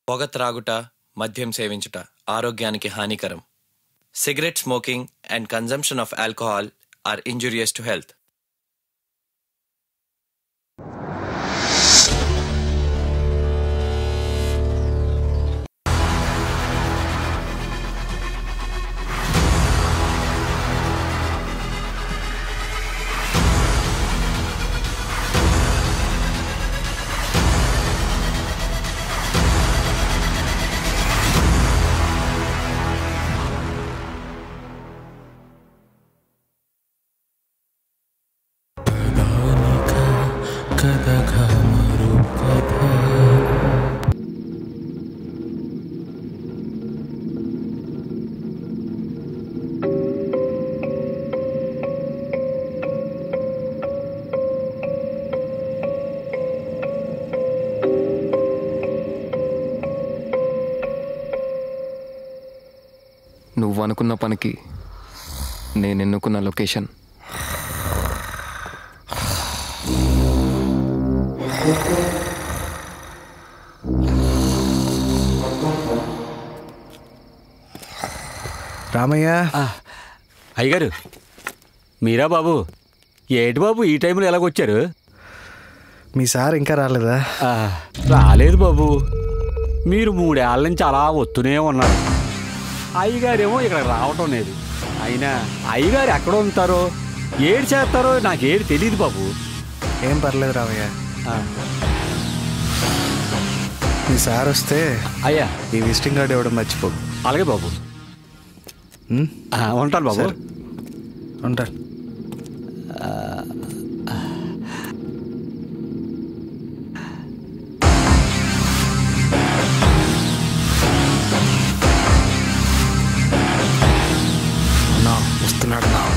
పొగ త్రాగుట మద్యం సేవించుట ఆరోగ్యానికి హానికరం cigarette smoking and consumption of alcohol are injurious to health నువ్వు అనుకున్న పనికి నేను ఎన్నుకున్న లొకేషన్ రామయ్య అయ్యగారు మీరా బాబు ఏటి బాబు ఈ టైంలో ఎలాగొచ్చారు మీ సార్ ఇంకా రాలేదా ఆ, రాలేదు బాబు మీరు మూడేళ్ళ నుంచి అలా వస్తూనే ఉన్నారు అయ్యగారేమో ఇక్కడ రావటం లేదు అయినా అయ్యగారు ఎక్కడ ఉంటారో ఏడు చేస్తారో నాకేడు తెలియదు బాబు ఏం పర్లేదు రామయ్య ఆ, మీ సార్ వస్తే అయ్యా ఈ విజిటింగ్ కార్డు ఇవ్వడం మర్చిపో అలాగే బాబు ఉం? ఆ, ఉంటాను బాబు సరే. ఉంటాను అన్నా వస్తున్నాడు నా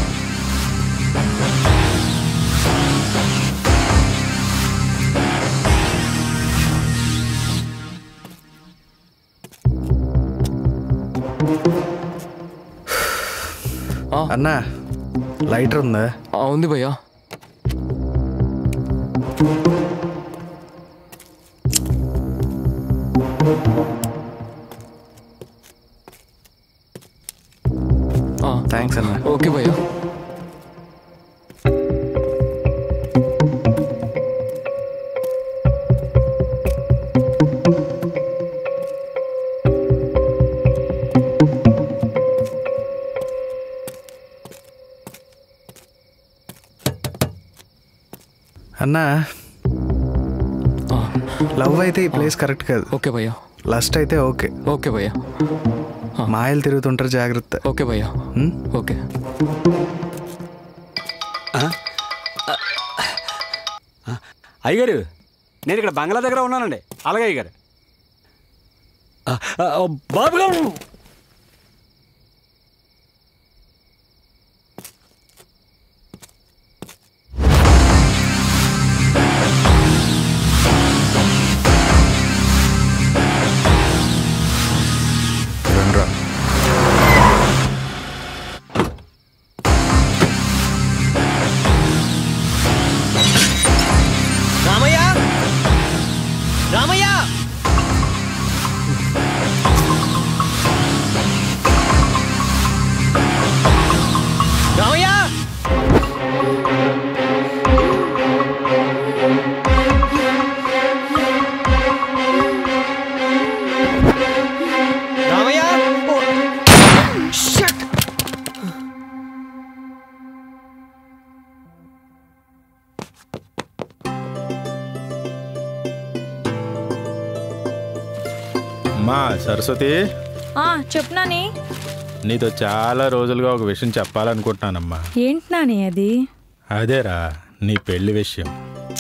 ఆ, అన్నా లైటర్ ఉందా ఆ, ఉంది భయ్యా ఆ, థ్యాంక్స్ అన్నా ఓకే భయ్యా అన్నా ఆ, లవ్ అయితే ఈ ప్లేస్ కరెక్ట్ కాదు ఓకే భయ్యా లస్ట్ అయితే ఓకే ఓకే భయ్యా మాయలు తిరుగుతుంటారు జాగ్రత్త ఓకే భయ్యా ఉం? ఓకే అయ్యగారు నేను ఇక్కడ బంగ్లా దగ్గర ఉన్నానండి అలాగే అయ్యగారు ఆ, ఆ, బాబు గారు రండ్రా రామయ్య రామయ్య రామయ్య రామయ్య షట్ మా సరస్వతి ఆ చెప్పు నాని నీతో చాలా రోజులుగా ఒక విషయం చెప్పాలనుకుంటున్నానమ్మా ఏంటి నాని అది అదేరా నీ పెళ్లి విషయం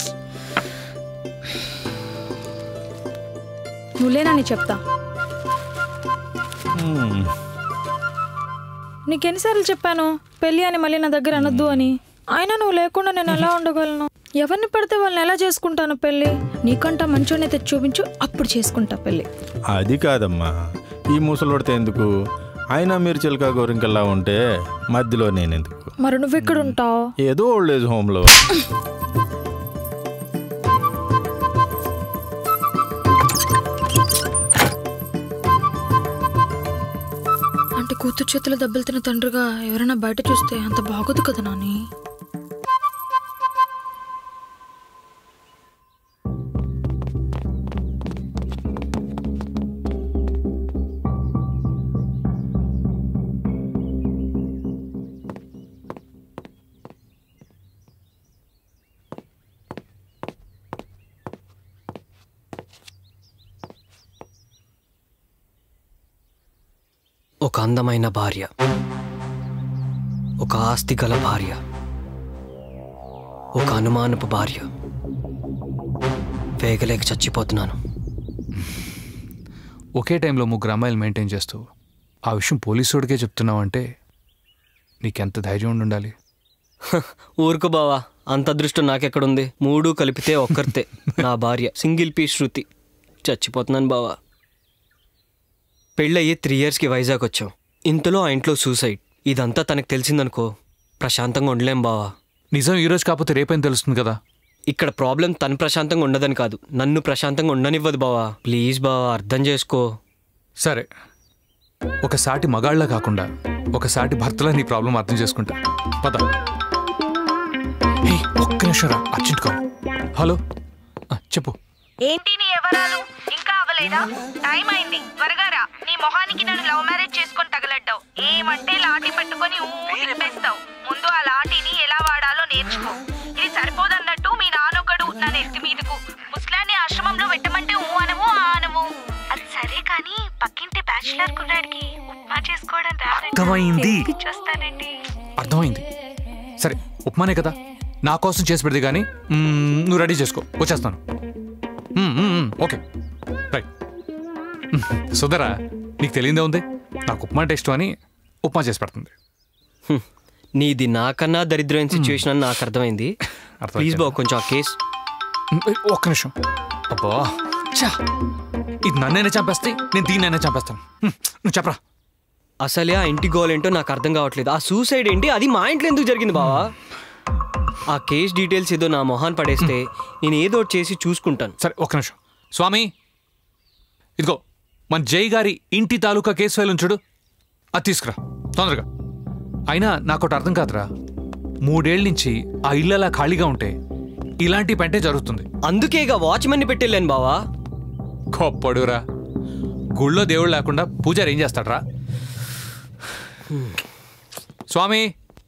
నువ్వులే నాని చెప్తా హ్మ్, నీకెన్నిసార్లు చెప్పాను పెళ్ళి అని మళ్ళీ నా దగ్గర అనొద్దు అని అయినా నువ్వు లేకుండా నేను ఎలా ఉండగలను ఎవరిని పడితే వాళ్ళని ఎలా చేసుకుంటాను పెళ్ళి నీకంటా మంచోని తెచ్చి చూపించు అప్పుడు చేసుకుంటా పెళ్ళి అది కాదమ్మా ఈ ముసలోడితే ఎందుకు అయినా మీరు చిలక గోరింకల్లా ఉంటే మధ్యలో నేనెందుకు మరి నువ్వు ఎక్కడ ఉంటావు ఏదో ఓల్డ్ ఏజ్ హోమ్లో కూతురు చేతులు దెబ్బలు తిన్న తండ్రిగా ఎవరైనా బయట చూస్తే అంత బాగోదు కదా నాని ఒక అందమైన భార్య ఒక ఆస్తి గల భార్య ఒక అనుమానపు భార్య వేగలేక చచ్చిపోతున్నాను ఒకే టైంలో ముగ్గురు అమ్మాయిలు మెయింటైన్ చేస్తూ ఆ విషయం పోలీసుడికే చెప్తున్నావు అంటే నీకెంత ధైర్యం ఉండి ఉండాలి ఊరుకు బావా అంత అదృష్టం నాకెక్కడుంది మూడు కలిపితే ఒక్కరితే నా భార్య సింగిల్ పీస్ శృతి చచ్చిపోతున్నాను బావా పెళ్ళయ్యి త్రీ ఇయర్స్కి వైజాగ్ వచ్చాం ఇంతలో ఆ ఇంట్లో సూసైడ్ ఇదంతా తనకు తెలిసిందనుకో ప్రశాంతంగా ఉండలేం బావా నిజం ఈరోజు కాకపోతే రేపేం తెలుస్తుంది కదా ఇక్కడ ప్రాబ్లం తను ప్రశాంతంగా ఉండదని కాదు నన్ను ప్రశాంతంగా ఉండనివ్వదు బావా ప్లీజ్ బావా అర్థం చేసుకో సరే ఒక సాటి మగాళ్ళ కాకుండా ఒక సాటి భర్తలా నీ ప్రాబ్లం అర్థం చేసుకుంటా పద ఏయ్, ఒక్క నిమిషం రా అర్జెంట్ కాల్ హలో ఆ, చెప్పు ఏంటి నీ ఎవరాలు ఇంకా అవ్వలేదా టైం అయింది త్వరగా రా నీ మొహానికి నన్ను లవ్ మ్యారేజ్ చేసుకొని తగలడ్డావు ఏమంటే లాఠీ పట్టుకొని ఊ తిప్పేస్తావు ముందు ఆ లాఠీని ఎలా వాడాలో నేర్చుకో ఇది సరిపోదన్నట్టు మీ నాన్నొకడు నా నెత్తి మీదకు ముస్లాన్ని ఆశ్రమంలో పెట్టమంటే ఊ అనవు ఆ అనవు అది సరే కానీ పక్కింటి బ్యాచిలర్ కుర్రాడికి ఉప్మా చేసుకోవడం అర్థమైంది. చూస్తానండి అర్థమైంది సరే ఉప్మానే కదా నా కోసం చేసి పెడితే కానీ మ్మ్, నువ్వు రెడీ చేసుకో వచ్చేస్తాను మ్మ్, మ్మ్, మ్మ్, ఓకే రైట్ మ్మ్, సుధరా నీకు తెలియదే ఉంది నాకు ఉప్మా అంటే ఇష్టం అని ఉప్మా చేసి పెడుతుంది హ్మ్. నీది నాకన్నా దరిద్రమైన సిచ్యువేషన్ అని నాకు అర్థమైంది అర్థమైంది. ప్లీజ్ బావ కొంచెం ఆ కేసు మ్మ్, ఏయ్, ఒక్క నిమిషం అబ్బా చా ఇది నన్నైనా చంపేస్తే నేను దీన్నైనా చంపేస్తాను మ్మ్, నువ్వు చెప్పరా అసలే ఆ ఇంటి గోల్ ఏంటో నాకు అర్థం కావట్లేదు ఆ సూసైడ్ ఏంటి అది మా ఇంట్లో ఎందుకు జరిగింది బావా ఆ కేస్ డీటెయిల్స్ ఏదో నా మొహాన్ పడేస్తే నేను ఏదో ఒకటి చేసి చూసుకుంటాను సరే ఒక్క నిమిషం స్వామి ఇదిగో మన జై గారి ఇంటి తాలూకా కేసు ఫైల్ ఉంచుడు అది తీసుకురా తొందరగా అయినా నాకు ఒకటి అర్థం కాదురా మూడేళ్ల నుంచి ఆ ఇల్లు అలా ఖాళీగా ఉంటే ఇలాంటి పెంటే జరుగుతుంది అందుకేగా వాచ్మెన్ని పెట్టెళ్ళాను బావా గొప్పడురా గుళ్ళో దేవుడు లేకుండా పూజారి ఏం చేస్తాడ్రా స్వామి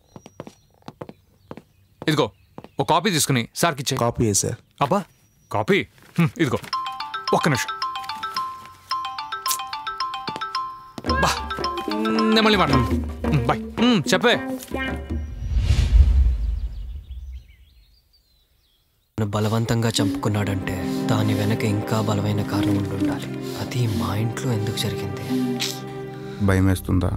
ఇదిగో ఓ కాపీ తీసుకుని సార్కి ఇచ్చే కాపీ సార్ అబ్బా కాపీ హ్మ్, ఇదిగో ఒక్క నిమిషం బా నేను మళ్ళీ మాట్లాడు హ్మ్, బాయ్ హ్మ్, చెప్పే నన్ను బలవంతంగా చంపుకున్నాడంటే దాని వెనక ఇంకా బలమైన కారణం ఉండి ఉండాలి అది మా ఇంట్లో ఎందుకు జరిగింది భయం వేస్తుందా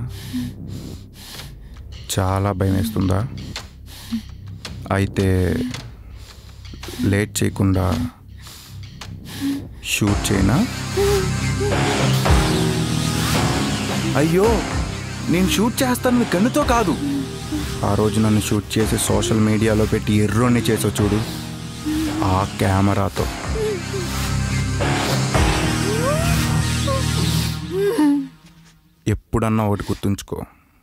చాలా భయం వేస్తుందా అయితే లేట్ చేయకుండా షూట్ చేయనా అయ్యో నేను షూట్ చేస్తాను కన్నుతో కాదు ఆ రోజు నన్ను షూట్ చేసి సోషల్ మీడియాలో పెట్టి ఎర్రోని చేసో చూడు ఆ కెమెరాతో ఎప్పుడన్నా ఒకటి గుర్తుంచుకో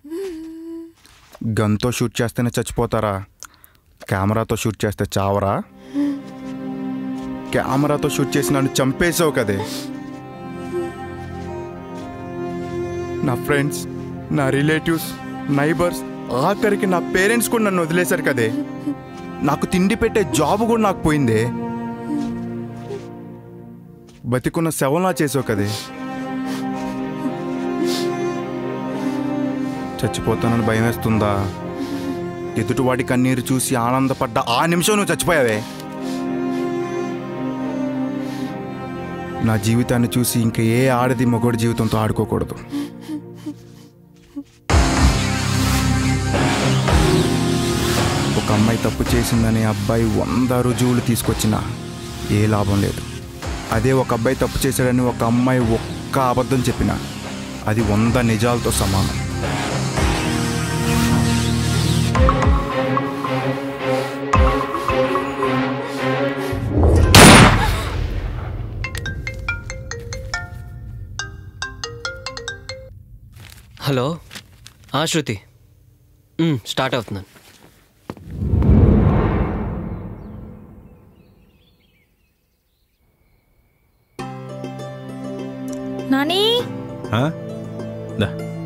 గన్తో షూట్ చేస్తేనే చచ్చిపోతారా కెమెరాతో షూట్ చేస్తే చావరా కెమెరాతో షూట్ చేసి నన్ను చంపేసావు కదే నా ఫ్రెండ్స్ నా రిలేటివ్స్ నైబర్స్ ఆఖరికి నా పేరెంట్స్ కూడా నన్ను వదిలేశారు కదే నాకు తిండి పెట్టే జాబ్ కూడా నాకు పోయిందే బతికున్న శవంలా చేసావు కదే చచ్చిపోతానని భయం వేస్తుందా ఎదుటివాడి కన్నీరు చూసి ఆనందపడ్డ ఆ నిమిషం నువ్వు చచ్చిపోయావే నా జీవితాన్ని చూసి ఇంకా ఏ ఆడది మగోడి జీవితంతో ఆడుకోకూడదు ఒక అమ్మాయి తప్పు చేసిందని అబ్బాయి వంద రుజువులు తీసుకొచ్చినా ఏ లాభం లేదు అదే ఒక అబ్బాయి తప్పు చేశాడని ఒక అమ్మాయి ఒక్క అబద్ధం చెప్పినా అది వంద నిజాలతో సమానం హలో ఆ శృతి మ్, స్టార్ట్ అవుతున్నాను నాని ఆ? దా.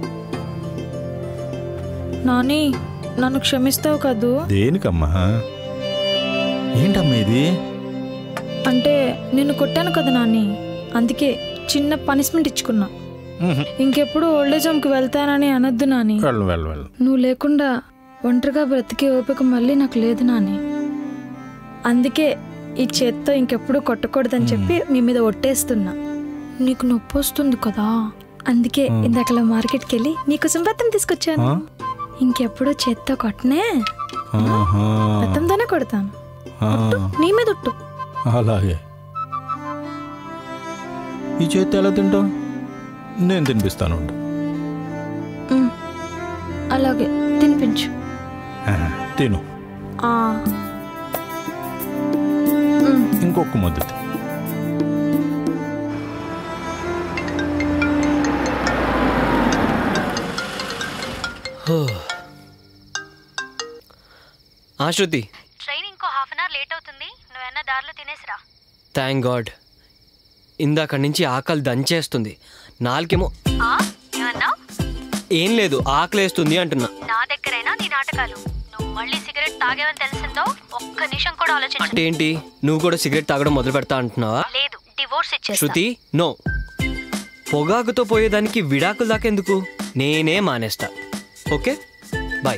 నాని నన్ను క్షమిస్తావు కదూ దేనికమ్మా ఏంటమ్మా ఇది అంటే నిన్ను కొట్టాను కదా నాని అందుకే చిన్న పనిష్మెంట్ ఇచ్చుకున్నా ఇంకెప్పుడు ఓల్డేజ్ హోమ్కి వెళ్తానని అనొద్దు నాని వెళ్ళు వెళ్ళు వెళ్ళు నువ్వు లేకుండా ఒంటరిగా బ్రతికే ఓపిక మళ్ళీ నాకు లేదు నాని అందుకే ఈ చేత్తో ఇంకెప్పుడు కొట్టకూడదని చెప్పి నీ మీద ఒట్టేస్తున్నా నీకు నొప్పి వస్తుంది కదా అందుకే ఇందాకలా మార్కెట్కి వెళ్ళి నీకు సుంబత్తం తీసుకొచ్చాను ఇంకెప్పుడు చేత్తో కొట్టనే ఆహా. బెత్తంతోనే కొడతాను ఆ, నీ మీద ఒట్టు అలాగే ఈ చేతి ఎలా తింటావు నేను తినిపిస్తాను ఉండు. ఉమ్. అలాగే తినిపించు ఆహా, తిను ఆ ఇంకొక ముద్ద తి- ఆ శృతి ట్రైన్ ఇంకో హాఫ్ అన్ అవర్ లేట్ అవుతుంది నువ్వన్నా దారిలో తినేసిరా థ్యాంక్ గాడ్ ఇందాక నుంచి ఆకలి దంచేస్తుంది నాలుకేమో ఆ ఏమన్నావు ఏం లేదు ఆకలేస్తుంది అంటున్నా నా దగ్గరైనా నీ నాటకాలు నువ్వు మళ్ళీ సిగరెట్ తాగేవని తెలిసిందో ఒక్క నిమిషం కూడా ఆలోచించు అంటే ఏంటి నువ్వు కూడా సిగరెట్ తాగడం మొదలు పెడతా అంటున్నావా లేదు డివోర్స్ ఇచ్చేస్తా శృతి నో పొగాకుతో పోయేదానికి విడాకులు దాకెందుకు నేనే మానేస్తా ఓకే బాయ్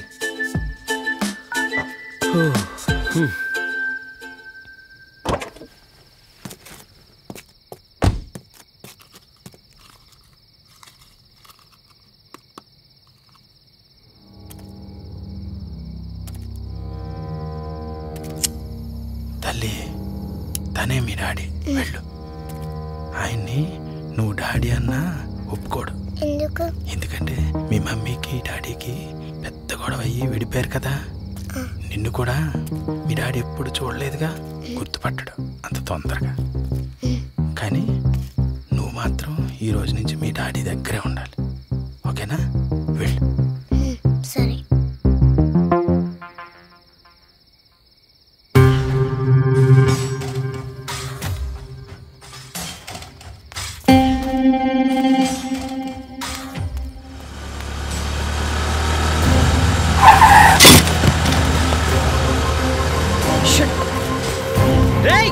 తల్లి తనే మీ డాడీ వెళ్ళు ఆయన్ని నువ్వు డాడీ అన్నా ఒప్పుకోడు ఎందుకు ఎందుకంటే మీ మమ్మీకి డాడీకి పెద్ద గొడవ అయ్యి విడిపోయారు కదా నిన్ను కూడా మీ డాడీ ఎప్పుడు చూడలేదుగా గుర్తుపట్టడు అంత తొందరగా కానీ నువ్వు మాత్రం ఈ రోజు నుంచి మీ డాడీ దగ్గరే ఉండాలి ఓకేనా వెళ్ళు సరే రేయ్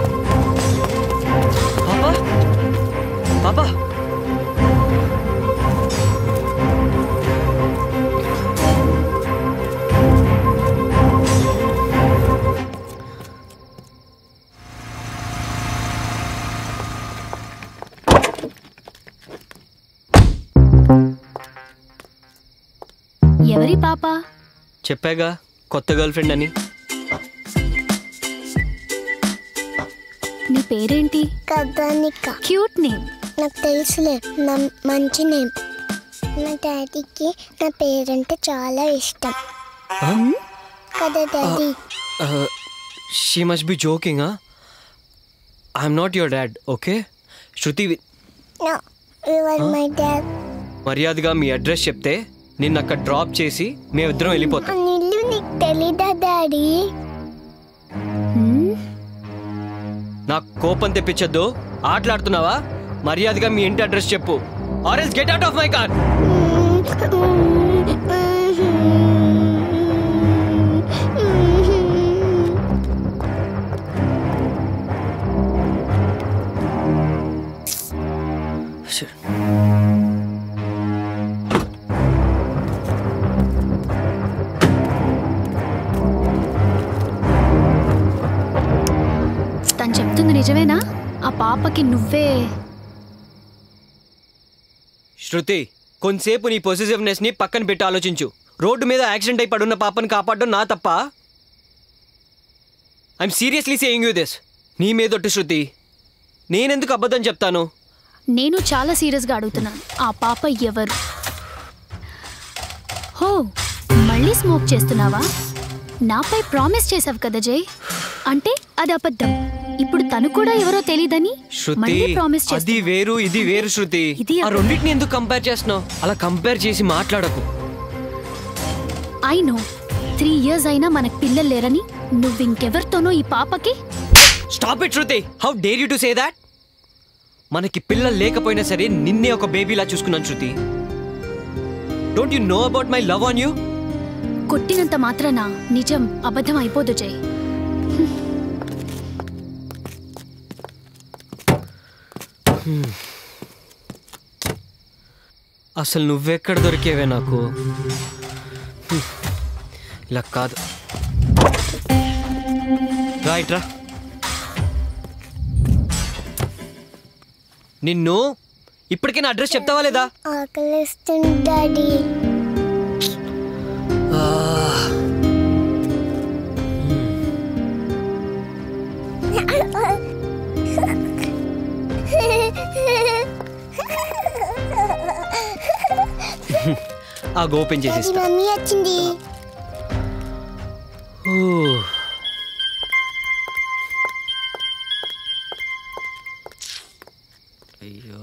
పాపా పాపా ఎవరి పాప చెప్పాగా కొత్త గర్ల్ ఫ్రెండ్ అని నీ పేరేంటి కథానిక క్యూట్ నేమ్ నాకు తెలుసులే నా మంచి నేమ్ మా డాడీకి నా పేరంటే చాలా ఇష్టం కదా daddy she must be joking I'm not your dad okay Shruti no you are my dad మర్యాదగా మీ అడ్రస్ చెప్తే నిన్ను అక్కడ డ్రాప్ చేసి మేమిద్దరం వెళ్ళిపోతాం ఆ ఇల్లు నీకు తెలీదా డాడీ నాకు కోపం తెప్పించొద్దు ఆటలాడుతున్నావా మర్యాదగా మీ ఇంటి అడ్రస్ చెప్పు or else get out of my car తను చెప్తుంది నిజమేనా ఆ పాపకి నువ్వే శృతి కొంతసేపు నీ పొసిసివ్నెస్ ని పక్కన పెట్టి ఆలోచించు రోడ్డు మీద యాక్సిడెంట్ అయి పడున్న పాపని కాపాడడం నా తప్ప I'm seriously saying you this నీ మీదొట్టు శృతి నేనెందుకు అబద్ధం చెప్తాను నేను చాలా సీరియస్గా అడుగుతున్నాను ఆ పాప ఎవరు హో మళ్ళీ స్మోక్ చేస్తున్నావా నాపై ప్రామిస్ చేసావు కదా జై అంటే అది అబద్ధం ఇప్పుడు తను కూడా ఎవరో తెలియదని శృతి మళ్ళీ ప్రామిస్ అది చేస్తా వేరు ఇది వేరు శృతి ఇది ఆ రెండింటిని ఎందుకు కంపేర్ చేస్తున్నావు అలా కంపేర్ చేసి మాట్లాడకు ఐ నో త్రీ ఇయర్స్ అయినా మనకు పిల్లలు లేరని నువ్వు ఇంకెవరితోనో ఈ పాపకి stop it Shruti how dare you to say that మనకి పిల్లలు లేకపోయినా సరే నిన్నే ఒక బేబీలా చూసుకున్నాను Shruti don't you know about my love on you కొట్టినంత మాత్రాన నిజం అబద్ధం అయిపోదు జై అసలు నువ్వెక్కడ దొరికేవే నాకు హ్మ్. ఇలా కాదు రైట్ రా నిన్ను ఇప్పటికే నా అడ్రస్ చెప్తావా లేదా ఆకలిస్తుంది డాడీ ఆ ఓపెన్ డాడీ చేసేస్తా మమ్మీ వచ్చింది ఊ. అయ్యో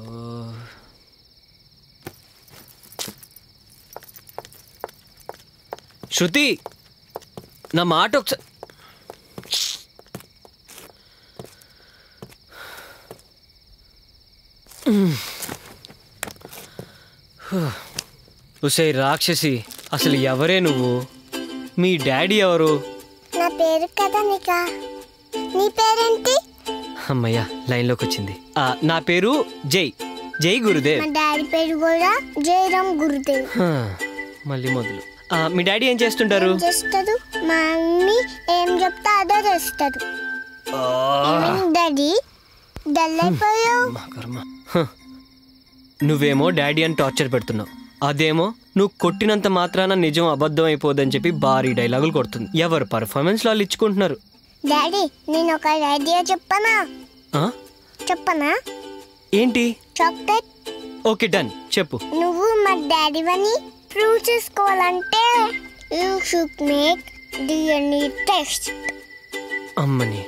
శృతి నా మాట ఒకసారి ఉసే రాక్షసి అసలు ఎవరే నువ్వు మీ డాడీ ఎవరు నా పేరు కదా నీకా నీ పేరేంటి అమ్మయ్యా లైన్లోకి వచ్చింది ఆ, నా పేరు జై జై గురుదేవ్ మా డాడీ పేరు కూడా జయరామ్ గురుదేవ్ హా, మళ్ళీ మొదలు ఆ, మీ డాడీ ఏం చేస్తుంటారు ఏం చేస్తాడు మా మమ్మీ ఏం చెప్తా అదే చేస్తాడు ఏమైంది డాడీ డల్ అయిపోయావు కర్మ హ. నువ్వేమో డాడీ అని టార్చర్ పెడుతున్నావు అదేమో నువ్వు కొట్టినంత మాత్రాన నిజం అబద్ధం అయిపోదని చెప్పి భారీ డైలాగులు కొడుతుంది ఎవరు పర్ఫార్మెన్స్ వాళ్ళు ఇచ్చుకుంటున్నారు డాడీ నేను ఒక ఐడియా చెప్పనా ఆ? చెప్పనా ఏంటి చాక్లెట్ ఓకే డన్ చెప్పు నువ్వు మా డాడీ అని ప్రూవ్ చేసుకోవాలంటే you should make DNA test అమ్మని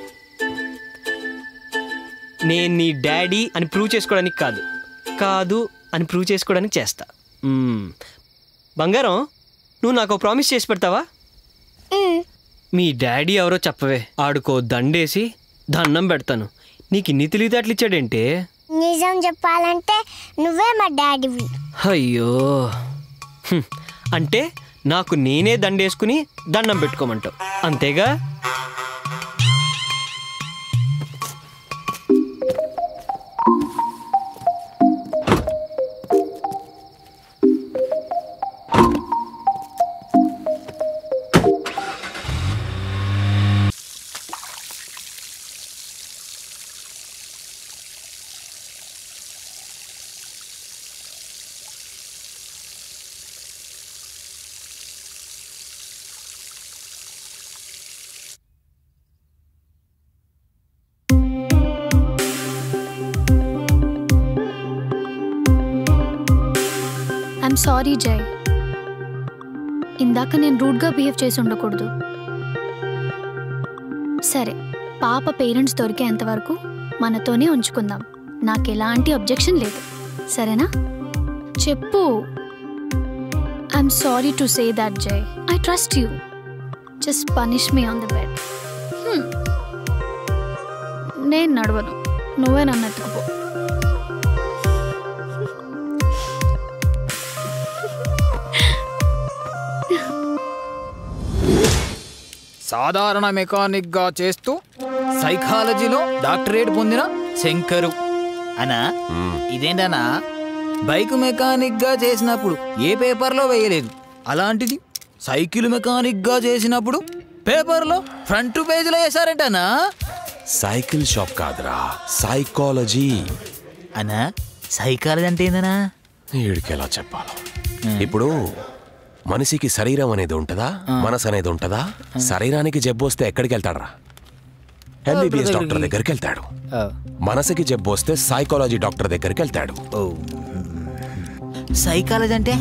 నేను నీ డాడీ అని ప్రూవ్ చేసుకోవడానికి కాదు కాదు అని ప్రూవ్ చేసుకోవడానికి చేస్తా మ్మ్. బంగారం నువ్వు నాకు ప్రామిస్ చేసి పెడతావా మీ డాడీ ఎవరో చెప్పవే ఆడుకో దండేసి దండం పెడతాను నీకు ఇన్ని తెలివితేటలు ఇచ్చాడేంటే నిజం చెప్పాలంటే నువ్వే మా డాడీవి అయ్యో హ్మ్. అంటే నాకు నేనే దండేసుకుని దండం పెట్టుకోమంటావు అంతేగా ఐఎమ్ సారీ జై ఇందాక నేను రూడ్గా బిహేవ్ చేసి ఉండకూడదు సరే పాప పేరెంట్స్ దొరికేంత వరకు మనతోనే ఉంచుకుందాం నాకు ఎలాంటి అబ్జెక్షన్ లేదు సరేనా చెప్పు I'm sorry to say that Jai I trust you just punish me on the bed నేను నడవను నువ్వే నన్ను ఎత్తుకుపో సాధారణ మెకానిక్గా చేస్తూ సైకాలజీలో డాక్టరేట్ పొందిన శంకరు అనా ఇదేంటనా బైక్ మెకానిక్గా చేసినప్పుడు ఏ పేపర్లో వేయలేదు అలాంటిది సైకిల్ మెకానిక్గా చేసినప్పుడు పేపర్లో ఫ్రంట్ పేజీలో వేశారంటనా సైకిల్ షాప్ కాదురా సైకాలజీ అనా సైకాలజీ అంటే ఏందనా వీడికి ఎలా చెప్పాలో ఇప్పుడు మనిషికి శరీరం అనేది ఉంటదా మనసు అనేది ఉంటదా శరీరానికి జబ్బు వస్తే ఎక్కడికి వెళ్తాడరా ఎంబీబీఎస్ డాక్టర్ దగ్గరికి వెళ్తాడు మనసుకి జబ్బు వస్తే సైకాలజీ డాక్టర్ దగ్గరికి వెళ్తాడు సైకాలజీ అంటే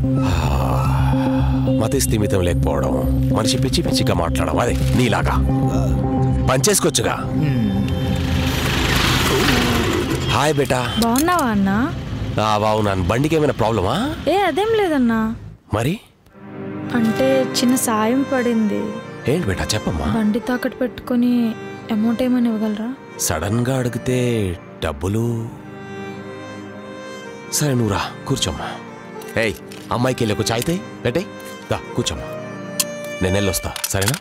మతి స్థిమితం లేకపోవడం మనిషి పిచ్చి పిచ్చిగా మాట్లాడడం అదే నీలాగా పనిచేసుకోవచ్చుగా హాయ్ బేటా బాగున్నావా అన్నా ఆ బావున్నాను బండికి ఏమైనా ప్రాబ్లమా ఏ అదేం లేదన్నా మరి అంటే చిన్న సాయం పడింది ఏంటి బేటా చెప్పమ్మా బండి తాకట్టు పెట్టుకొని అమౌంట్ ఏమైనా ఇవ్వగలరా సడన్ గా అడిగితే డబ్బులు సరే నువ్వు రా కూర్చోమ్మా ఏయ్ అమ్మాయికి వెళ్ళి ఒక చాయ్ తే పెట్టే దా కూర్చోమ్మా నేను వెళ్ళొస్తా సరేనా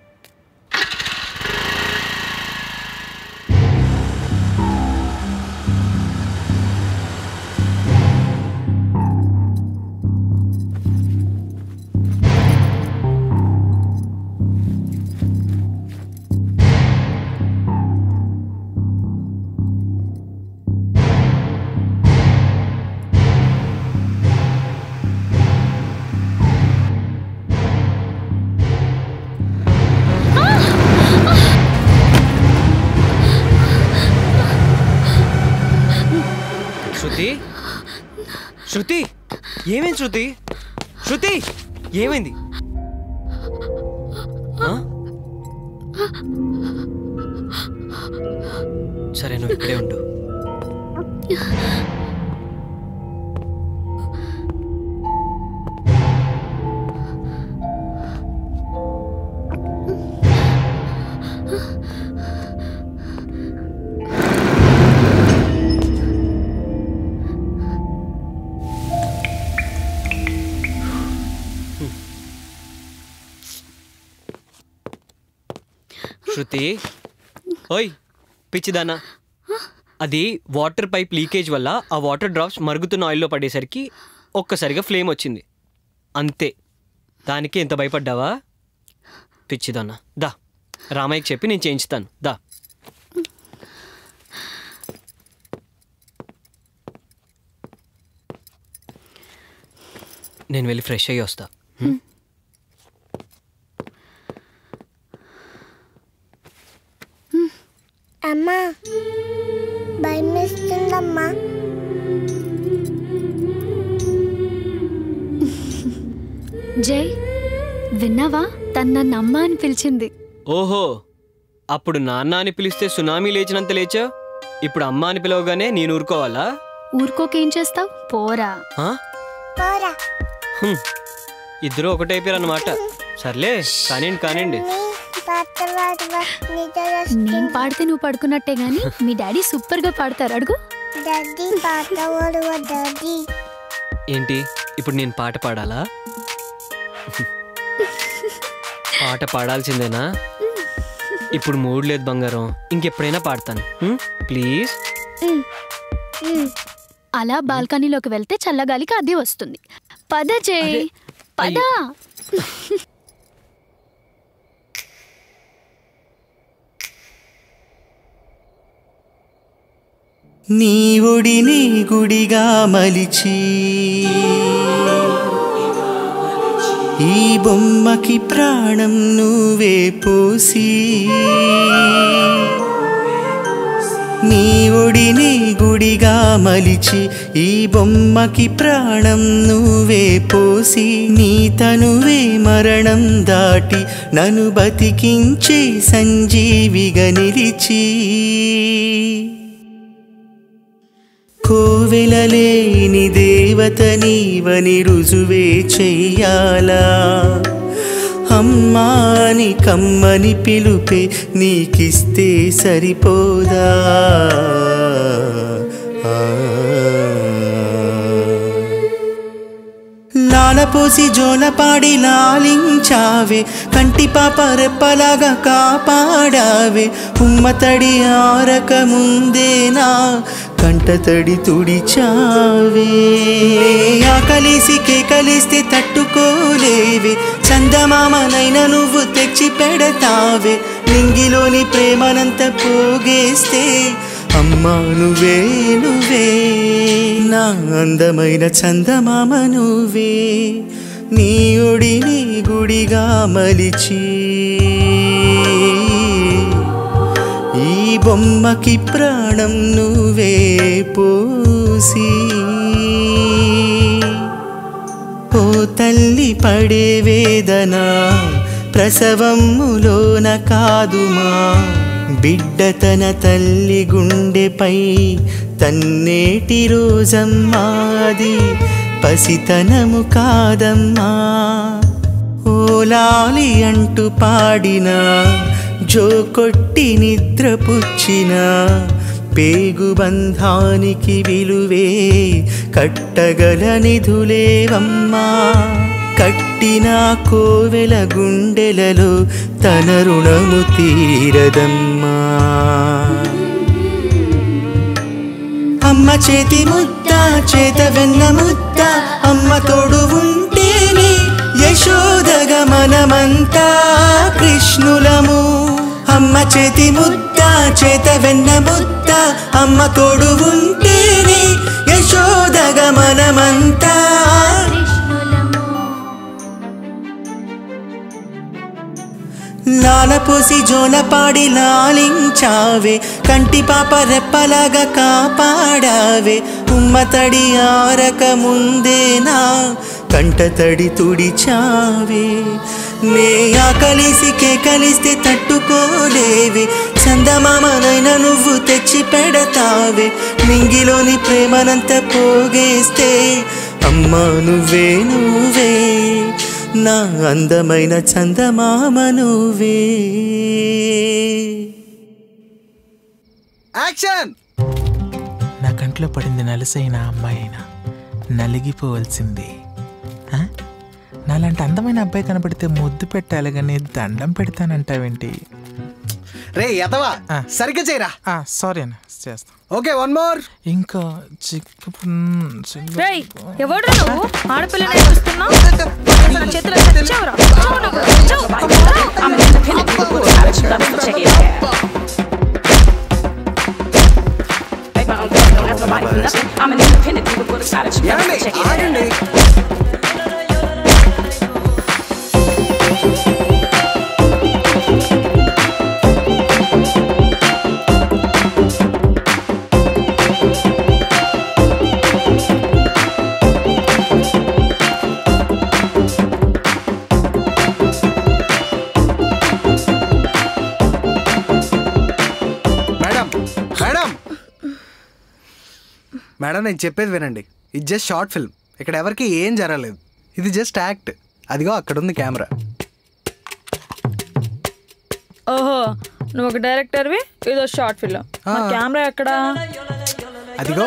శృతి శృతి ఏమైంది శృతి శృతి ఏమైంది ఆ? సరే నువ్వు ఇక్కడే ఉండు శృతి ఓయ్ పిచ్చిదానా అది వాటర్ పైప్ లీకేజ్ వల్ల ఆ వాటర్ డ్రాప్స్ మరుగుతున్న ఆయిల్లో పడేసరికి ఒక్కసారిగా ఫ్లేమ్ వచ్చింది అంతే దానికి ఎంత భయపడ్డావా పిచ్చిదానా దా రామయ్యకి చెప్పి నేను చేయించుతాను దా నేను వెళ్ళి ఫ్రెష్ అయ్యి వస్తా హ్మ్? అమ్మా భయం వేస్తుందమ్మా జై విన్నావా తన నన్ను అమ్మ అని పిలిచింది ఓహో అప్పుడు నాన్న అని పిలిస్తే సునామీ లేచినంత లేచా ఇప్పుడు అమ్మ అని పిలవగానే నేను ఊరుకోవాలా ఊరుకోకేం చేస్తావు పోరా ఆ? పోరా హ్మ్. ఇద్దరు ఒకటైపోయారన్నమాట సర్లే కానివ్వండి కానివ్వండి పాత పాడవా నిద్ర నేను పాడితే నువ్వు పడుకున్నట్టే గాని మీ డాడీ సూపర్ గా పాడతారు అడుగు డాడీ పాట ఓడవా డాడీ ఏంటి ఇప్పుడు నేను పాట పాడాలా పాట పాడాల్సిందేనా ఇప్పుడు మూడ్ లేదు బంగారం ఇంకెప్పుడైనా పాడతాను హ్మ్? ప్లీజ్ అలా బాల్కనీలోకి వెళ్తే చల్లగాలికి అది వస్తుంది పద జై పద నీ ఒడిని గుడిగా మలిచి ఈ బొమ్మకి ప్రాణం నువ్వే పోసి నీ ఒడిని గుడిగా మలిచి ఈ బొమ్మకి ప్రాణం నువ్వే పోసి నీ తనువే మరణం దాటి నన్ను బతికించే సంజీవిగా నిలిచి కోవెలలేని దేవత నీవని రుజువే చెయ్యాలా అమ్మాని కమ్మని పిలుపే నీకిస్తే సరిపోదా ఆ. లాలపోసి జోలపాడి లాలించావే కంటి పాప రెప్పలాగా కాపాడావే ఉమ్మతడి ఆరక ముందేనా కంటతడి తుడిచావే ఆకలిసి కేకలిస్తే తట్టుకోలేవే చందమామనైనా నువ్వు తెచ్చి పెడతావే నింగిలోని ప్రేమనంత పోగేస్తే అమ్మా నువ్వే నువ్వే నా అందమైన చందమామ నువ్వే నీ ఒడిని గుడిగా మలిచి ఈ బొమ్మకి ప్రాణం నువ్వే పోసి ఓ తల్లి పడే వేదన ప్రసవములోన కాదుమా బిడ్డ తన తల్లి గుండెపై తన్నేటి రోజమ్మాది పసితనము కాదమ్మా ఓలాలి అంటూ పాడిన జో కొట్టి నిద్రపుచ్చిన పేగు బంధానికి విలువే కట్టగల నిధులేవమ్మా కట్టిన కోవెల గుండెలలో తన రుణము తీరదమ్మా అమ్మ చేతి ముద్ద చేత వెన్న ముద్ద అమ్మ తోడు ఉంటేనే యశోదగ మనమంతా కృష్ణులము అమ్మ చేతి ముద్ద చేత వెన్న ముద్ద అమ్మ తోడు ఉంటేనే యశోదగ మనమంతా లాలపోసి జోలపాడి లాలించావే కంటి పాప రెప్పలాగా కాపాడావే ఉమ్మ తడి ఆరక ముందేనా కంట తడి తుడిచావే నే ఆకలిసి కేకలిస్తే తట్టుకోలేవే చందమామనైనా నువ్వు తెచ్చి పెడతావే మింగిలోని ప్రేమనంత పోగేస్తే అమ్మా నువ్వే నువ్వే నా అందమైన చందమామ నువ్వే యాక్షన్ నా కంట్లో పడింది నలుసైన అమ్మాయి అయినా నలిగిపోవలసింది ఆ? నాలాంటి అందమైన అబ్బాయి కనపడితే ముద్దు పెట్టాలి కానీ దండం పెడతానంటావేంటి రే ఎదవా సరిగ్గా చేయరా సారీ అన్న చేస్తా ఓకే వన్ మోర్ ఇంకా చిక్కు రేయ్ ఎవడు నువ్వు ఆడపిల్లని చూస్తున్నావు నా చేతిలో చచ్చావురా చావు నువ్వు, చావు. ఆగండి మేడం మేడం మేడం నేను చెప్పేది వినండి ఇది జస్ట్ షార్ట్ ఫిల్మ్ ఇక్కడ ఎవరికి ఏం జరగలేదు ఇది జస్ట్ యాక్ట్ అదిగో అక్కడ ఉంది కెమెరా ఓహో నువ్వు ఒక డైరెక్టర్వి ఇదో షార్ట్ ఫిల్మ్ మా కెమెరా ఎక్కడా అదిగో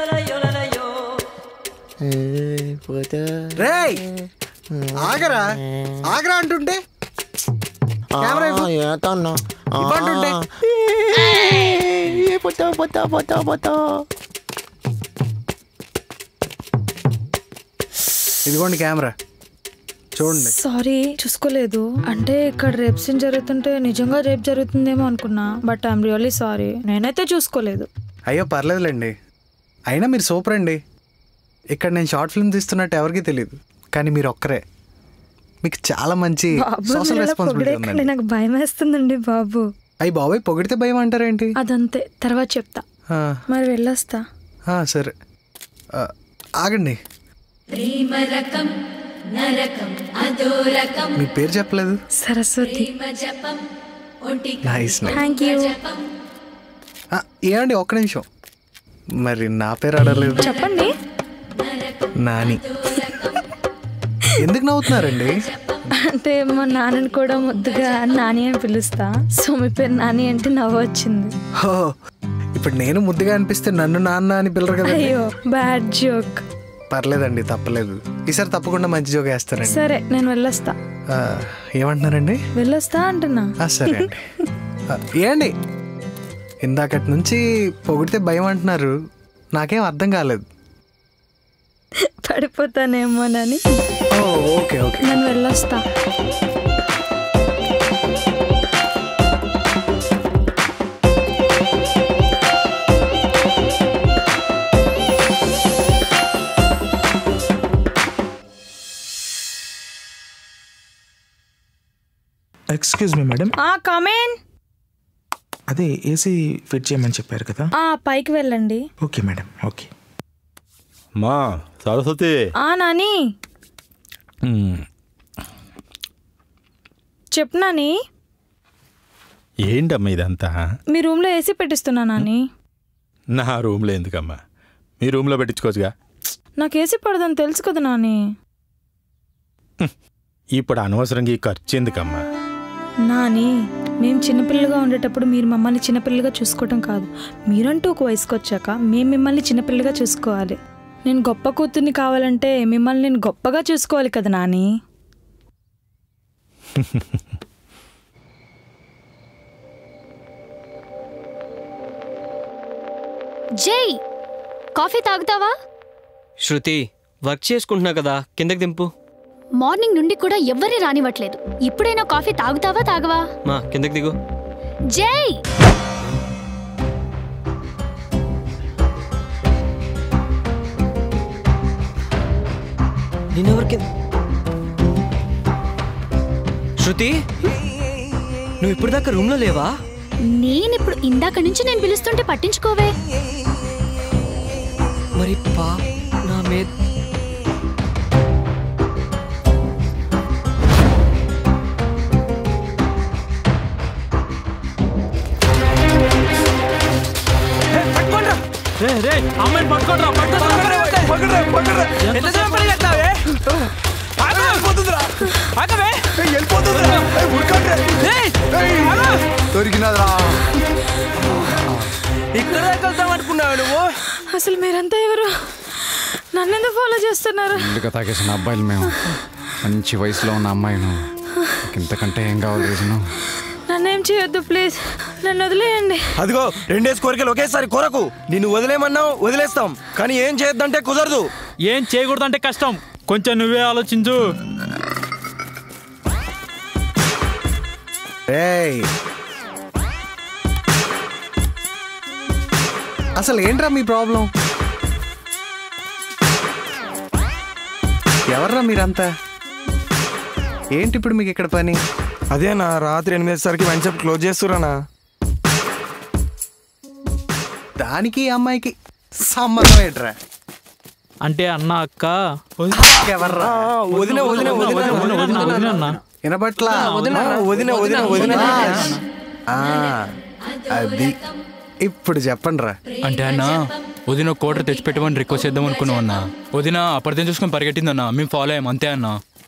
రేయ్ ఆగరా ఆగరా అంటుంటే కెమెరా ఇవ్వు. ఇవ్వంటుంటే ఇదిగోండి కెమెరా చూడండి సారీ చూసుకోలేదు అంటే ఇక్కడ రేప్ సీన్ జరుగుతుంటే నిజంగా రేప్ జరుగుతుందేమో అనుకున్నా బట్ ఐఎమ్ రియల్లీ సారీ నేనైతే చూసుకోలేదు అయ్యో పర్లేదులేండి అయినా మీరు సూపర్ అండి ఇక్కడ నేను షార్ట్ ఫిల్మ్ తీస్తున్నట్టు ఎవరికీ తెలియదు కానీ మీరు ఒక్కరే మీకు చాలా మంచి బాబు సోషల్ మీరు ఇలా రెస్పాన్సిబిలిటీ పొగిడేకండి ఉందండి నాకు భయం వేస్తుందండి బాబు అయ్యి బాబాయ్ పొగిడితే భయం అంటారేంటి అదంతే తర్వాత చెప్తా ఆ, మరి వెళ్ళొస్తా ఆ, సరే ఆ, ఆగండి ప్రేమ రకం నరకం అదో రకం మీ పేరు చెప్పలేదు సరస్వతి ప్రేమ జపం ఒంటి నైస్ థ్యాంక్ యూ ఏమండి ఒక్క నిమిషం మరి నా పేరు అడగలేదు చెప్పండి నాని ఎందుకు నవ్వుతున్నారండి అంటే మా నాన్నని కూడా ముద్దుగా నాని అని పిలుస్తా సో మీ పేరు నాని అంటే నవ్వు వచ్చింది హో ఇప్పుడు నేను ముద్దుగా అనిపిస్తే నన్ను నాన్న అని పిల్లరు కదా అయ్యో బ్యాడ్ జోక్ పర్లేదండి తప్పలేదు ఈసారి తప్పకుండా మంచి జోక్ వేస్తారండి సరే నేను వెళ్ళొస్తా ఆ, ఏమంటున్నారండి వెళ్ళొస్తా అంటున్నా ఆ, సరే అండి ఆ, ఏండి ఇందాకటి నుంచి పొగిడితే భయం అంటున్నారు నాకేం అర్థం కాలేదు పడిపోతానేమోనని ఓ ఓకే ఓకే నేను వెళ్ళొస్తా ఎక్స్క్యూజ్ మీ మేడం ఆ కమేన్ అదే ఏసీ ఫిట్ చేయమని చెప్పారు కదా ఆ పైకి వెళ్ళండి ఓకే మేడం ఓకే మా సరస్వతి ఆ నాని చెప్పు నాని ఏంటమ్మా ఇదంతా మీ రూమ్లో ఏసీ పెట్టిస్తున్నా నాని నా రూమ్లో ఎందుకమ్మా మీ రూమ్లో పెట్టించుకోవచ్చుగా నాకు ఏసీ పడదని తెలుసు కదా నాని ఇప్పుడు అనవసరంగా ఈ ఖర్చు ఎందుకమ్మా నాని మేము చిన్నపిల్లలుగా ఉండేటప్పుడు మీరు మమ్మల్ని చిన్నపిల్లలుగా చూసుకోవటం కాదు మీరంటూ ఒక వయసుకు వచ్చాక మేము మిమ్మల్ని చిన్నపిల్లగా చూసుకోవాలి నేను గొప్ప కూతుర్ని కావాలంటే మిమ్మల్ని నేను గొప్పగా చూసుకోవాలి కదా నాని జై కాఫీ తాగుతావా శృతి వర్క్ చేసుకుంటున్నా కదా కిందకి దింపు మార్నింగ్ నుండి కూడా ఎవ్వరి రానివ్వట్లేదు ఇప్పుడైనా కాఫీ తాగుతావా తాగవా మా కిందకి దిగు జై నేనెవరికి శృతి నువ్వు ఇప్పుడు దాకా రూమ్లో లేవా నేనిప్పుడు ఇందాక నుంచి నేను పిలుస్తుంటే పట్టించుకోవే మరి పా నా మీద అమ్మాయిని పట్టుకోండి దొరికినదిరా ఇక్కడ దాకా వెళ్తాం అనుకున్నావు నువ్వు అసలు మీరంతా ఎవరు నన్నెందుకు ఫాలో చేస్తున్నారు ముందుగా తాగేసిన అబ్బాయిలు మేము మంచి వయసులో ఉన్న అమ్మాయిను నాకు ఇంతకంటే ఏం కావాలి రీజను నన్నేం చేయొద్దు ప్లీజ్ నన్ను వదిలేయండి అదిగో రెండేసి కోరికలు ఒకేసారి కోరకు నిన్ను వదిలేమన్నావు వదిలేస్తాం కానీ ఏం చేయొద్దంటే కుదరదు ఏం చేయకూడదంటే కష్టం కొంచెం నువ్వే ఆలోచించు ఏయ్ అసలు ఏంట్రా మీ ప్రాబ్లం ఎవర్రా మీరంతా ఏంటి ఇప్పుడు మీకు ఇక్కడ పని అదేనా రాత్రి ఎనిమిదిసరికి వన్ షాప్ క్లోజ్ చేస్తురానా దానికి ఈ అమ్మాయికి సంబంధం ఏంట్రా అంటే అన్న అక్క ఎవర్రా వదిన వదిన వదిన అన్న వినబట్లా వదిన వదిన వదిన వదిన ఆ, అది ఇప్పుడు చెప్పండి రా అంటే అన్న వదిన కోటర్ తెచ్చిపెట్టమని రిక్వెస్ట్ చేద్దాం అనుకున్నాం అన్న వదిన అప్పటిదేం చూసుకొని పరిగెట్టిందన్న మేము ఫాలో అయ్యాం అంతే అన్న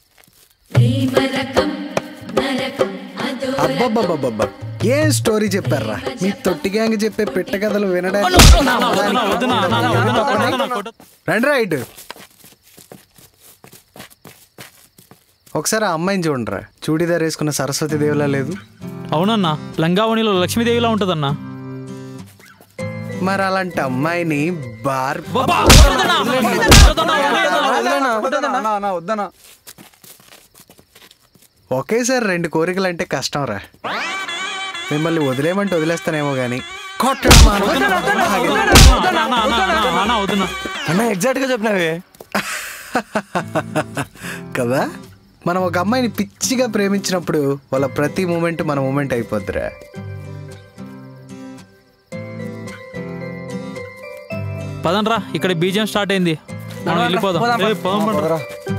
అబ్బబ్బబ్బబ్బబ్బా ఏం స్టోరీ చెప్పారా మీ తొట్టి గ్యాంగ్ చెప్పే పెట్ట కథలు వినడానికి రండి రైట్ ఒకసారి ఆ అమ్మాయిని చూడరా చూడీదార్ వేసుకున్న సరస్వతి దేవిలా లేదు అవునన్నా లంగావణిలో లక్ష్మీదేవిలా ఉంటదన్నా మరి అలాంటి అమ్మాయిని బార్ వద్దనా ఒకేసారి రెండు కోరికలు అంటే కష్టం రా మిమ్మల్ని వదిలేయమంటే వదిలేస్తానేమో కానీ కొట్టడం మానవద్దు. అన్న ఎగ్జాక్ట్ గా చెప్పినావే కదా మనం ఒక అమ్మాయిని పిచ్చిగా ప్రేమించినప్పుడు వాళ్ళ ప్రతి మూమెంట్ మన మూమెంట్ అయిపోద్దిరా పదండ్రా ఇక్కడ బీజం స్టార్ట్ అయింది మనం వెళ్ళిపోదాం ఏ, పోదాం పదండ్రా.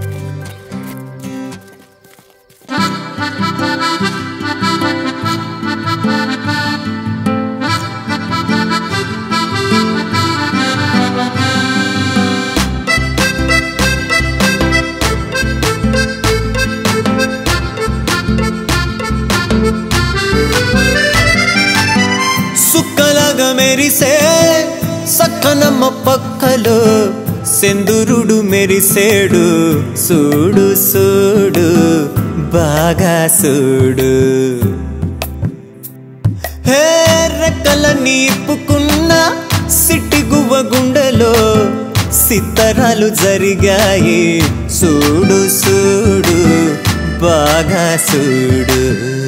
సుక్కలాగా మెరిసే సక్కనమ్మ పక్కలో సెందురుడు మెరిసేడు సూడు సూడు బాగా సూడు హే రెక్కలన్నీ ఇప్పుకున్న సిట్టి గువ్వ గుండెలో సిత్తరాలు జరిగాయి సూడు సూడు బాగా సూడు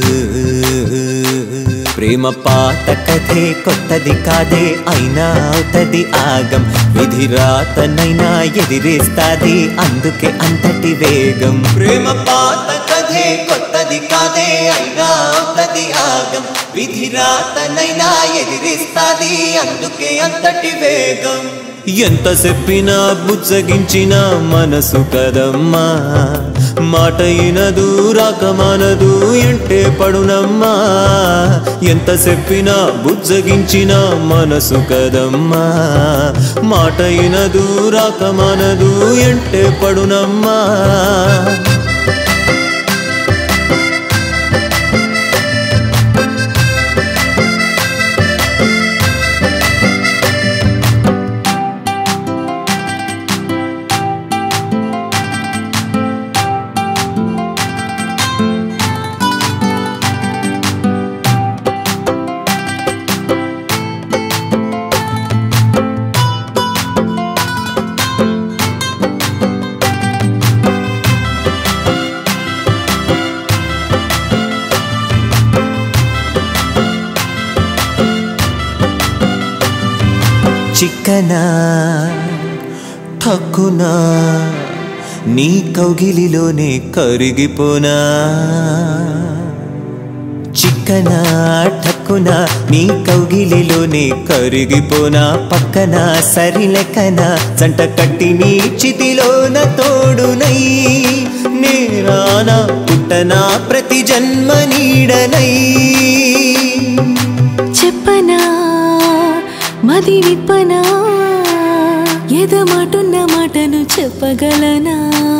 ప్రేమ పాత కథే కొత్తది కాదే అయినా అవుతది ఆగం విధి రాతనైనా ఎదిరిస్తాది అందుకే అంతటి వేగం ప్రేమ పాత కథే కొత్తది కాదే అయినా అవుతది ఆగం విధి రాతనైనా ఎదిరిస్తాది అందుకే అంతటి వేగం ఎంత చెప్పినా బుజ్జగించిన మనసు కదమ్మా మాట ఇనదు రాక మనదు ఎంటే పడునమ్మా ఎంత చెప్పినా బుజ్జగించిన మనసు కదమ్మా మాట ఇనదు రాక మనదు ఎంటే పడునమ్మా చిక్కనా ఠక్కునా నీ కౌగిలిలోనే కరిగిపోనా చిక్కనా ఠక్కున నీ కౌగిలిలోనే కరిగిపోనా పక్కన సరిలెక్కన జంట కట్టి నీ చితిలోన తోడునై నేరానా పుట్టనా ప్రతి జన్మ నీడనై చెప్పనా మది విప్పనా ఎదమాటున్న మాటను చెప్పగలనా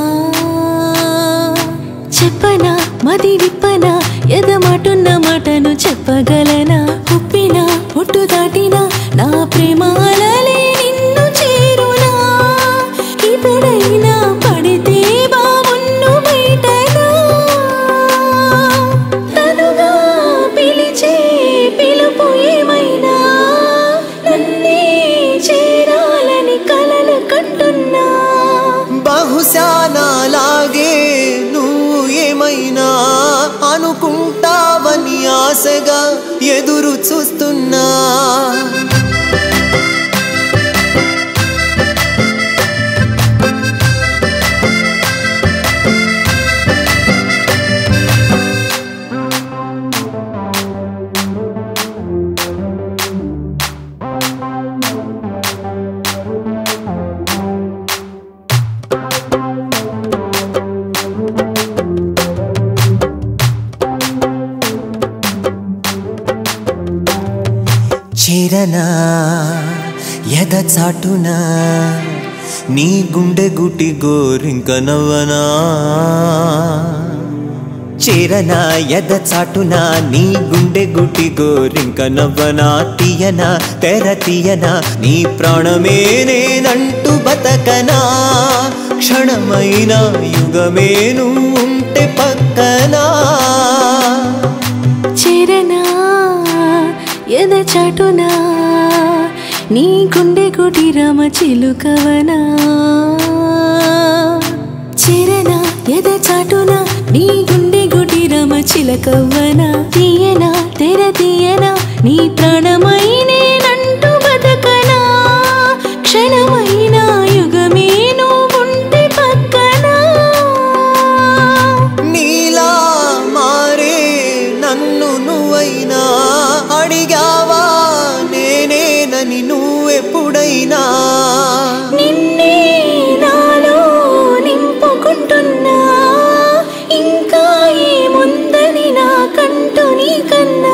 చెప్పనా మది విప్పనా ఎదమాటున్న మాటను చెప్పగలనా ఉప్పినా ఒట్టు దాటినా నా ప్రేమాలలే నిన్ను చేరునా ఇప్పుడైనా పడితే బావున్ను బయటనా తనుగా పిలిచే పిలుపు ఏమైనా నన్నే చేరాలని కలలు కంటున్నా బహుశా నాలాగే నువ్వు ఏమైనా అనుకుంటావని ఆశగా ఎదురు చూస్తున్నా చేరనా ఎద చాటునా నీ గుండె గుటి గోరింక నవ్వనా చేరనా ఎద చాటునా నీ గుండె గుటి గోరింక నవ్వనా తీయనా తెర తీయనా నీ ప్రాణమే నేనంటూ బతకనా క్షణమైన యుగమే నువ్వు ఉంటే పక్కనా చేరనా ఎద చాటునా నీ గుండె గుడి రామ చిలుకవనా చేరనా ఎద చాటునా నీ గుండె గుడి రామ చిలకవ్వనా తీయనా తెర తీయనా నీ ప్రాణమై నేనంటూ బతకనా క్షణమైన యుగమే నువ్వుంటే పక్కనా నీలా మారే నన్ను నువ్వైనా అడిగావా నేనేనని నువ్వెప్పుడైనా నిన్నే నాలో నింపుకుంటున్నా ఇంకా ఏముందని నాకంటూ నీకన్నా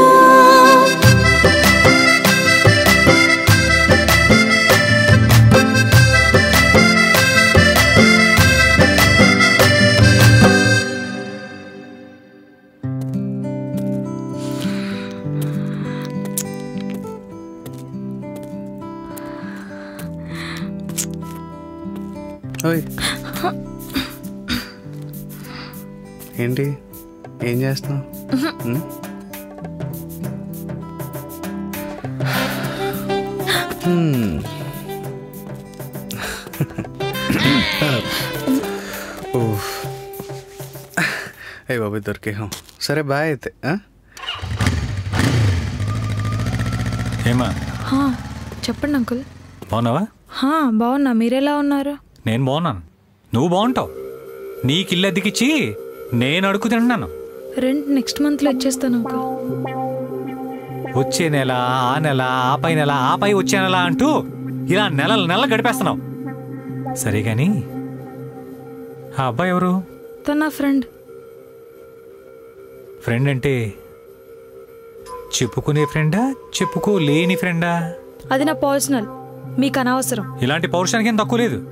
ఓయ్ ఏంటి ఏం చేస్తున్నావు ఉం? హ్మ్. ఊఫ్. ఏ బాబు దొరికేహం సరే బాయ్ అయితే ఆ? ఏమా హా, చెప్పండి అంకుల్ బాగున్నావా హా బాగున్నా మీరెలా ఉన్నారు నేను బాగున్నాను నువ్వు బాగుంటావు నీకు ఇల్లు అద్దెకిచ్చి నేను అడుగు తింటున్నాను రెంట్ నెక్స్ట్ మంత్లో ఇచ్చేస్తాను అంకుల్ వచ్చే నెల ఆ నెల ఆ పై నెల ఆ పై వచ్చే నెల అంటూ ఇలా నెలలు నెలలు గడిపేస్తున్నావు సరే కానీ ఆ అబ్బాయి ఎవరు తన నా ఫ్రెండ్ ఫ్రెండ్ అంటే చెప్పుకునే ఫ్రెండా చెప్పుకోలేని ఫ్రెండా అది నా పర్సనల్ మీకు అనవసరం ఇలాంటి పౌరుషానికి ఏం తక్కువ లేదు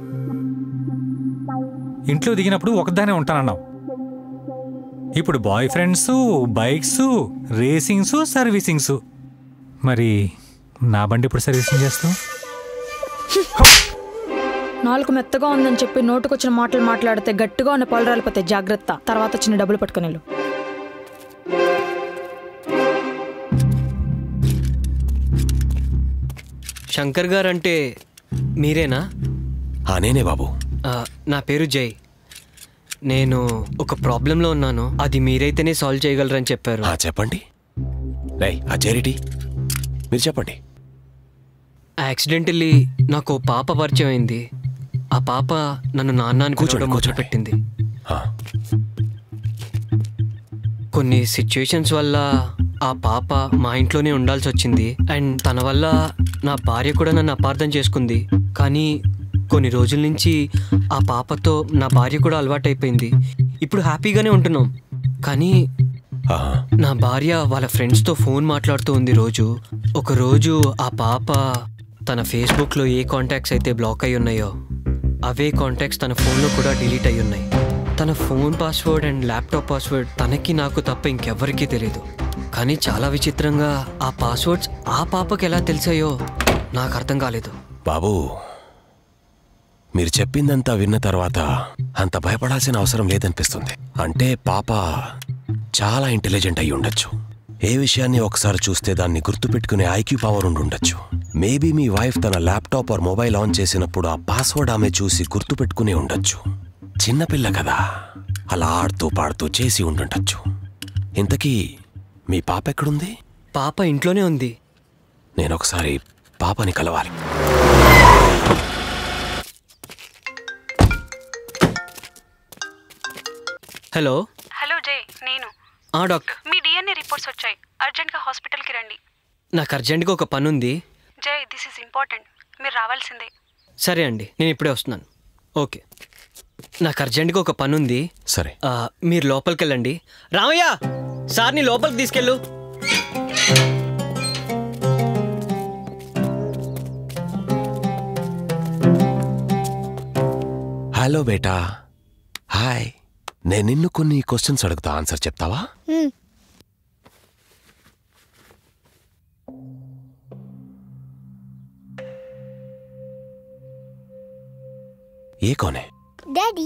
ఇంట్లో దిగినప్పుడు ఒకదానే ఉంటానన్నావు ఇప్పుడు boy friends bikes racings servicings మరి నా బండి ఇప్పుడు సర్వీసింగ్ చేస్తావు నాలుగు మెత్తగా ఉందని చెప్పి నోటుకొచ్చిన మాటలు మాట్లాడితే గట్టిగా ఉన్న పళ్ళు రాలిపోతాయి జాగ్రత్త తర్వాత చిన్న డబ్బులు పట్టుకుని వెళ్ళు శంకర్ గారు అంటే మీరేనా ఆ నేనే బాబు ఆ, నా పేరు జై నేను ఒక ప్రాబ్లంలో ఉన్నాను అది మీరైతేనే సాల్వ్ చేయగలరని చెప్పారు ఆ చెప్పండి రై ఆ చేరిటీ మీరు చెప్పండి యాక్సిడెంటల్లీ నాకు ఓ పాప పరిచయం అయింది ఆ పాప నన్ను నాన్న అని కూర్చోడం మొదలుపెట్టింది కొన్ని సిచ్యుయేషన్స్ వల్ల ఆ పాప మా ఇంట్లోనే ఉండాల్సి వచ్చింది అండ్ తన వల్ల నా భార్య కూడా నన్ను అపార్థం చేసుకుంది కానీ కొన్ని రోజుల నుంచి ఆ పాపతో నా భార్య కూడా అలవాటైపోయింది ఇప్పుడు హ్యాపీగానే ఉంటున్నాం కానీ నా భార్య వాళ్ళ ఫ్రెండ్స్తో ఫోన్ మాట్లాడుతూ ఉంది రోజు ఒక రోజు ఆ పాప తన ఫేస్బుక్లో ఏ కాంటాక్ట్స్ అయితే బ్లాక్ అయి ఉన్నాయో అవే కాంటాక్ట్స్ తన ఫోన్లో కూడా డిలీట్ అయి ఉన్నాయి తన phone password and laptop password తనకి నాకు తప్ప ఇంకెవ్వరికీ తెలియదు కానీ చాలా విచిత్రంగా ఆ పాస్వర్డ్స్ ఆ పాపకి ఎలా తెలిసాయో నాకు అర్థం కాలేదు బాబు మీరు చెప్పిందంతా విన్న తర్వాత అంత భయపడాల్సిన అవసరం లేదనిపిస్తుంది అంటే పాప చాలా ఇంటెలిజెంట్ అయి ఉండొచ్చు ఏ విషయాన్ని ఒకసారి చూస్తే దాన్ని గుర్తుపెట్టుకునే ఐక్యూ పవర్ ఉండి ఉండొచ్చు మేబీ మీ వైఫ్ తన ల్యాప్టాప్ ఆర్ మొబైల్ ఆన్ చేసినప్పుడు ఆ పాస్వర్డ్ ఆమె చూసి గుర్తుపెట్టుకునే ఉండొచ్చు చిన్నపిల్ల కదా అలా ఆడుతూ పాడుతూ చేసి ఉండుండొచ్చు ఇంతకీ మీ పాప ఎక్కడుంది పాప ఇంట్లోనే ఉంది నేను ఒకసారి పాపని కలవాలి హలో హలో జై నేను ఆ డాక్టర్ మీ డిఎన్ఏ రిపోర్ట్స్ వచ్చాయి అర్జెంట్గా హాస్పిటల్కి రండి నాకు అర్జెంటుగా ఒక పని ఉంది జై దిస్ ఇస్ ఇంపార్టెంట్ మీరు రావాల్సిందే సరే అండి నేను ఇప్పుడే వస్తున్నాను ఓకే నాకు అర్జెంటుగా ఒక పని ఉంది సరే ఆ, మీరు లోపలికి వెళ్ళండి రామయ్య సార్ని లోపలికి తీసుకెళ్ళు హలో బేటా హాయ్ నేను నిన్ను కొన్ని క్వశ్చన్స్ అడుగుతా ఆన్సర్ చెప్తావా ఏ కోనే daddy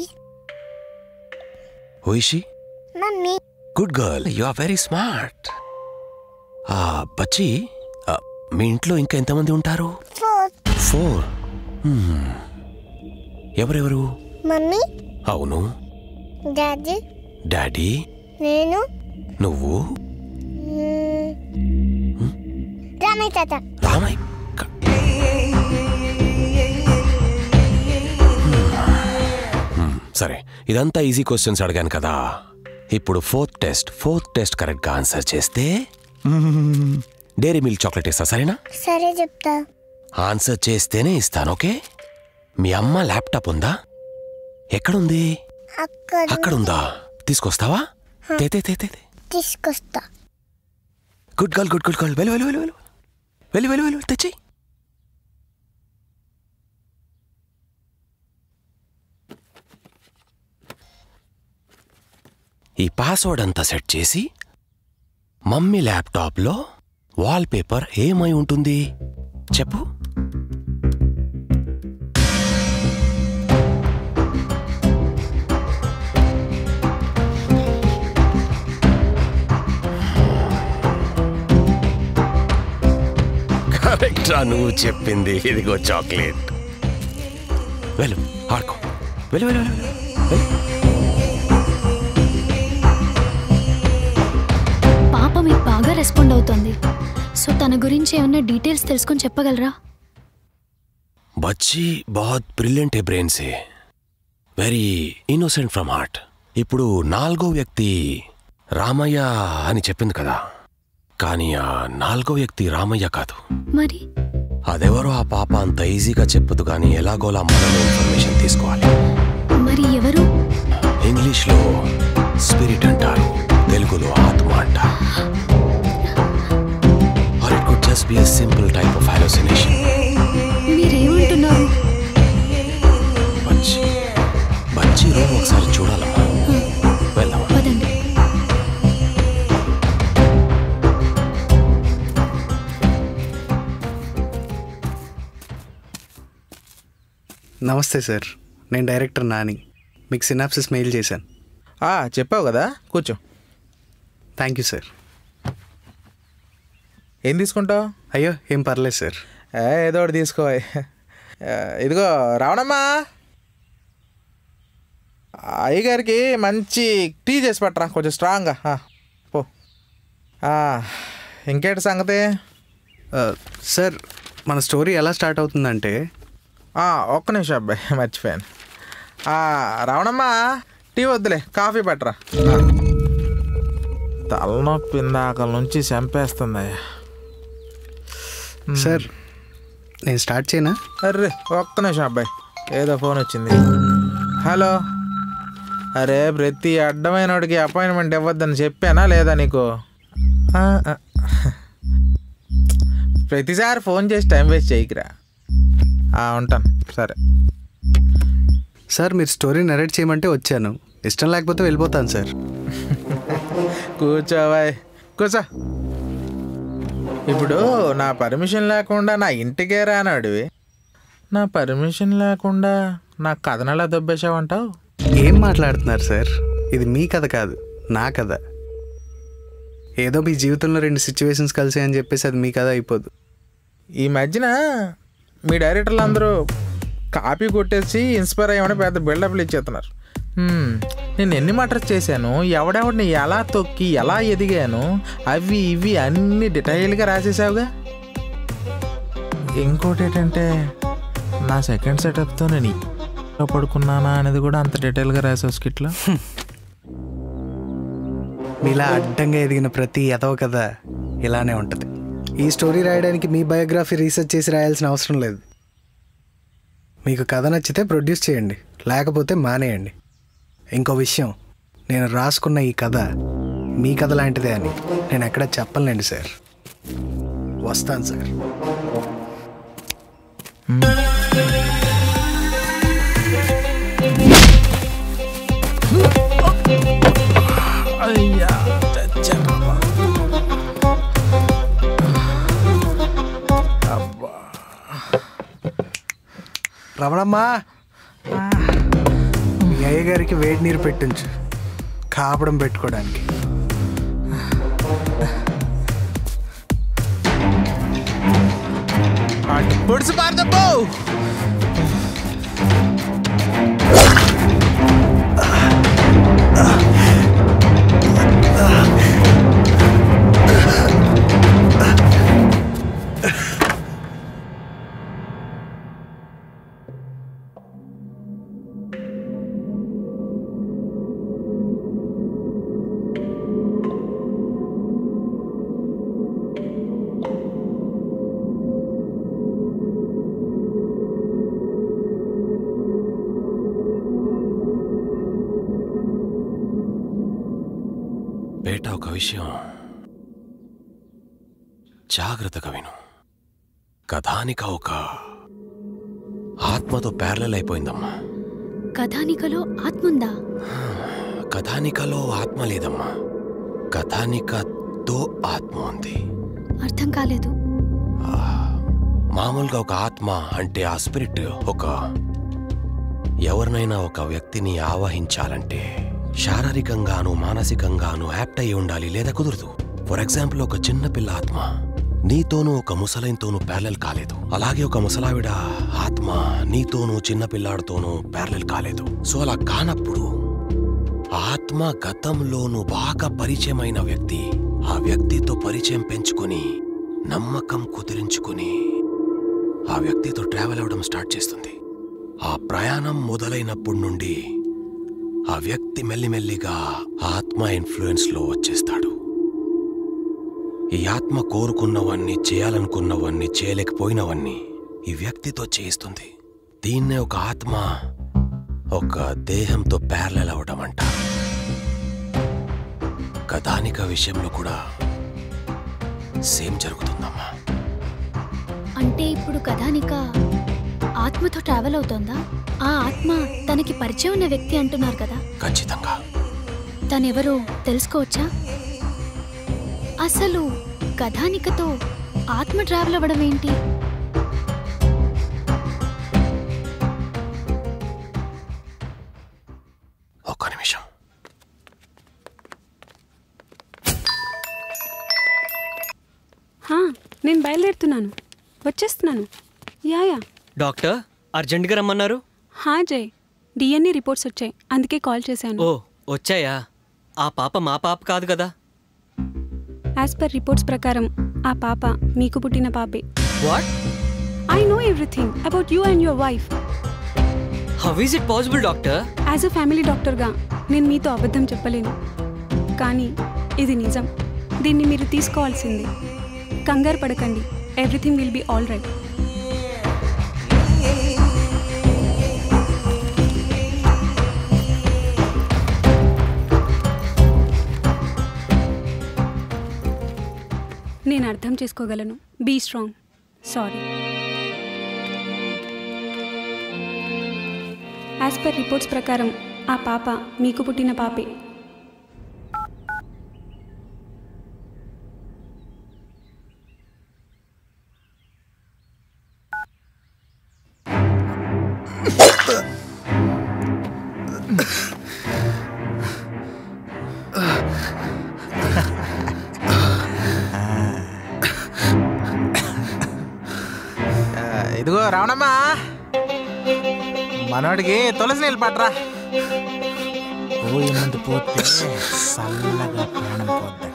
Oishi mummy good girl you are very smart ఆ బచ్చి ఆ, మీ ఇంట్లో ఇంకా ఎంతమంది ఉంటారు ఫోర్ ఫోర్ ఎవరెవరు మమ్మీ అవును డాడీ డాడీ నేను నువ్వు మ్మ్, రామయ్య తాత రామయ్య హ్మ్, సరే ఇదంతా ఈజీ క్వశ్చన్స్ అడిగాను కదా ఇప్పుడు ఫోర్త్ టెస్ట్ ఫోర్త్ టెస్ట్ కరెక్ట్గా ఆన్సర్ చేస్తే డైరీ మిల్క్ చాక్లెట్ ఇస్తా సరేనా సరే చెప్తా ఆన్సర్ చేస్తేనే ఇస్తాను ఓకే మీ అమ్మ ల్యాప్టాప్ ఉందా ఎక్కడుంది అక్కడ అక్కడుందా తీసుకొస్తావా తే తే తే తే తే. తీసుకొస్తా good girl good good girl వెళ్ళు వెళ్ళు వెళ్ళు వెళ్ళు వెళ్ళు వెళ్ళు వెళ్ళు తెచ్చి ఈ పాస్వర్డ్ అంతా సెట్ చేసి మమ్మీ ల్యాప్టాప్లో వాల్ పేపర్ ఏమై ఉంటుంది చెప్పు కరెక్టా నువ్వు చెప్పింది ఇదిగో చాక్లెట్ వెళ్ళు ఆడుకో వెళ్ళు వెళ్ళు వెళ్ళు వెళ్ళు. పాప మీకు బాగా రెస్పాండ్ అవుతోంది సో తన గురించి ఏమన్నా డీటెయిల్స్ తెలుసుకొని చెప్పగలరా బచ్చి బాత్ బ్రిలియంట్ ఏ బ్రెయిన్ సే వెరీ ఇన్నోసెంట్ ఫ్రమ్ హార్ట్ ఇప్పుడు నాలుగో వ్యక్తి రామయ్య అని చెప్పింది కదా కానీ ఆ నాలుగో వ్యక్తి రామయ్య కాదు మరి అదెవరో ఆ పాప అంత ఈజీగా చెప్పదు కానీ ఎలాగోలా మనమే ఇన్ఫర్మేషన్ తీసుకోవాలి మరి ఎవరు ఇంగ్లీష్లో స్పిరిట్ అంటారు తెలుగులో ఆత్మ అంటారు are it could just be a simple type of hallucination మీరేమంటున్నారు బచ్చి బచ్చి రూమ్ ఒకసారి చూడాలమ్మా వెళ్దాం పదండి నమస్తే సార్ నేను డైరెక్టర్ నాని మీకు సినాప్సిస్ మెయిల్ చేశాను ఆ, చెప్పావు కదా కూర్చో థ్యాంక్ యూ సార్ ఏం తీసుకుంటావు అయ్యో ఏం పర్లేదు సార్ ఏ, ఏదో ఒకటి తీసుకో ఏ, ఇదిగో రావణమ్మా అయ్యగారికి మంచి టీ చేసి పట్టరా కొంచెం స్ట్రాంగ్గా ఆ, పో ఆ, ఇంకేంటి సంగతి సార్ మన స్టోరీ ఎలా స్టార్ట్ అవుతుందంటే ఆ, ఒక్క నిమిషం అబ్బాయి మర్చిపోయాను ఆ, రావణమ్మా టీ వద్దులే కాఫీ పట్టరా ఆ. తలనొప్పి ఇందాక నుంచి చంపేస్తుందయ్యా సార్ నేను స్టార్ట్ చేయనా అర్రే ఒక్క నిమిషం అబ్బాయి ఏదో ఫోన్ వచ్చింది హలో అరే ప్రతి అడ్డమైన వాడికి అపాయింట్మెంట్ ఇవ్వద్దని చెప్పానా లేదా నీకు ఆ, ఆ. ప్రతిసారి ఫోన్ చేసి టైం వేస్ట్ చేయకురా ఆ, ఉంటాను సరే సార్ మీరు స్టోరీ నరేట్ చేయమంటే వచ్చాను ఇష్టం లేకపోతే వెళ్ళిపోతాను సార్ కూర్చోవాయ్ కూర్చో ఇప్పుడు నా పర్మిషన్ లేకుండా నా ఇంటికే రానాడివి నా పర్మిషన్ లేకుండా నా కథను ఎలా దొబ్బేశావంటావు ఏం మాట్లాడుతున్నారు సార్ ఇది మీ కథ కాదు నా కథ ఏదో మీ జీవితంలో రెండు సిచ్యువేషన్స్ కలిసి అని చెప్పేసి అది మీ కథ అయిపోదు ఈ మధ్యన మీ డైరెక్టర్లు అందరూ కాపీ కొట్టేసి ఇన్స్పైర్ అయ్యమని పెద్ద బిల్డప్లు ఇచ్చేస్తున్నారు హ్మ్, నేను ఎన్ని మటర్స్ చేశాను ఎవడెవడిని ఎలా తొక్కి ఎలా ఎదిగాను అవి ఇవి అన్ని డీటెయిల్గా రాసేసావుగా ఇంకోటి ఏంటంటే నా సెకండ్ సెటప్తో నేను ఇలా పడుకున్నానా అనేది కూడా అంత డీటెయిల్గా రాసావు స్కిట్లో మీలా అడ్డంగా ఎదిగిన ప్రతి ఎదవ కథ ఇలానే ఉంటుంది ఈ స్టోరీ రాయడానికి మీ బయోగ్రఫీ రీసెర్చ్ చేసి రాయాల్సిన అవసరం లేదు మీకు కథ నచ్చితే ప్రొడ్యూస్ చేయండి లేకపోతే మానేయండి ఇంకో విషయం నేను రాసుకున్న ఈ కథ మీ కథ లాంటిదే అని నేను ఎక్కడ చెప్పలేండి సార్ వస్తాను సార్ అయ్యా చచ్చానమ్మా. అబ్బా రమణమ్మా మీ అయ్య గారికి వేడి నీరు పెట్టించు కాపడం పెట్టుకోవడానికి పొడిసి పారదబ్బో బేట ఒక విషయం జాగ్రత్తగా విను కథానిక ఒక ఆత్మతో ప్యారలల్ అయిపోయిందమ్మా కథానికలో ఆత్ముందా కథానికలో ఆత్మ లేదమ్మా కథానికతో ఆత్మ ఉంది అర్థం కాలేదు మామూలుగా ఒక ఆత్మ అంటే ఆ స్పిరిట్ ఒక ఎవరినైనా ఒక వ్యక్తిని ఆవహించాలంటే శారీరకంగాను మానసికంగాను యాప్ట్ అయి ఉండాలి లేదా కుదరదు ఫర్ ఎగ్జాంపుల్ ఒక చిన్న పిల్ల ఆత్మ నీతోనూ ఒక ముసలైన్తోనూ ప్యారలల్ కాలేదు అలాగే ఒక ముసలావిడ ఆత్మ నీతోనూ చిన్న పిల్లాడితోనూ ప్యారలల్ కాలేదు సో అలా కానప్పుడు ఆత్మ గతంలోనూ బాగా పరిచయమైన వ్యక్తి ఆ వ్యక్తితో పరిచయం పెంచుకొని నమ్మకం కుదిరించుకుని ఆ వ్యక్తితో ట్రావెల్ అవ్వడం స్టార్ట్ చేస్తుంది ఆ ప్రయాణం మొదలైనప్పటి నుండి ఆ వ్యక్తి మెల్లిమెల్లిగా ఆత్మ ఇన్ఫ్లుయెన్స్లో వచ్చేస్తాడు ఈ ఆత్మ కోరుకున్నవన్నీ చేయాలనుకున్నవన్నీ చేయలేకపోయినవన్నీ ఈ వ్యక్తితో చేయిస్తుంది దీన్నే ఒక ఆత్మ ఒక దేహంతో ప్యారలల్ అవ్వడం అంట కథానిక విషయంలో కూడా సేమ్ జరుగుతుందమ్మా అంటే ఇప్పుడు కథానిక ఆత్మతో ట్రావెల్ అవుతోందా ఆ ఆత్మ తనకి పరిచయం ఉన్న వ్యక్తి అంటున్నారు కదా ఖచ్చితంగా తనెవరో తెలుసుకోవచ్చా అసలు కథానికతో ఆత్మ ట్రావెల్ అవ్వడం ఏంటి ఒక్క నిమిషం హా, నేను బయలుదేరుతున్నాను వచ్చేస్తున్నాను యా యా డాక్టర్ అర్జెంటుగా రమ్మన్నారు హా జయ్ డిఎన్ఏ రిపోర్ట్స్ వచ్చాయి అందుకే కాల్ చేశాను ఓ వచ్చాయా ఆ పాప మా పాప కాదు కదా యాజ్ పర్ రిపోర్ట్స్ ప్రకారం ఆ పాప మీకు పుట్టిన పాపే what I know everything about you and your wife how is it possible doctor as a family డాక్టర్గా నేను మీతో అబద్ధం చెప్పలేను కానీ ఇది నిజం దీన్ని మీరు తీసుకోవాల్సిందే కంగారు పడకండి everything will be all right నేను అర్థం చేసుకోగలను be strong sorry as per reports ప్రకారం ఆ పాప మీకు పుట్టిన పాపే ఆ, ఇదిగో రావణమ్మా మనోడికి తులసి నీళ్ళు పట్రా పోయి ముందు పోతే చల్లగా ప్రాణం పోద్ది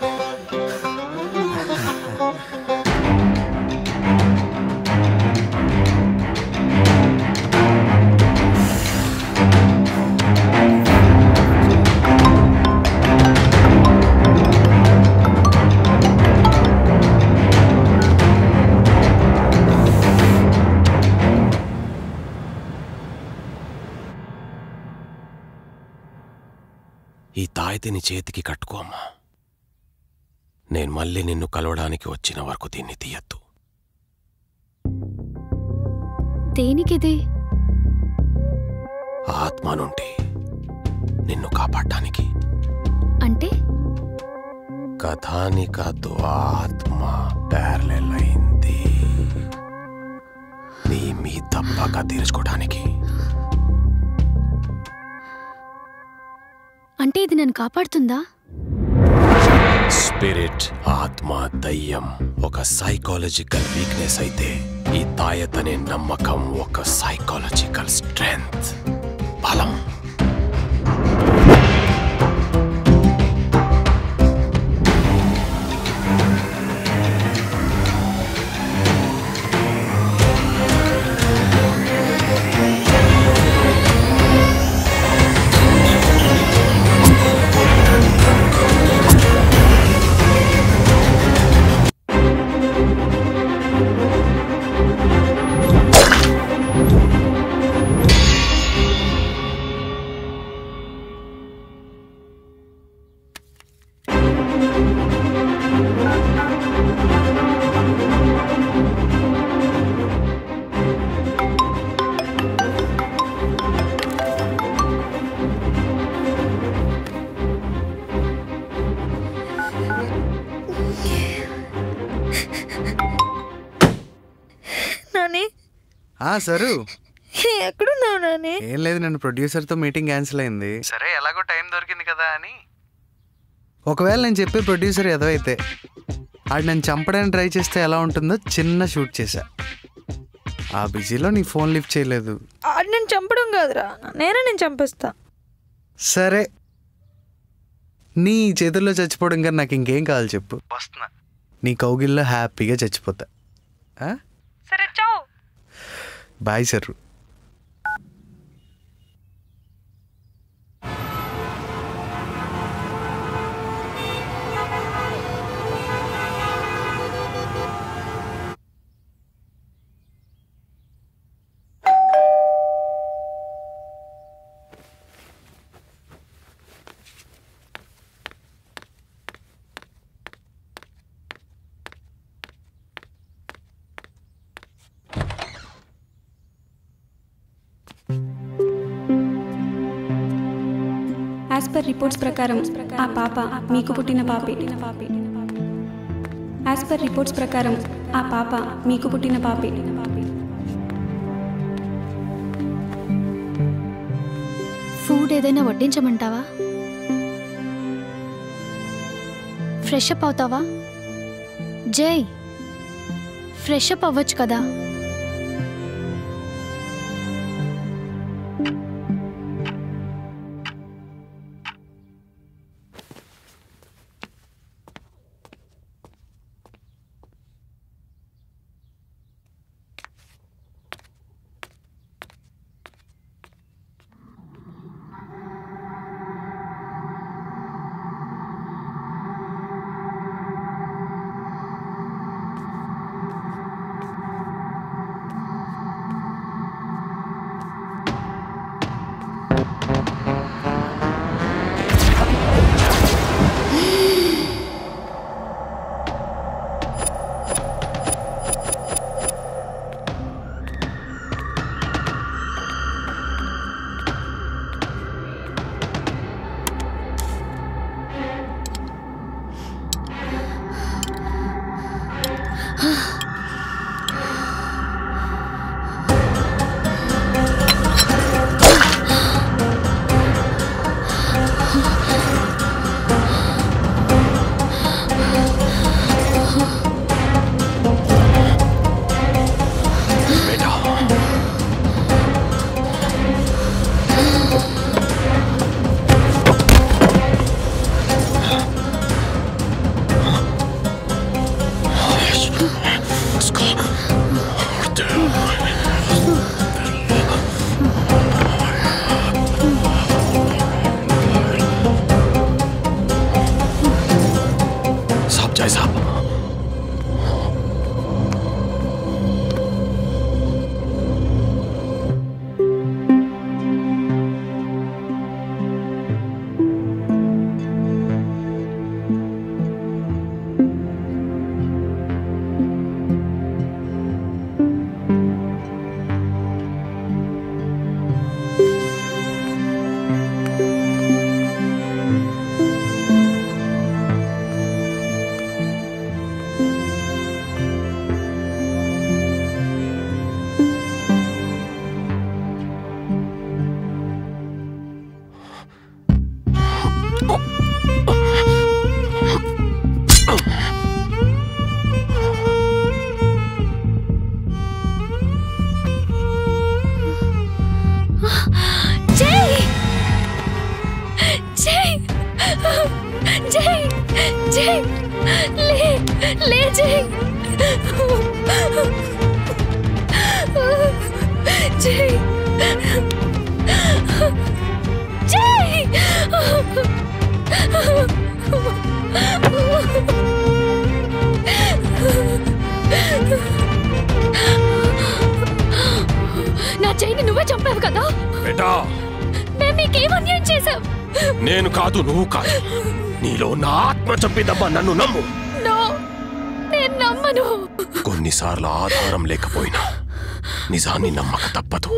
ఈ తాయితిని చేతికి కట్టుకో అమ్మా నేను మళ్ళీ నిన్ను కలవడానికి వచ్చిన వరకు దీన్ని తీయద్దు దేనికిది ఆత్మ నుండి నిన్ను కాపాడటానికి అంటే కథానికతో ఆత్మ ప్యారలెల్ అయింది నీ మీ తప్పక తీర్చుకోవడానికి అంటే ఇది నన్ను కాపాడుతుందా స్పిరిట్ ఆత్మ దయ్యం ఒక సైకాలజికల్ వీక్నెస్ అయితే ఈ తాయత్ అనే నమ్మకం ఒక సైకాలజికల్ స్ట్రెంగ్త్ బలం నాని ఆ సరు ఎక్కడున్నావు నాని ఏం లేదు నేను ప్రొడ్యూసర్తో మీటింగ్ క్యాన్సిల్ అయింది సరే ఎలాగో టైం దొరికింది కదా అని ఒకవేళ నేను చెప్పే ప్రొడ్యూసర్ ఏదో అయితే ఆడు నన్ను చంపడానికి ట్రై చేస్తే ఎలా ఉంటుందో చిన్న షూట్ చేశా ఆ బిజీలో నీ ఫోన్ లిఫ్ట్ చేయలేదు ఆడు నేను చంపడం కాదురా నేనే నేను చంపేస్తా సరే నీ చేతుల్లో చచ్చిపోవడం కానీ నాకు ఇంకేం కావాలి చెప్పు వస్తున్నా నీ కౌగిల్లో హ్యాపీగా చచ్చిపోతా ఆ? సరే చావు బాయ్ సరు యాజ్ పర్ రిపోర్ట్స్ ప్రకారం ఆ పాప మీకు పుట్టిన పాపే యాజ్ పర్ రిపోర్ట్స్ ప్రకారం ఆ పాప మీకు పుట్టిన పాపే ఫుడ్ ఏదైనా వడ్డించమంటావా ఫ్రెష్ అప్ అవుతావా జై ఫ్రెష్ అప్ అవ్వచ్చు కదా జైని నువ్వే చంపావు కదా బేటా మేము మీకేం అన్యాయం చేశాం నేను కాదు నువ్వు కాదు నీలో నా ఆత్మ చంపిందమ్మా నన్ను నమ్ము నో నేను నమ్మను కొన్నిసార్లు ఆధారం లేకపోయినా నిజాన్ని నమ్మక తప్పదు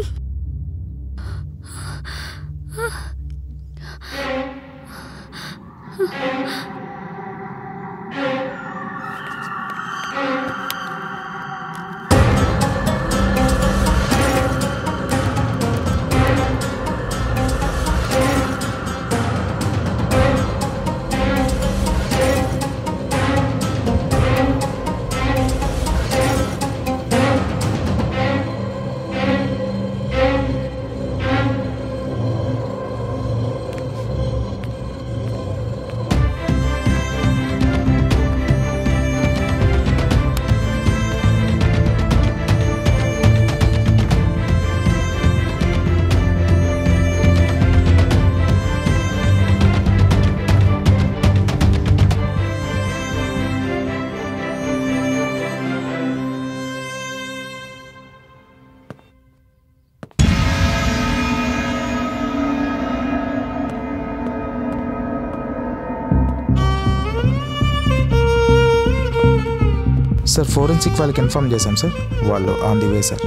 సార్ ఫోరెన్సిక్ వాళ్ళకి ఇన్ఫార్మ్ చేశాం సార్ వాళ్ళు ఆన్ ది వే సార్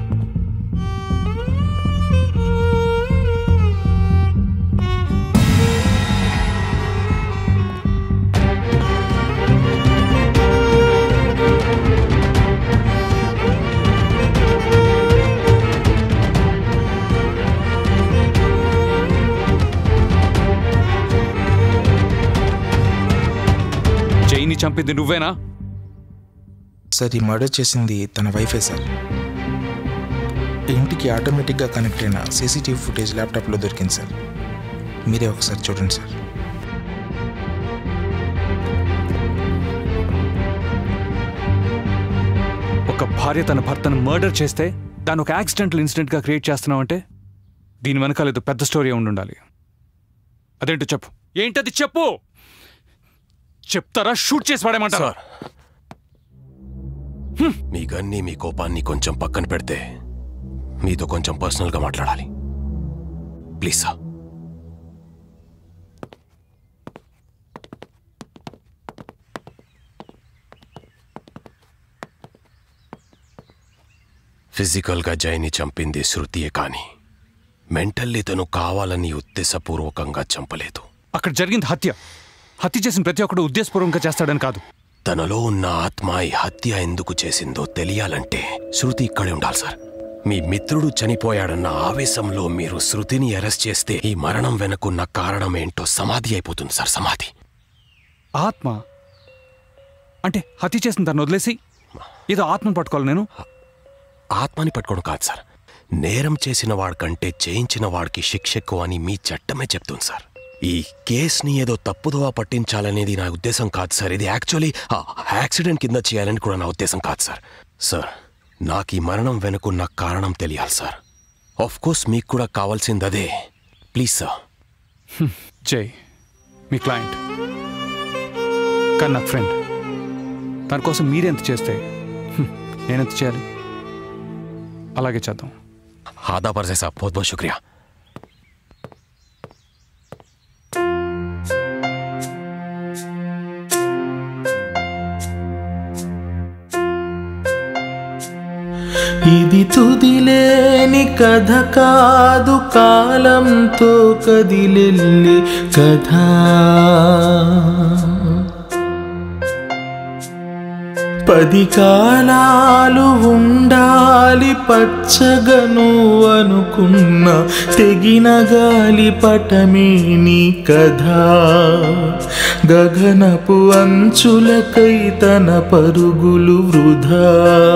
జైని చంపింది నువ్వేనా సార్ ఈ మర్డర్ చేసింది తన వైఫే సార్ ఇంటికి ఆటోమేటిక్గా కనెక్ట్ అయిన సీసీటీవీ ఫుటేజ్ ల్యాప్టాప్లో దొరికింది సార్ మీరే ఒకసారి చూడండి సార్ ఒక భార్య తన భర్తను మర్డర్ చేస్తే దాన్ని ఒక యాక్సిడెంటల్ ఇన్సిడెంట్గా క్రియేట్ చేస్తున్నావంటే దీని వెనకాల ఏదో పెద్ద స్టోరీ ఉండి ఉండాలి అదేంటో చెప్పు ఏంటది చెప్పు చెప్తారా షూట్ చేసి పడేమంటారా మీ గన్ని మీ కోపాన్ని కొంచెం పక్కన పెడితే మీతో కొంచెం పర్సనల్గా మాట్లాడాలి ప్లీజ్ సార్ ఫిజికల్గా జైని చంపింది శృతియే కానీ మెంటల్లీ తను కావాలని ఉద్దేశపూర్వకంగా చంపలేదు అక్కడ జరిగింది హత్య హత్య చేసిన ప్రతి ఒక్కడు ఉద్దేశపూర్వకంగా చేస్తాడని కాదు తనలో ఉన్న ఆత్మ ఈ హత్య ఎందుకు చేసిందో తెలియాలంటే శృతి ఇక్కడే ఉండాలి సార్ మీ మిత్రుడు చనిపోయాడన్న ఆవేశంలో మీరు శృతిని అరెస్ట్ చేస్తే ఈ మరణం వెనుకున్న కారణం ఏంటో సమాధి అయిపోతుంది సార్ సమాధి ఆత్మ అంటే హత్య చేసిన దాన్ని వదిలేసి ఏదో ఆత్మను పట్టుకోవాలి నేను ఆత్మని పట్టుకోవడం కాదు సార్ నేరం చేసిన వాడికంటే చేయించిన వాడికి శిక్ష ఎక్కువ అని మీ చట్టమే చెప్తుంది సార్ ఈ కేసుని ఏదో తప్పుదోవ పట్టించాలనేది నా ఉద్దేశం కాదు సార్ ఇది యాక్చువల్లీ యాక్సిడెంట్ కింద చేయాలని కూడా నా ఉద్దేశం కాదు సార్ సార్ నాకు ఈ మరణం వెనుకున్న కారణం తెలియాలి సార్ ఆఫ్ కోర్స్ మీకు కూడా కావాల్సింది అదే ప్లీజ్ సార్ జై మీ క్లయింట్ కానీ నాకు ఫ్రెండ్ దానికోసం మీరెంత చేస్తే హ్మ్, నేనెంత చేయాలి అలాగే చేద్దాం आधा पर साहब बहुत बहुत शुक्रिया ఇది తుదిలేని కథ కాదు కాలంతో కదిలెల్లి కథ పది కాలాలు ఉండాలి పచ్చగను అనుకున్న తెగిన గాలి పటమే నీ కథ గగనపు అంచులకై తన పరుగులు వృధా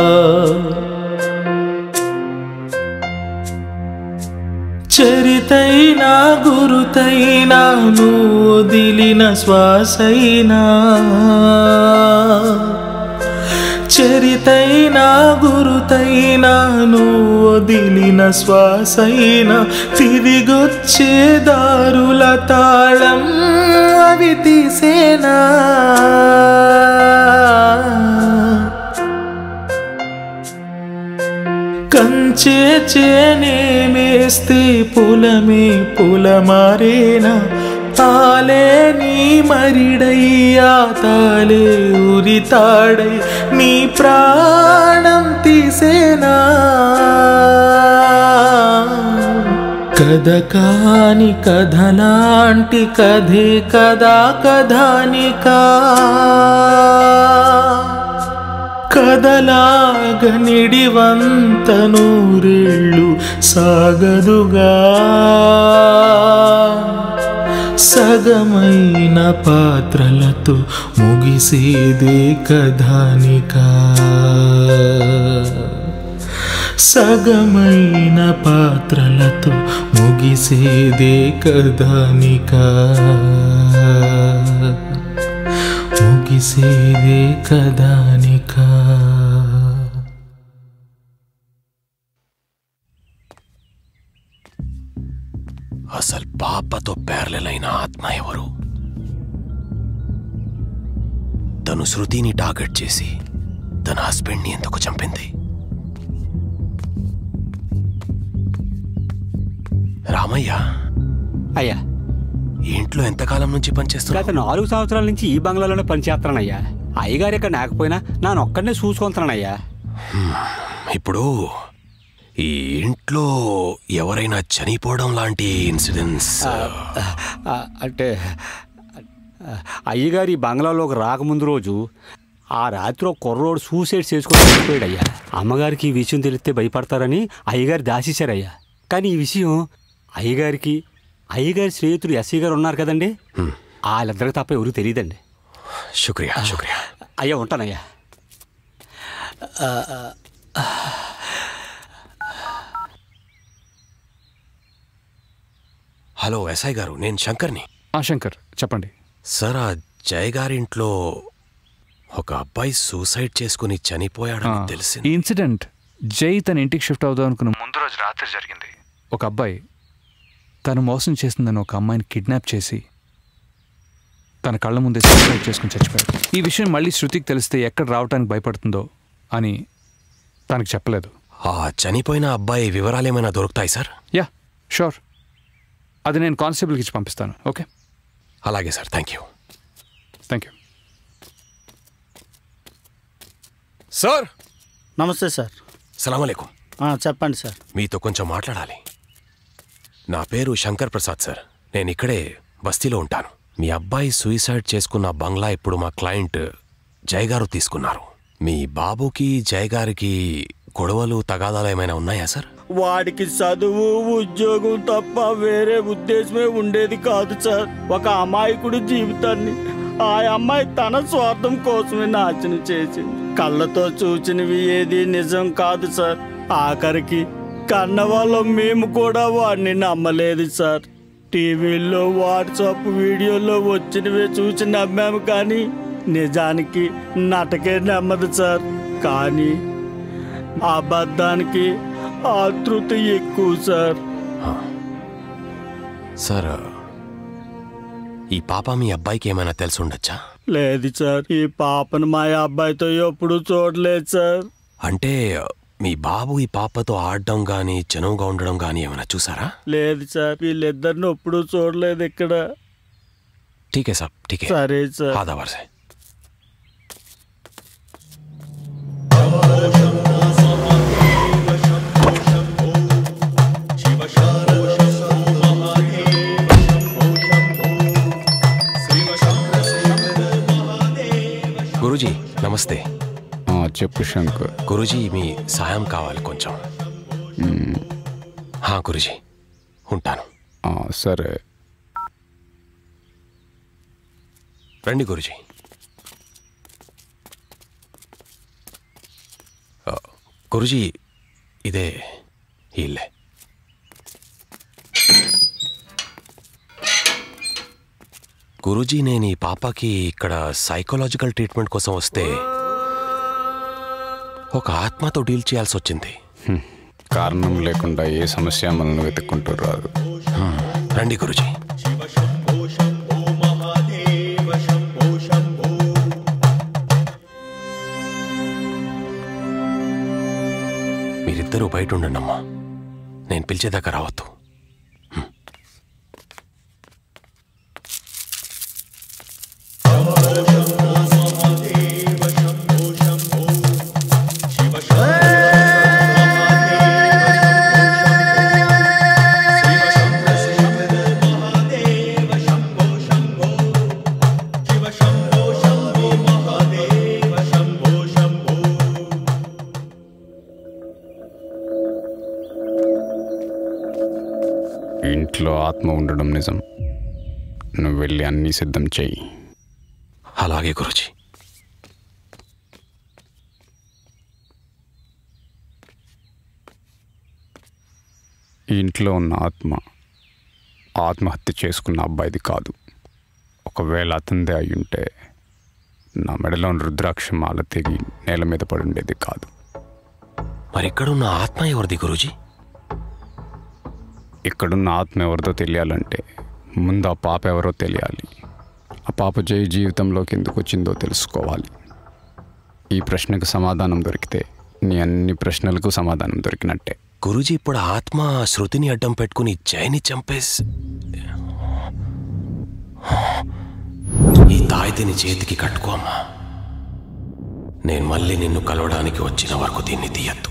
చరితైనా గురుతైనా నువ్వు వదిలిన శ్వాసైనా చరితైనా గురుతైనా నువ్వు వదిలిన శ్వాసైనా తిరిగొచ్చే దారుల తాళం అవి తీసేనా కంద కంచే చేనేమేస్తే పులమే పులమారేనా తాలే నీ మరిడయ్యా తాలే ఉరితాడై నీ ప్రాణం తీసేనా కథ కాని కథలాంటి కథే కదా కథానికా కదలాగ నిడివంత నూరేళ్ళు సాగదుగా సగమైన పాత్రలతో ముగిసేదే కథానికా సగమైన పాత్రలతో ముగిసేదే కథానికా ముగిసేదే కథానికా అసలు పాపతో పేర్లైన ఆత్మ ఎవరు తను శృతిని టార్గెట్ చేసి తన హస్బెండ్ని ఎందుకు చంపింది రామయ్య అయ్యా ఈ ఇంట్లో ఎంతకాలం నుంచి పనిచేస్తున్నా గత నాలుగు సంవత్సరాల నుంచి ఈ బంగ్లాలోనే పనిచేస్తున్నానయ్యా అయ్యగారు ఇక్కడ లేకపోయినా నాను ఒక్కడనే చూసుకుంటున్నానయ్యా ఇప్పుడు ఈ ఇంట్లో ఎవరైనా చనిపోవడం లాంటి ఇన్సిడెంట్స్ ఆ, అంటే ఆ, అయ్యగారు ఈ బంగ్లాలోకి రాకముందు రోజు ఆ రాత్రి ఒక కుర్రోడు సూసైడ్ చేసుకొని చనిపోయాడు అయ్యా అమ్మగారికి ఈ విషయం తెలిస్తే భయపడతారని అయ్యగారు దాచేశారయ్యా కానీ ఈ విషయం అయ్యగారికి అయ్యగారి స్నేహితుడు ఎస్ఐ గారు ఉన్నారు కదండి వాళ్ళిద్దరికి తప్ప ఎవరికి తెలియదండి శుక్రియా శుక్రియా అయ్యా ఉంటానయ్యా ఆ, ఆ, హలో ఎస్ఐ గారు నేను శంకర్ని శంకర్ చెప్పండి సార్ ఆ జయ్ గారింట్లో ఒక అబ్బాయి సూసైడ్ చేసుకుని చనిపోయాడని ఆ, తెలిసింది ఈ ఇన్సిడెంట్ జై తన ఇంటికి షిఫ్ట్ అవుదాం అనుకున్న ముందు రోజు రాత్రి జరిగింది ఒక అబ్బాయి తను మోసం చేసిందని ఒక అమ్మాయిని కిడ్నాప్ చేసి తన కళ్ళ ముందే సూసైడ్ చేసుకుని చచ్చిపోయాడు ఈ విషయం మళ్ళీ శృతికి తెలిస్తే ఎక్కడ రావడానికి భయపడుతుందో అని తనకు చెప్పలేదు ఆ చనిపోయిన అబ్బాయి వివరాలేమైనా దొరుకుతాయి సార్ యా షూర్ అది నేను కానిస్టేబుల్కి ఇచ్చి పంపిస్తాను ఓకే అలాగే sir thank you thank you sir నమస్తే సార్ సలాం అలైకుం ఆ, చెప్పండి సార్ మీతో కొంచెం మాట్లాడాలి నా పేరు శంకర్ ప్రసాద్ సార్ నేను ఇక్కడే బస్తీలో ఉంటాను మీ అబ్బాయి సూసైడ్ చేసుకున్న బంగ్లా ఇప్పుడు మా క్లయింట్ జయ్ గారు తీసుకున్నారు మీ బాబుకి జయ్ గారికి గొడవలు తగాదాలు ఏమైనా ఉన్నాయా సార్ వాడికి చదువు ఉద్యోగం తప్ప వేరే ఉద్దేశమే ఉండేది కాదు సార్ ఒక అమాయకుడి జీవితాన్ని ఆ అమ్మాయి తన స్వార్థం కోసమే నాశనం చేసింది కళ్ళతో చూచినవి ఏది నిజం కాదు సార్ ఆఖరికి కన్నవాళ్ళం మేము కూడా వాడిని నమ్మలేదు సార్ టీవీల్లో వాట్సాప్ వీడియోలో వచ్చినవే చూసి నమ్మాము కానీ నిజానికి నటకే నమ్మదు సార్ కానీ అబద్ధానికి ఆతృత ఎక్కువ సార్ సార్ ఈ పాప మీ అబ్బాయికి ఏమైనా తెలిసి ఉండొచ్చా లేదు సార్ ఈ పాపను మా అబ్బాయితో ఎప్పుడు చూడలేదు సార్ అంటే మీ బాబు ఈ పాపతో ఆడడం గాని చనువుగా ఉండడం గాని ఏమైనా చూసారా లేదు సార్ వీళ్ళిద్దరిని ఎప్పుడు చూడలేదు ఇక్కడ ఠీకే సాబ్ ఠీకే సరే సార్ ఆదావర్ సే గురుజీ నమస్తే చెప్పు శంకర్ గురుజీ మీ సాయం కావాలి కొంచెం హా గురుజీ ఉంటాను సరే రండి గురుజీ ఆ, గురుజీ ఇదే ఈ ఇల్లే గురూజీ నేను ఈ పాపకి ఇక్కడ సైకలాజికల్ ట్రీట్మెంట్ కోసం వస్తే ఒక ఆత్మతో డీల్ చేయాల్సి వచ్చింది కారణం లేకుండా ఏ సమస్య మనల్ని వెతుక్కుంటూ రాదు రండి గురుజీ మీరిద్దరూ బయట బయట ఉండండమ్మా నేను పిలిచేదాకా రావద్దు ఇంట్లో ఆత్మ ఉండడం నిజం నువ్వు వెళ్ళి అన్నీ సిద్ధం చెయ్యి అలాగే గురుజీ ఈ ఇంట్లో ఉన్న ఆత్మ ఆత్మహత్య చేసుకున్న అబ్బాయిది కాదు ఒకవేళ అతందే అయి ఉంటే నా మెడలోని రుద్రాక్ష మాల తెగి నేల మీద పడి ఉండేది కాదు మరి ఇక్కడున్న ఆత్మ ఎవరిది గురుజీ ఇక్కడున్న ఆత్మ ఎవరిదో తెలియాలంటే ముందు ఆ పాప ఎవరో తెలియాలి ఆ పాప జై జీవితంలోకి ఎందుకు వచ్చిందో తెలుసుకోవాలి ఈ ప్రశ్నకు సమాధానం దొరికితే నీ అన్ని ప్రశ్నలకు సమాధానం దొరికినట్టే గురుజీ ఇప్పుడు ఆ ఆత్మ శృతిని అడ్డం పెట్టుకుని జైని చంపేసి ఈ తాయితిని చేతికి కట్టుకో అమ్మా నేను మళ్ళీ నిన్ను కలవడానికి వచ్చిన వరకు దీన్ని తీయద్దు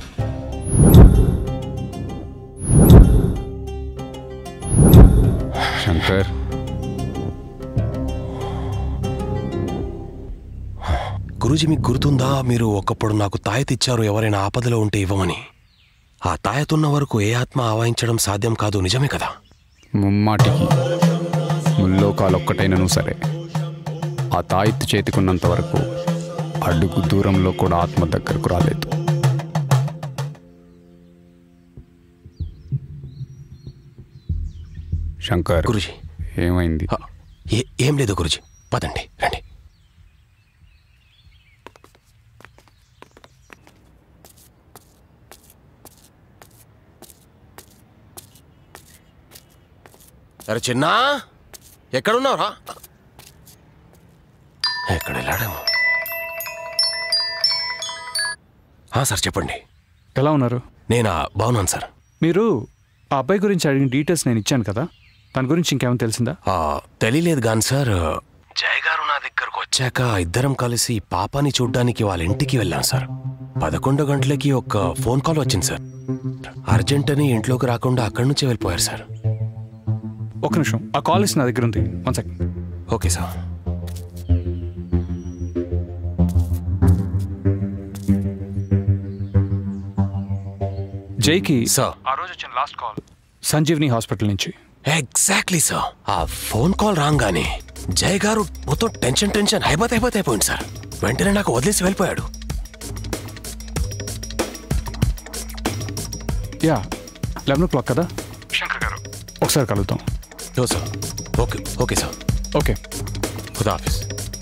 శంకర్ గురూజీ మీకు గుర్తుందా మీరు ఒకప్పుడు నాకు తాయతిచ్చారు ఎవరైనా ఆపదలో ఉంటే ఇవ్వమని ఆ తాయతున్న వరకు ఏ ఆత్మ ఆవాహించడం సాధ్యం కాదు నిజమే కదా ముమ్మాటికి ముల్లోకాలు ఒక్కటైనను సరే ఆ తాయిత్తు చేతికున్నంత వరకు అడుగు దూరంలో కూడా ఆత్మ దగ్గరకు రాలేదు శంకర్ గురుజీ ఏమైంది ఏ ఏం లేదు గురుజీ పదండి రండి అరే చిన్నా ఎక్కడున్నావురా ఎక్కడ వెళ్ళాడేమో ఆ, సార్ చెప్పండి ఎలా ఉన్నారు నేనా బాగున్నాను సార్ మీరు ఆ అబ్బాయి గురించి అడిగిన డీటెయిల్స్ నేను ఇచ్చాను కదా దాని గురించి ఇంకేమైనా తెలిసిందా ఆ, తెలియలేదు గాని సార్ జయ్ గారు నా దగ్గరకు వచ్చాక ఇద్దరం కలిసి పాపాని చూడ్డానికి వాళ్ళ ఇంటికి వెళ్ళాం సార్ పదకొండు గంటలకి ఒక ఫోన్ కాల్ వచ్చింది సార్ అర్జెంట్ అని ఇంట్లోకి రాకుండా అక్కడి నుంచే వెళ్ళిపోయారు సార్ ఒక నిమిషం ఆ కాల్ లిస్ట్ నా దగ్గర ఉంది వన్ సెకండ్ ఓకే సార్ జైకి సార్ ఆ రోజు వచ్చిన లాస్ట్ కాల్ సంజీవ్ని హాస్పిటల్ నుంచి ఎగ్జాక్ట్లీ సార్ ఆ ఫోన్ కాల్ రాగానే జయ్ గారు మొత్తం టెన్షన్ టెన్షన్ హైబత్ హైబత్ అయిపోయింది సార్ వెంటనే నాకు వదిలేసి వెళ్ళిపోయాడు యా లెవెన్ ఓ క్లాక్ కదా శంకర్ గారు ఒకసారి కలుద్దాం ఓ sir okay okay sir okay ఖుదా ఆఫీస్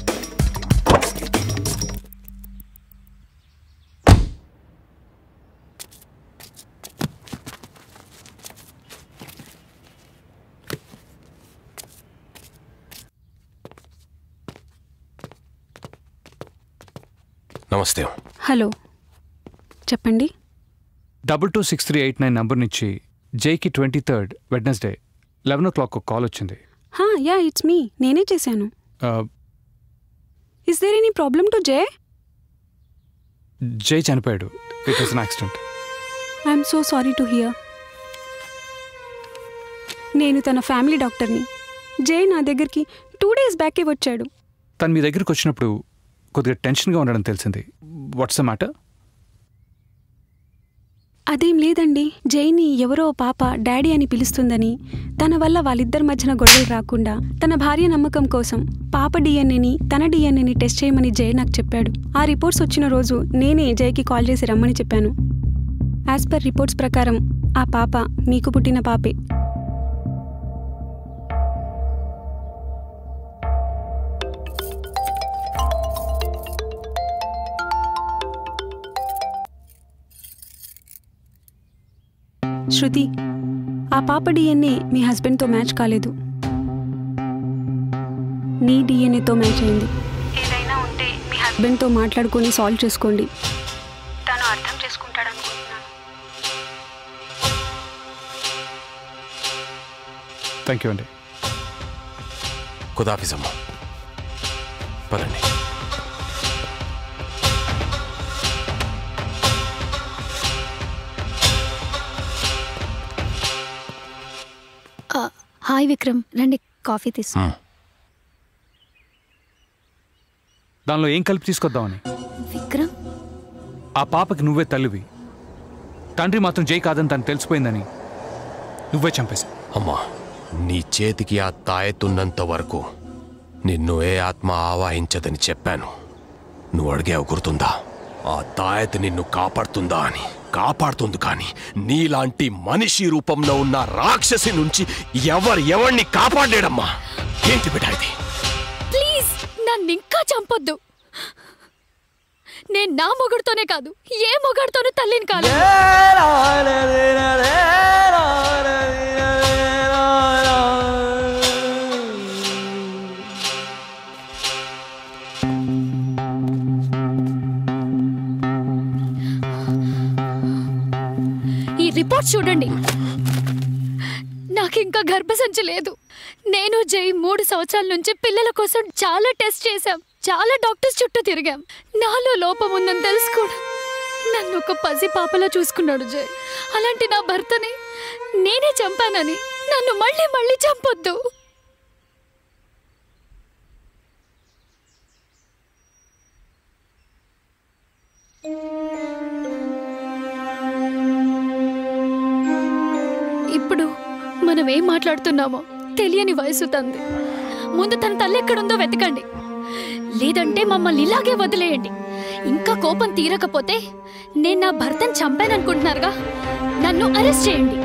నమస్తే హలో చెప్పండి double two six three eight nine number నుంచి జైకి twenty third Wednesday eleven o'clock ఒక కాల్ వచ్చింది హా యా ఇట్స్ మీ నేనే చేశాను ఆ, is there any problem to Jai Jai చనిపోయాడు it was an accident I'm so sorry to hear నేను తన ఫ్యామిలీ డాక్టర్ని జై నా దగ్గరికి టూ డేస్ బ్యాకే వచ్చాడు తను మీ దగ్గరికి వచ్చినప్పుడు కొద్దిగా టెన్షన్గా ఉండడం తెలిసింది వాట్స్ ద మ్యాటర్ అదేం లేదండి జైని ఎవరో పాప డాడీ అని పిలుస్తుందని తన వల్ల వాళ్ళిద్దరి మధ్యన గొడవలు రాకుండా తన భార్య నమ్మకం కోసం పాప డిఎన్ఏని తన డిఎన్ఏని టెస్ట్ చేయమని జై నాకు చెప్పాడు ఆ రిపోర్ట్స్ వచ్చిన రోజు నేనే జైకి కాల్ చేసి రమ్మని చెప్పాను యాజ్ పర్ రిపోర్ట్స్ ప్రకారం ఆ పాప మీకు పుట్టిన పాపే శృతి ఆ పాప డిఎన్ఏ మీ హస్బెండ్తో మ్యాచ్ కాలేదు నీ డిఎన్ఏతో మ్యాచ్ అయింది ఏదైనా ఉంటే మీ హస్బెండ్తో మాట్లాడుకొని సాల్వ్ చేసుకోండి తను అర్థం చేసుకుంటాడనుకుంటున్నాను థ్యాంక్ యూ అండి ఖుదాఫిజమ్మ పదండి ఆ, హాయ్ విక్రమ్ రండి కాఫీ తీసు దానిలో ఏం కలిపి తీసుకొద్దామని విక్రమ్ ఆ పాపకి నువ్వే తల్లివి తండ్రి మాత్రం జై కాదని తను తెలిసిపోయిందని నువ్వే చంపేశావు అమ్మా నీ చేతికి ఆ తాయెత్తున్నంత వరకు నిన్ను ఏ ఆత్మ ఆవాహించదని చెప్పాను నువ్వు అడిగావు గుర్తుందా ఆ తాయెత్ నిన్ను కాపాడుతుందా అని కాపాడుతుంది కానీ నీలాంటి మనిషి రూపంలో ఉన్న రాక్షసి నుంచి ఎవరు ఎవరిని కాపాడలేడమ్మా ఏంటి బిడ్డ ఇది ప్లీజ్ నన్ను ఇంకా చంపొద్దు నేను నా మొగుడుతోనే కాదు ఏ మొగుడుతోనూ తల్లిని కాదు ఈ రిపోర్ట్ చూడండి నాకు ఇంకా గర్భసంచి లేదు నేను జై మూడు సంవత్సరాల నుంచి పిల్లల కోసం చాలా టెస్ట్ చేశాం చాలా డాక్టర్స్ చుట్టూ తిరిగాం నాలో లోపం ఉందని తెలుసు కూడా నన్ను ఒక పసి పాపలా చూసుకున్నాడు జై అలాంటి నా భర్తని నేనే చంపానని నన్ను మళ్ళీ మళ్ళీ చంపొద్దు ఇప్పుడు మనం ఏం మాట్లాడుతున్నామో తెలియని వయసు తంది ముందు తన తల్లి ఎక్కడుందో వెతకండి లేదంటే మమ్మల్ని ఇలాగే వదిలేయండి ఇంకా కోపం తీరకపోతే నేను నా భర్తను చంపాననుకుంటున్నారుగా నన్ను అరెస్ట్ చేయండి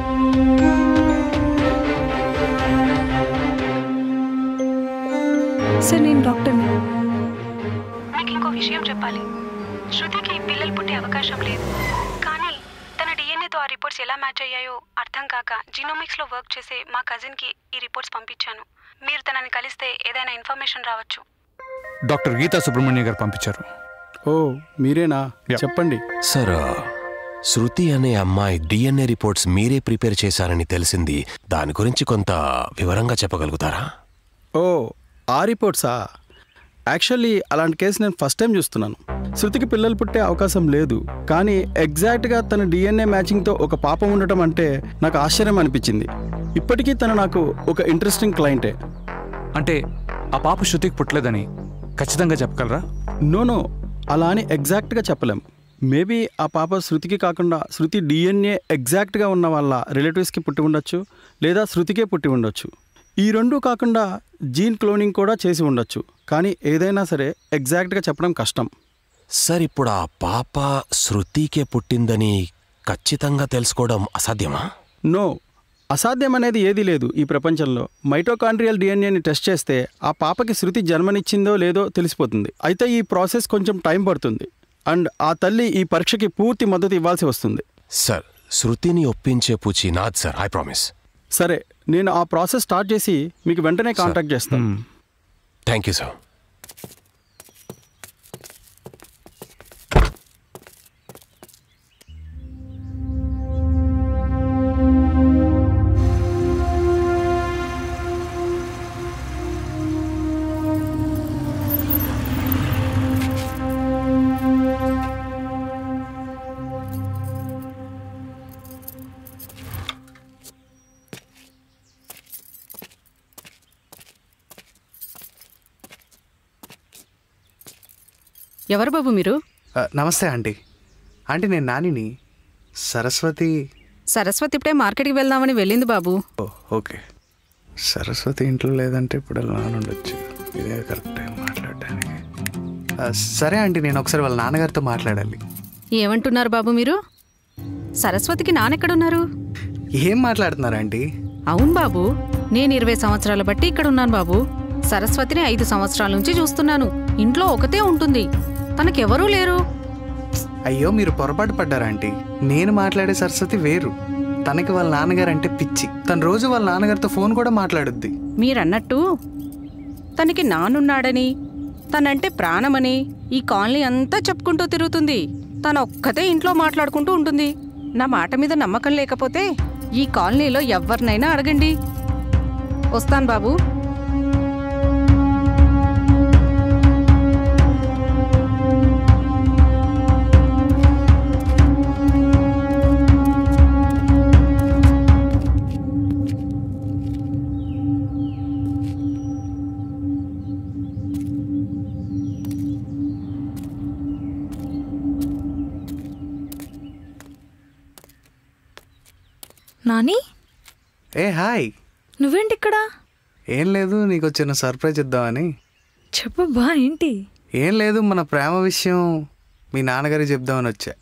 సార్ నేను డాక్టర్ని మీకు ఇంకో విషయం చెప్పాలి శృతికి పిల్లలు పుట్టే అవకాశం లేదు కానీ తన డిఎన్ఏతో ఆ రిపోర్ట్స్ ఎలా మ్యాచ్ అయ్యాయో అర్థం కాక జీనోమిక్స్లో వర్క్ చేసే మా కజిన్కి ఈ రిపోర్ట్స్ పంపించాను మీరు తనని కలిస్తే ఏదైనా ఇన్ఫర్మేషన్ రావచ్చు డాక్టర్ గీతా సుబ్రహ్మణ్య గారు పంపించారు ఓ మీరేనా చెప్పండి సార్ శృతి అనే అమ్మాయి డిఎన్ఏ రిపోర్ట్స్ మీరే ప్రిపేర్ చేశారని తెలిసింది దాని గురించి కొంత వివరంగా చెప్పగలుగుతారా ఓ ఆ రిపోర్ట్సా యాక్చువల్లీ అలాంటి కేసు నేను ఫస్ట్ టైం చూస్తున్నాను శృతికి పిల్లలు పుట్టే అవకాశం లేదు కానీ ఎగ్జాక్ట్గా తన డిఎన్ఏ మ్యాచింగ్తో ఒక పాప ఉండటం అంటే నాకు ఆశ్చర్యం అనిపించింది ఇప్పటికీ తను నాకు ఒక ఇంట్రెస్టింగ్ క్లయింటే అంటే ఆ పాప శృతికి పుట్టలేదని ఖచ్చితంగా చెప్పగలరా నో నో అలా అని ఎగ్జాక్ట్గా చెప్పలేం మేబీ ఆ పాప శృతికి కాకుండా శృతి డిఎన్ఏ ఎగ్జాక్ట్గా ఉన్న వాళ్ళ రిలేటివ్స్కి పుట్టి ఉండొచ్చు లేదా శృతికే పుట్టి ఉండొచ్చు ఈ రెండు కాకుండా జీన్ క్లోనింగ్ కూడా చేసి ఉండొచ్చు కానీ ఏదైనా సరే ఎగ్జాక్ట్గా చెప్పడం కష్టం సార్ ఇప్పుడు ఆ పాప శృతికే పుట్టిందని ఖచ్చితంగా తెలుసుకోవడం అసాధ్యమా నో అసాధ్యం అనేది ఏదీ లేదు ఈ ప్రపంచంలో మైటోకాండ్రియల్ డిఎన్ఏని టెస్ట్ చేస్తే ఆ పాపకి శృతి జన్మనిచ్చిందో లేదో తెలిసిపోతుంది అయితే ఈ ప్రాసెస్ కొంచెం టైం పడుతుంది అండ్ ఆ తల్లి ఈ పరీక్షకి పూర్తి మద్దతు ఇవ్వాల్సి వస్తుంది సార్ శృతిని ఒప్పించే పూచి నాద్ సార్ ఐ ప్రామిస్ సరే నేను ఆ ప్రాసెస్ స్టార్ట్ చేసి మీకు వెంటనే కాంటాక్ట్ చేస్తాను థ్యాంక్ యూ సార్ ఎవరు బాబు మీరు ఆ, నమస్తే ఆంటీ ఆంటీ నేను నానిని సరస్వతి సరస్వతి ఇప్పుడే మార్కెట్కి వెళ్దామని వెళ్ళింది బాబు ఓ, ఓకే సరస్వతి ఇంట్లో లేదంటే ఇప్పుడు వాళ్ళ నాన్న ఉండొచ్చు ఇదే కరెక్ట్ టైం మాట్లాడడానికి ఆ, సరే ఆంటీ నేను ఒకసారి వాళ్ళ నాన్నగారితో మాట్లాడాలి ఏమంటున్నారు బాబు మీరు సరస్వతికి నానెక్కడున్నారు ఏం మాట్లాడుతున్నారు ఆంటీ అవును బాబు నేను ఇరవై సంవత్సరాల బట్టి ఇక్కడ ఉన్నాను బాబు సరస్వతిని ఐదు సంవత్సరాల నుంచి చూస్తున్నాను ఇంట్లో ఒకతే ఉంటుంది తనకెవరూ లేరు అయ్యో మీరు పొరపాటు పడ్డారు ఆంటీ నేను మాట్లాడే సరస్వతి వేరు తనకి వాళ్ళ నాన్నగారు అంటే పిచ్చి తను రోజు వాళ్ళ నాన్నగారితో ఫోన్ కూడా మాట్లాడుద్ది మీరన్నట్టు తనకి నానున్నాడని తనంటే ప్రాణమని ఈ కాలనీ అంతా చెప్పుకుంటూ తిరుగుతుంది తన ఒక్కతే ఇంట్లో మాట్లాడుకుంటూ ఉంటుంది నా మాట మీద నమ్మకం లేకపోతే ఈ కాలనీలో ఎవరినైనా అడగండి వస్తాను బాబు నాని ఏ హాయ్ నువ్వేంటి ఇక్కడ ఏం లేదు నీకు చిన్న సర్ప్రైజ్ ఇద్దామని చెప్పబ్బా ఏంటి ఏం లేదు మన ప్రేమ విషయం మీ నాన్నగారికి చెప్దామని వచ్చా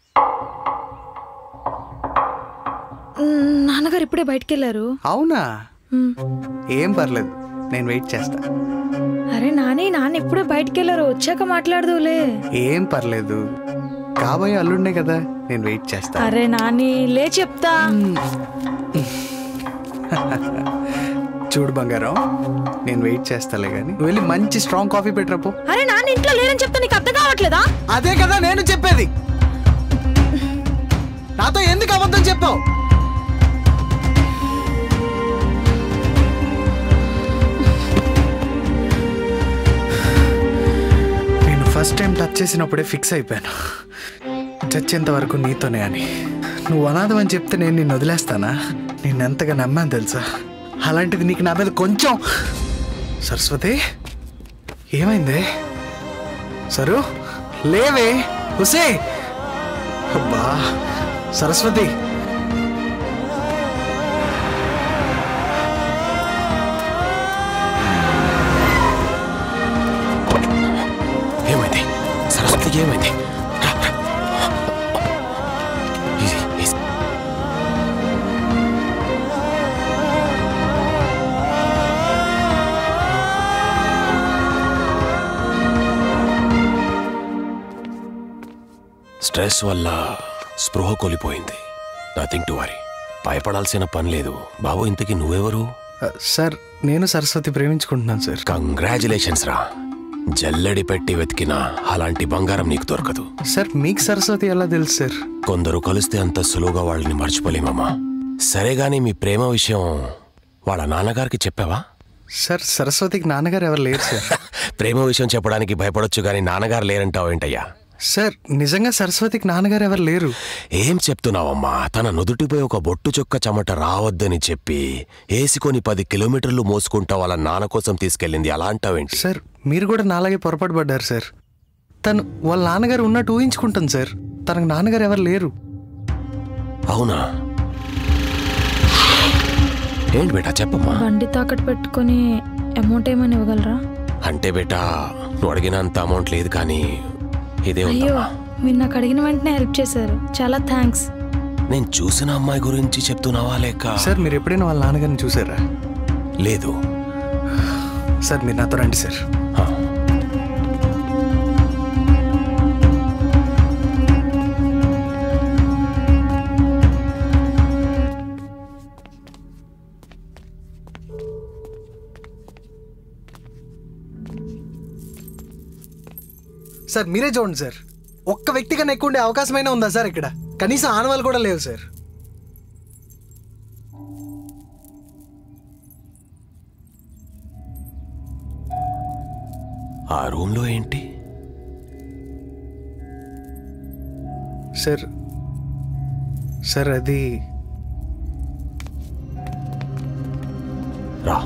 మ్, నాన్నగారు ఇప్పుడే బయటికి వెళ్ళారు అవునా మ్. ఏం పర్లేదు నేను వెయిట్ చేస్తా అరే నాని నాన్న ఇప్పుడే బయటికి వెళ్ళారు వచ్చాక మాట్లాడదులే ఏం పర్లేదు కాబోయే అల్లుండే కదా నేను వెయిట్ చేస్తా అరే నాని లే చెప్తా చూడు బంగారం నేను వెయిట్ చేస్తాలే కానీ నువ్వు వెళ్ళి మంచి స్ట్రాంగ్ కాఫీ పెట్టరాపో అరే నాన్న ఇంట్లో లేరని చెప్తా నీకు అర్థం కావట్లేదా అదే కదా నేను చెప్పేది నాతో ఎందుకు అబద్ధం చెప్పావు నేను ఫస్ట్ టైం టచ్ చేసినప్పుడే ఫిక్స్ అయిపోయాను చచ్చేంత వరకు నీతోనే అని నువ్వు అనాథం అని చెప్తే నేను నిన్ను వదిలేస్తానా నేను ఎంతగా నమ్మాను తెలుసా అలాంటిది నీకు నా మీద కొంచెం సరస్వతి ఏమైంది సరు లేవే హుసే అబ్బా సరస్వతి ఏమైంది సరస్వతికి ఏమైంది రా, రా. Easy, easy. స్ట్రెస్ వల్ల స్పృహ కోల్పోయింది నథింగ్ టు వరీ భయపడాల్సిన పని లేదు బాబు ఇంతకీ నువ్వెవరు సార్ నేను సరస్వతి ప్రేమించుకుంటున్నాను సార్ కంగ్రాచులేషన్స్ రా జల్లెడి పెట్టి వెతికినా అలాంటి బంగారం నీకు దొరకదు సార్ మీకు సరస్వతి ఎలా తెలుసు సార్ కొందరు కలిస్తే అంత సులువుగా వాళ్ళని మర్చిపోలేమమ్మా సరే గాని మీ ప్రేమ విషయం వాళ్ళ నాన్నగారికి చెప్పావా సార్ సరస్వతికి నాన్నగారు ఎవరు లేరు సార్ ప్రేమ విషయం చెప్పడానికి భయపడొచ్చు గాని నాన్నగారు లేరంటావు ఏంటయ్యా సార్ నిజంగా సరస్వతికి నాన్నగారు ఎవరు లేరు ఏం చెప్తున్నావమ్మా తన నుదుటిపై ఒక బొట్టు చొక్క చెమట రావద్దని చెప్పి ఏసుకొని పది కిలోమీటర్లు మోసుకుంటా వాళ్ళ నాన్న కోసం తీసుకెళ్ళింది అలా అంటావేంటి సార్ మీరు కూడా నాలాగే పొరపాటు పడ్డారు సార్ తను వాళ్ళ నాన్నగారు ఉన్నట్టు ఊహించుకుంటాను సార్ తనకు నాన్నగారు ఎవరు లేరు అవునా ఏంటి బేటా చెప్పమ్మా బండి తాకట్టు పెట్టుకొని అమౌంట్ ఏమైనా ఇవ్వగలరా అంటే బేటా నువ్వు అడిగినంత అమౌంట్ లేదు కానీ ఇదే అయ్యో ఉందమ్మా మీరు నాకు అడిగిన వెంటనే హెల్ప్ చేశారు చాలా థ్యాంక్స్ నేను చూసిన అమ్మాయి గురించి చెప్తున్నావా లేక సార్ మీరు ఎప్పుడైనా వాళ్ళ నాన్నగారిని చూసారా లేదు సార్ మీరు నాతో రండి సార్ సార్ మీరే చూడండి సార్ ఒక్క వ్యక్తి కన్నా ఎక్కువ ఉండే అవకాశమైనా ఉందా సార్ ఇక్కడ కనీసం ఆనవాళ్ళు కూడా లేవు సార్ ఆ రూమ్లో ఏంటి సార్ సార్ అది రా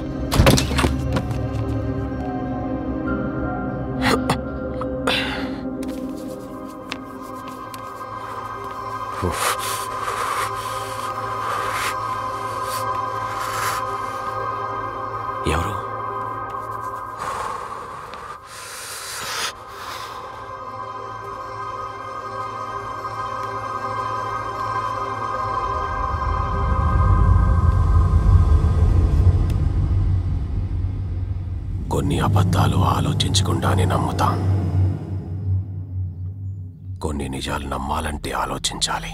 ఎవరు కొన్ని అబద్ధాలు ఆలోచించకుండానే నమ్ముతాం కొన్ని నిజాలు నమ్మాలంటే ఆలోచించాలి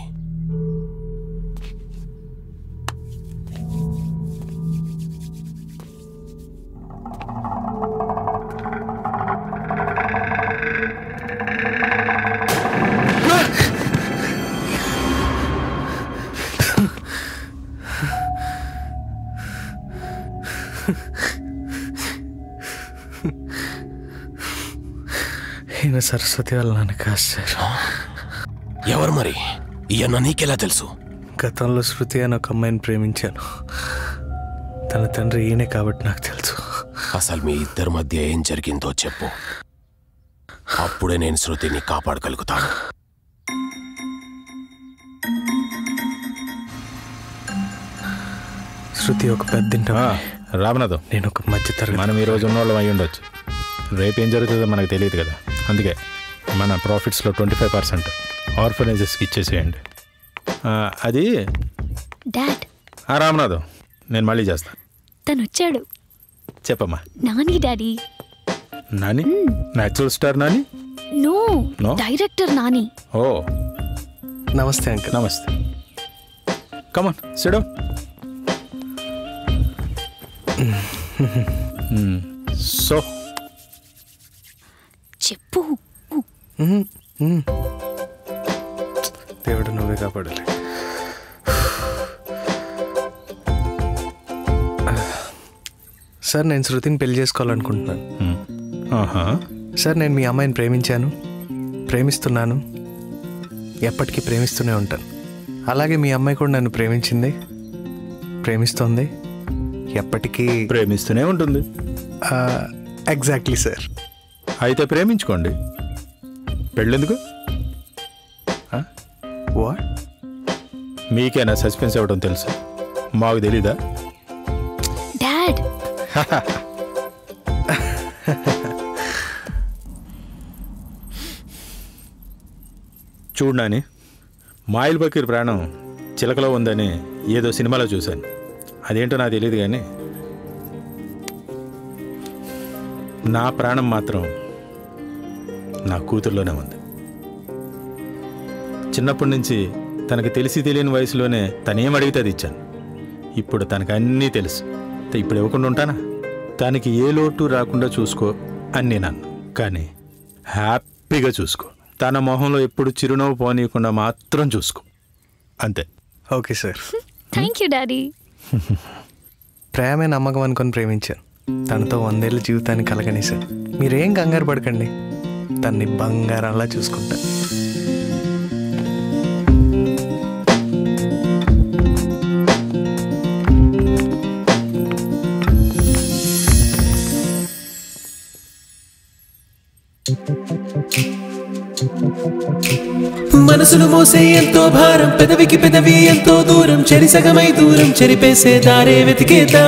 ఈయన సరస్వతి వాళ్ళ నాన్న కాదు సార్ ఎవరు మరి ఈయన నీకెలా తెలుసు గతంలో శృతి అని ఒక అమ్మాయిని ప్రేమించాను తన తండ్రి ఈయనే కాబట్టి నాకు తెలుసు అసలు మీ ఇద్దరి మధ్య ఏం జరిగిందో చెప్పు అప్పుడే నేను శృతిని కాపాడగలుగుతాను శృతి ఒక పెద్ద రామనాథం నేను ఒక మధ్య తరగతి మనం ఈ రోజు ఉన్నోళ్ళం అయి ఉండొచ్చు రేపు ఏం జరుగుతుందో మనకు తెలియదు కదా అందుకే మన ప్రాఫిట్స్లో ట్వంటీ ఫైవ్ పర్సెంట్ ఆర్ఫనైజెస్కి ఇచ్చేసేయండి ఆ, అది డాడ్ ఆ రామనాథం నేను మళ్ళీ చేస్తాను తను వచ్చాడు చెప్పమ్మా Nani daddy Nani natural star Nani no No? Director Nani ఓ నమస్తే అంకల్ నమస్తే కమాన్ సిడో సో చెప్పు దేవుడు నువ్వే కాపాడాలి సార్ నేను శృతిని పెళ్లి చేసుకోవాలనుకుంటున్నాను సార్ నేను మీ అమ్మాయిని ప్రేమించాను ప్రేమిస్తున్నాను ఎప్పటికీ ప్రేమిస్తూనే ఉంటాను అలాగే మీ అమ్మాయి కూడా నన్ను ప్రేమించింది ప్రేమిస్తోంది ఎప్పటికీ ప్రేమిస్తూనే ఉంటుంది ఎగ్జాక్ట్లీ సార్ అయితే ప్రేమించుకోండి పెళ్ళెందుకు వాట్ మీకేనా సస్పెన్స్ అవ్వడం తెలుసు మాకు తెలీదా డాడ్ చూడు నాని మాయిల్ బకీర్ ప్రాణం చిలకలో ఉందని ఏదో సినిమాలో చూశాను అదేంటో నాకు తెలియదు కానీ నా ప్రాణం మాత్రం నా కూతుర్లోనే ఉంది చిన్నప్పటి నుంచి తనకు తెలిసి తెలియని వయసులోనే తనేం అడిగితే అది ఇచ్చాను ఇప్పుడు తనకు అన్నీ తెలుసు త- ఇప్పుడు ఇవ్వకుండా ఉంటానా తనకి ఏ లోటు రాకుండా చూసుకో అని నేను అన్నా కానీ హ్యాపీగా చూసుకో తన మొహంలో ఎప్పుడు చిరునవ్వు పోనీయకుండా మాత్రం చూసుకో అంతే okay sir thank you daddy ప్రేమే నమ్మకం అనుకొని ప్రేమించాను తనతో వందేళ్ళ జీవితాన్ని కలగని సార్ మీరేం కంగారు పడకండి తన్ని బంగారంలా చూసుకుంటా మనసును మోసే ఎంతో భారం పెదవికి పెదవి ఎంతో దూరం చెరిసగమై దూరం చెరిపేసే దారే వెతికేదా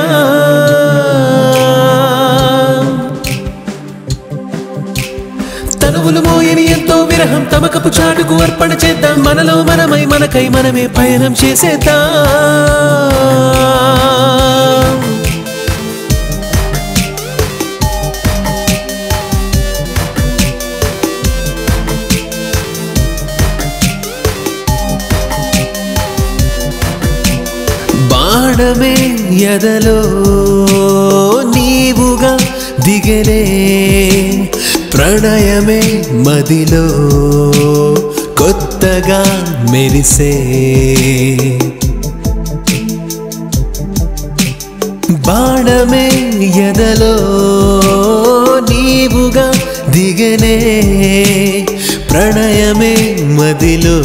తనువులు మోయని ఎంతో విరహం తమకపు చాటుకు అర్పణ చేద్దాం మనలో మనమై మనకై మనమే పయనం చేసేద్దాం బాణమే ఎదలో నీవుగా దిగనే ప్రణయమే మదిలో కొత్తగా మెరిసే బాణమే ఎదలో నీవుగా దిగనే ప్రణయమే మదిలో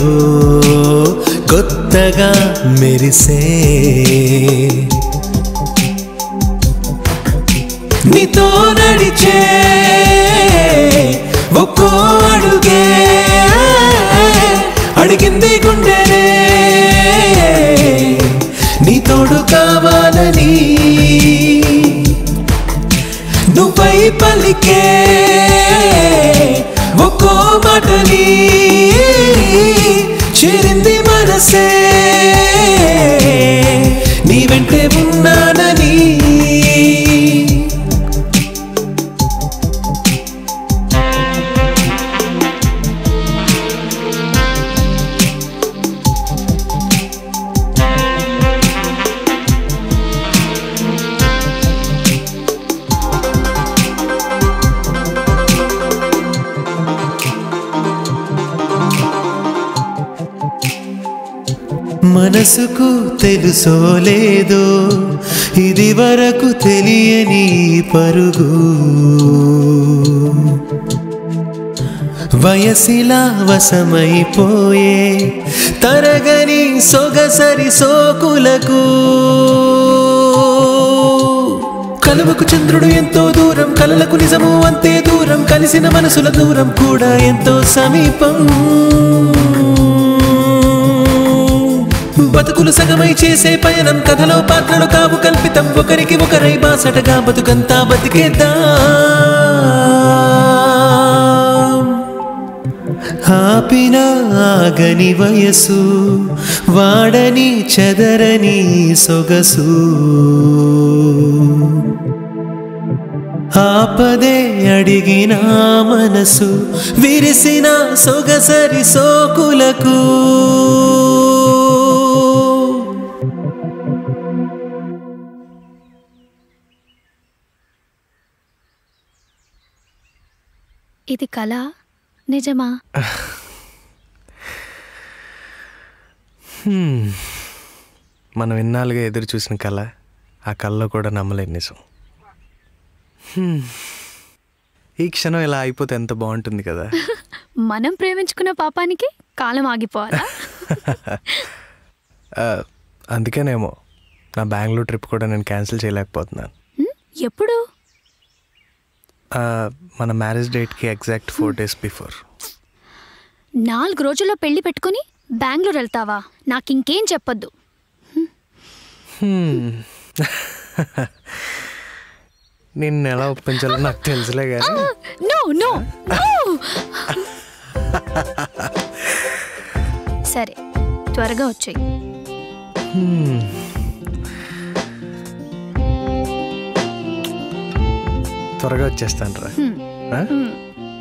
కొత్తగా మెరిసే నీతో నడిచే ఒక్కో అడుగే అడిగింది గుండెనే నీ తోడు కావాలని నువ్వై పలికే ఒక్కో మాటని చేరింది మనసే నీ వెంటే ఉన్నానని మనసుకు తెలుసో లేదో ఇది వరకు తెలియని పరుగు వయసిలా వశమైపోయే తరగని సొగసరి సోకులకు కలువకు చంద్రుడు ఎంతో దూరం కలలకు నిజము అంతే దూరం కలిసిన మనసుల దూరం కూడా ఎంతో సమీపం బతుకులు సగమై చేసే పయనం కథలో పాత్రలు కావు కల్పితం ఒకరికి ఒకరై బాసటగా బతుకంతా బతికేద్దాం ఆపిన ఆగని వయసు వాడని చెదరని సొగసు ఆపదే అడిగిన మనసు విరిసిన సొగసరి సోకులకు ఇది కళ నిజమా హ్మ్. మనం ఇన్నాళ్ళుగా ఎదురు చూసిన కళ ఆ కళలో కూడా నమ్మలేని నిజం హ్మ్. ఈ క్షణం ఇలా అయిపోతే ఎంత బాగుంటుంది కదా మనం ప్రేమించుకున్న పాపానికి కాలం ఆగిపోవాలా ఆ, అందుకేనేమో నా బెంగళూరు ట్రిప్ కూడా నేను క్యాన్సిల్ చేయలేకపోతున్నాను ఎప్పుడు ఆ, మన మ్యారేజ్ డేట్కి ఎగ్జాక్ట్ ఫోర్ డేస్ బిఫోర్ నాలుగు రోజుల్లో పెళ్లి పెట్టుకుని బెంగళూరు వెళ్తావా నాకు ఇంకేం చెప్పొద్దు నిన్ను ఎలా ఒప్పించాలో నాకు తెలుసులే కానీ నో నో నో సరే త్వరగా వచ్చేయి హ్మ్. త్వరగా వచ్చేస్తాను రా హ్మ్. ఆ? హ్మ్.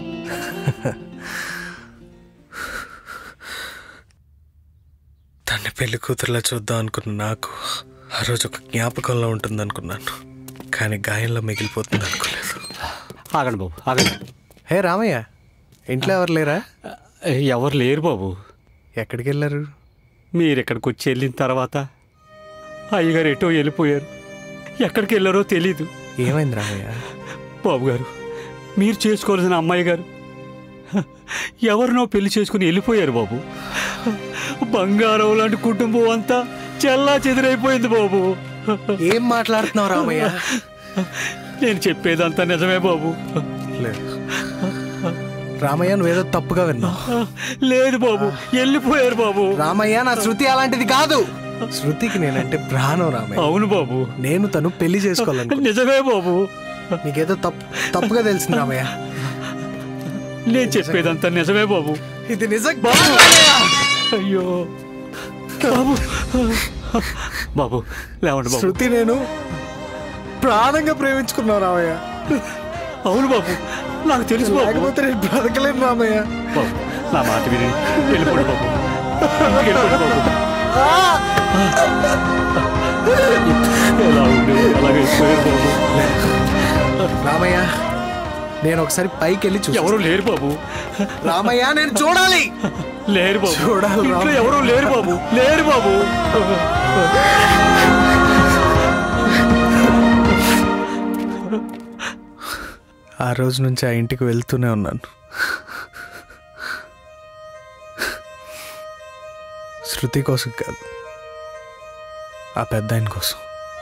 తన్ని పెళ్లి కూతురులా చూద్దాం అనుకున్న నాకు ఆ రోజు ఒక జ్ఞాపకంలో ఉంటుంది అనుకున్నాను కానీ గాయంలో మిగిలిపోతుంది అనుకోలేదు ఆగండి బాబు ఆగండి హే రామయ్య ఇంట్లో ఎవరు లేరా ఎవరు లేరు బాబు ఎక్కడికి వెళ్ళారు మీరు ఇక్కడికి వచ్చి వెళ్ళిన తర్వాత అయ్యగారు ఎటో వెళ్ళిపోయారు ఎక్కడికి వెళ్ళారో తెలీదు ఏమైంది రామయ్య బాబు గారు మీరు చేసుకోవాల్సిన అమ్మాయి గారు ఎవరినో పెళ్లి చేసుకుని వెళ్ళిపోయారు బాబు బంగారం లాంటి కుటుంబం అంతా చెల్లా చెదిరైపోయింది బాబు ఏం మాట్లాడుతున్నావు రామయ్య నేను చెప్పేదంతా నిజమే బాబు లేదు రామయ్య నువ్వేదో తప్పుగా విన్నావు లేదు బాబు వెళ్ళిపోయారు బాబు రామయ్య నా శృతి అలాంటిది కాదు శృతికి నేనంటే ప్రాణం రామయ్య అవును బాబు నేను తను పెళ్లి చేసుకోవాలను నిజమే బాబు నీకేదో తప్పు తప్పుగా తెలిసింది రామయ్య నేను చెప్పేదంతా నిజమే బాబు ఇది నిజం అయ్యో బాబు బాబు లేవండి బాబు శృతి నేను ప్రాణంగా ప్రేమించుకున్నావు రామయ్య అవును బాబు నాకు తెలుసు బాబు లేకపోతే నేను బ్రతకలేను రామయ్య బాబు నా మాట విని వెళ్ళిపోండి బాబు ఇంటికి వెళ్ళిపోండి బాబు ఎలా ఉండి అలాగే వెళ్ళిపోయారు బాబు రామయ్య నేను ఒకసారి పైకి వెళ్ళి చూసి ఎవరు లేరు బాబు రామయ్య నేను చూడాలి లేరు బాబు చూడాలి ఇంట్లో రామయ్య. ఎవరు లేరు బాబు లేరు బాబు ఆ రోజు నుంచి ఆ ఇంటికి వెళ్తూనే ఉన్నాను శృతి కోసం కాదు ఆ పెద్ద ఆయన కోసం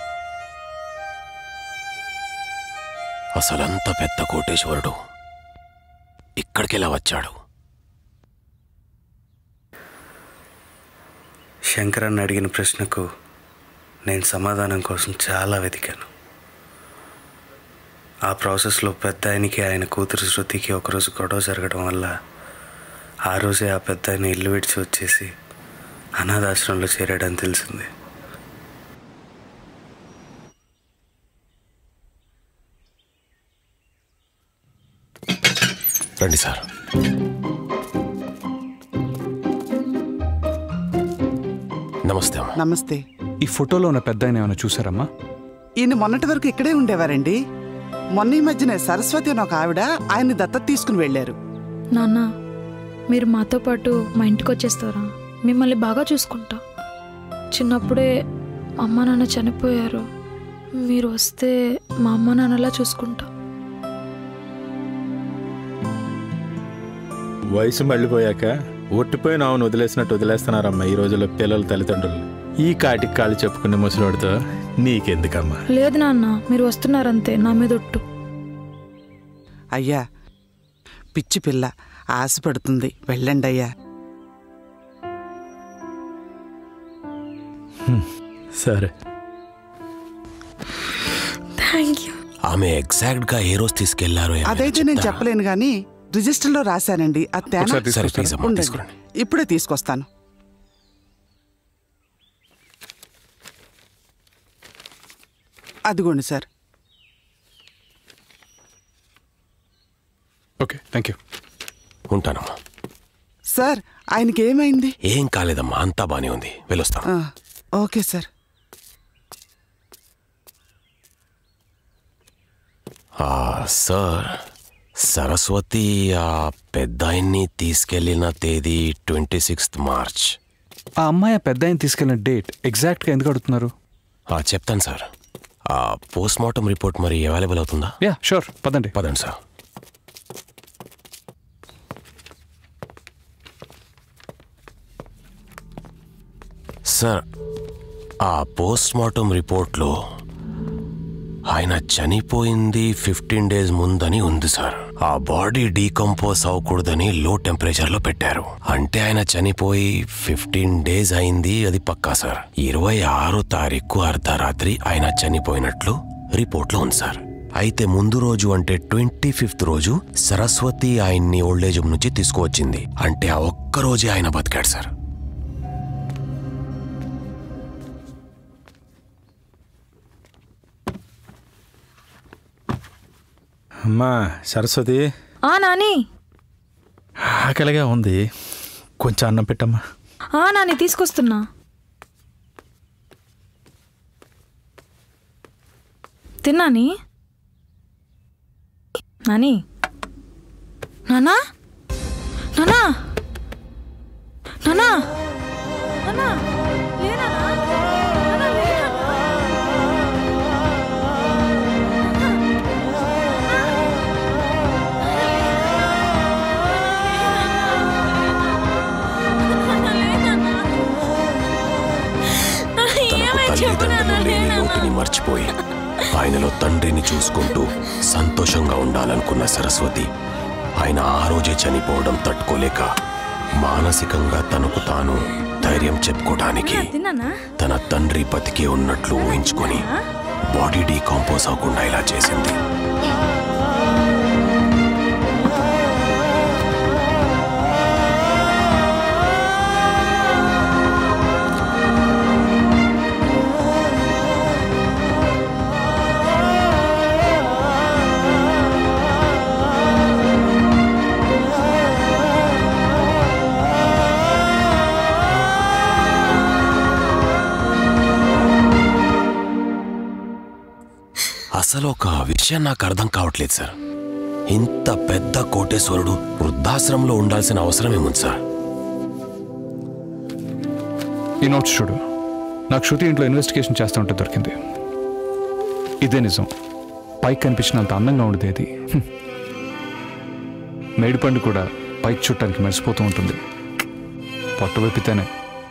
అసలంత పెద్ద కోటేశ్వరుడు ఇక్కడికెలా వచ్చాడు శంకరన్ అడిగిన ప్రశ్నకు నేను సమాధానం కోసం చాలా వెతికాను ఆ ప్రాసెస్లో పెద్ద ఆయనకి ఆయన కూతురు శృతికి ఒకరోజు గొడవ జరగడం వల్ల ఆ రోజే ఆ పెద్ద ఆయన ఇల్లు విడిచి వచ్చేసి అనాథాశ్రమంలో చేరాడని తెలిసింది రండి సార్ నమస్తే అమ్మా నమస్తే ఈ ఫోటోలో ఉన్న పెద్ద ఆయన ఏమైనా చూసారమ్మా ఈయన మొన్నటి వరకు ఇక్కడే ఉండేవారండి మొన్న ఈ మధ్యనే సరస్వతి అని ఒక ఆవిడ ఆయన్ని దత్తత తీసుకుని వెళ్ళారు నాన్న మీరు మాతో పాటు మా ఇంటికి వచ్చేస్తారా మిమ్మల్ని బాగా చూసుకుంటా చిన్నప్పుడే అమ్మ నాన్న చనిపోయారు మీరు వస్తే మా అమ్మ నాన్నలా చూసుకుంటా వయసు మళ్ళీపోయాక ఒట్టిపోయిన ఆవును వదిలేసినట్టు వదిలేస్తున్నారమ్మా ఈ రోజుల్లో పిల్లల తల్లిదండ్రులు ఈ కాటికి కాళ్ళు చెప్పుకునే ముసలివాడితో నీకెందుకమ్మా లేదు నాన్న మీరు వస్తున్నారంతే నా మీద ఒట్టు అయ్యా పిచ్చి పిల్ల ఆశపడుతుంది వెళ్ళండి అయ్యా సరే థ్యాంక్ యూ ఆమె ఎగ్జాక్ట్ గా ఏ రోజు తీసుకెళ్లారో ఏమైనా అదైతే నేను చెప్తారా? చెప్పలేను కానీ రిజిస్టర్లో రాశానండి అది తేనా ఒకసారి తీసుకొస్తారా? సరే, please అమ్మా, ఉండండి. తీసుకురండి. ఇప్పుడే తీసుకొస్తాను అదిగోండి సార్ ఓకే థ్యాంక్ యూ ఉంటానమ్మా సార్ ఆయనకి ఏమైంది ఏం కాలేదమ్మా అంతా బానే ఉంది వెళ్ళొస్తాను ఆ, ఓకే సార్ ఆ, సార్ సరస్వతి ఆ పెద్దాయన్ని తీసుకెళ్లిన తేదీ ట్వంటీ సిక్స్త్ మార్చ్ ఆ అమ్మాయి ఆ పెద్ద ఆయన తీసుకెళ్ళిన డేట్ ఎగ్జాక్ట్గా ఎందుకు అడుగుతున్నారు ఆ, చెప్తాను సార్ ఆ పోస్ట్ మార్టం రిపోర్ట్ మరి అవైలబుల్ అవుతుందా యా షూర్ పదండి పదండి సార్ సార్ ఆ పోస్ట్ మార్టం రిపోర్ట్లో ఆయన చనిపోయింది ఫిఫ్టీన్ డేస్ ముందని ఉంది సార్ ఆ బాడీ డీకంపోజ్ అవ్వకూడదని లో టెంపరేచర్లో పెట్టారు అంటే ఆయన చనిపోయి ఫిఫ్టీన్ డేస్ అయింది అది పక్కా సార్ ఇరవై ఆరో తారీఖు అర్ధరాత్రి ఆయన చనిపోయినట్లు రిపోర్ట్లో ఉంది సార్ అయితే ముందు రోజు అంటే ట్వంటీ ఫిఫ్త్ రోజు సరస్వతి ఆయన్ని ఓల్డేజ్ హోమ్ నుంచి తీసుకువచ్చింది అంటే ఆ ఒక్క రోజే ఆయన బతికాడు సార్ అమ్మా సరస్వతి ఆ నాని ఆకలిగా ఉంది కొంచెం అన్నం పెట్టమ్మా ఆ నాని తీసుకొస్తున్నా తిన్నాని నాని నానా నానా నానా నానా లేనా నానా లేనా తల్లిదండ్రులు లేని లోటుని మర్చిపోయి ఆయనలో తండ్రిని చూసుకుంటూ సంతోషంగా ఉండాలనుకున్న సరస్వతి ఆయన ఆ రోజే చనిపోవడం తట్టుకోలేక మానసికంగా తనకు తాను ధైర్యం చెప్పుకోవడానికి తిన్నానా తన తండ్రి బతికే ఉన్నట్లు ఊహించుకొని బాడీ డీకాంపోజ్ అవ్వకుండా ఇలా చేసింది అసలు ఒక విషయం నాకు అర్థం కావట్లేదు సార్ ఇంత పెద్ద కోటేశ్వరుడు వృద్ధాశ్రమంలో ఉండాల్సిన అవసరం ఏముంది సార్ ఈ నోట్స్ చూడు నాకు శృతి ఇంట్లో ఇన్వెస్టిగేషన్ చేస్తూ ఉంటే దొరికింది ఇదే నిజం పైకి కనిపించినంత అందంగా ఉండేది అది హ్మ్. మేడిపండు కూడా పైకి చుట్టానికి మెరిసిపోతూ ఉంటుంది పొట్ట వెప్పితేనే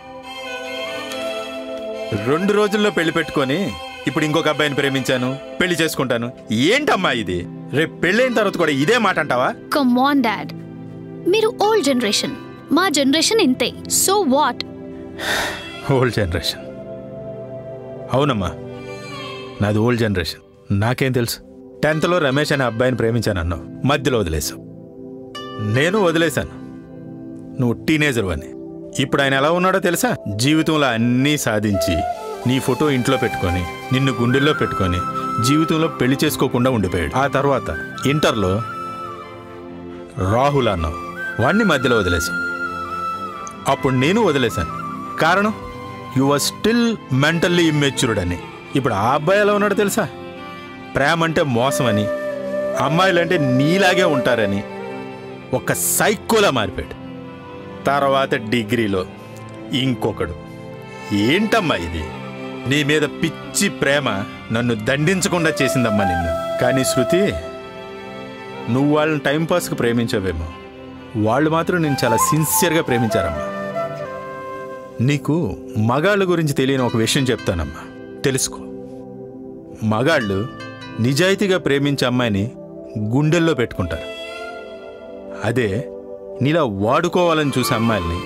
రెండు రోజుల్లో పెళ్లి పెట్టుకొని ఇప్పుడు ఇంకొక అబ్బాయిని ప్రేమించాను పెళ్లి చేసుకుంటాను ఏంటమ్మా ఇది రేపు పెళ్ళైన తర్వాత కూడా ఇదే మాట అంటావా కమ్ ఆన్ డాడ్ మీరు ఓల్డ్ జనరేషన్ మా జనరేషన్ ఇంతే సో వాట్ ఓల్డ్ జనరేషన్ అవునమ్మా నాది ఓల్డ్ జనరేషన్ నాకేం తెలుసు టెన్త్లో రమేష్ అనే అబ్బాయిని ప్రేమించాను అన్నావు మధ్యలో వదిలేసావు నేను వదిలేశాను నువ్వు టీనేజర్ అని ఇప్పుడు ఆయన ఎలా ఉన్నాడో తెలుసా జీవితంలో అన్నీ సాధించి నీ ఫోటో ఇంట్లో పెట్టుకొని నిన్ను గుండెల్లో పెట్టుకొని జీవితంలో పెళ్లి చేసుకోకుండా ఉండిపోయాడు ఆ తర్వాత ఇంటర్లో రాహుల్ అన్నావు వాణ్ణి మధ్యలో వదిలేశావు అప్పుడు నేను వదిలేశాను కారణం you are still mentally immatured అని ఇప్పుడు ఆ అబ్బాయి ఎలా ఉన్నాడో తెలుసా ప్రేమ అంటే మోసం అని అమ్మాయిలంటే నీలాగే ఉంటారని ఒక సైకోలా మారిపోయాడు తర్వాత డిగ్రీలో ఇంకొకడు ఏంటమ్మా ఇది నీ మీద పిచ్చి ప్రేమ నన్ను దండించకుండా చేసిందమ్మా నిన్ను కానీ శృతి నువ్వు వాళ్ళని టైంపాస్కి ప్రేమించవేమో వాళ్ళు మాత్రం నేను చాలా సిన్సియర్గా ప్రేమించారమ్మా నీకు మగాళ్ళ గురించి తెలియని ఒక విషయం చెప్తానమ్మా తెలుసుకో మగాళ్ళు నిజాయితీగా ప్రేమించే అమ్మాయిని గుండెల్లో పెట్టుకుంటారు అదే నీలా వాడుకోవాలని చూసే అమ్మాయిల్ని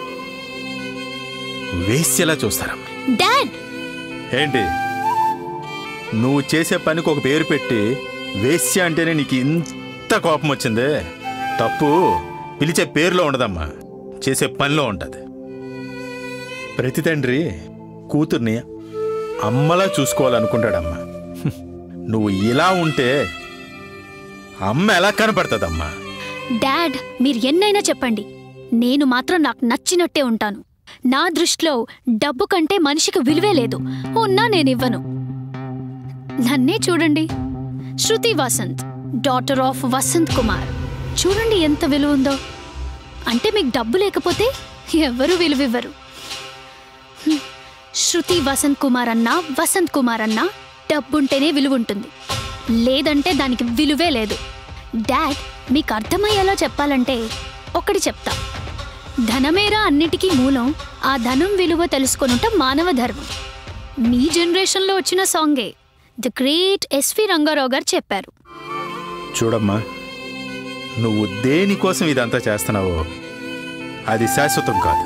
వేస్యలా చూస్తారమ్మా డాడ్ ఏంటి నువ్వు చేసే పనికి ఒక పేరు పెట్టి వేశ్య అంటేనే నీకు ఇంత కోపం వచ్చిందే తప్పు పిలిచే పేరులో ఉండదమ్మా చేసే పనిలో ఉంటుంది ప్రతి తండ్రి కూతుర్ని అమ్మలా చూసుకోవాలనుకుంటాడమ్మా హ్మ్. నువ్వు ఇలా ఉంటే అమ్మ ఎలా కనపడుతుందమ్మా డాడ్ మీరు ఎన్నైనా చెప్పండి నేను మాత్రం నాకు నచ్చినట్టే ఉంటాను నా దృష్టిలో డబ్బు కంటే మనిషికి విలువే లేదు ఉన్నా నేను ఇవ్వను నన్నే చూడండి శృతి వసంత్ డాటర్ ఆఫ్ వసంత్ కుమార్ చూడండి ఎంత విలువ ఉందో అంటే మీకు డబ్బు లేకపోతే ఎవరు విలువివ్వరు హ్మ్. శృతి వసంత్ కుమార్ అన్నా వసంత్ కుమార్ అన్నా డబ్బుంటేనే విలువ ఉంటుంది లేదంటే దానికి విలువే లేదు డాడ్ మీకు అర్థమయ్యేలా చెప్పాలంటే ఒకటి చెప్తా ధనమేరా అన్నిటికీ మూలం ఆ ధనం విలువ తెలుసుకొనుట మానవ ధర్మం మీ జనరేషన్లో వచ్చిన సాంగే ది గ్రేట్ ఎస్వి రంగారావు గారు చెప్పారు చూడమ్మా నువ్వు దేనికోసం ఇదంతా చేస్తున్నావో అది శాశ్వతం కాదు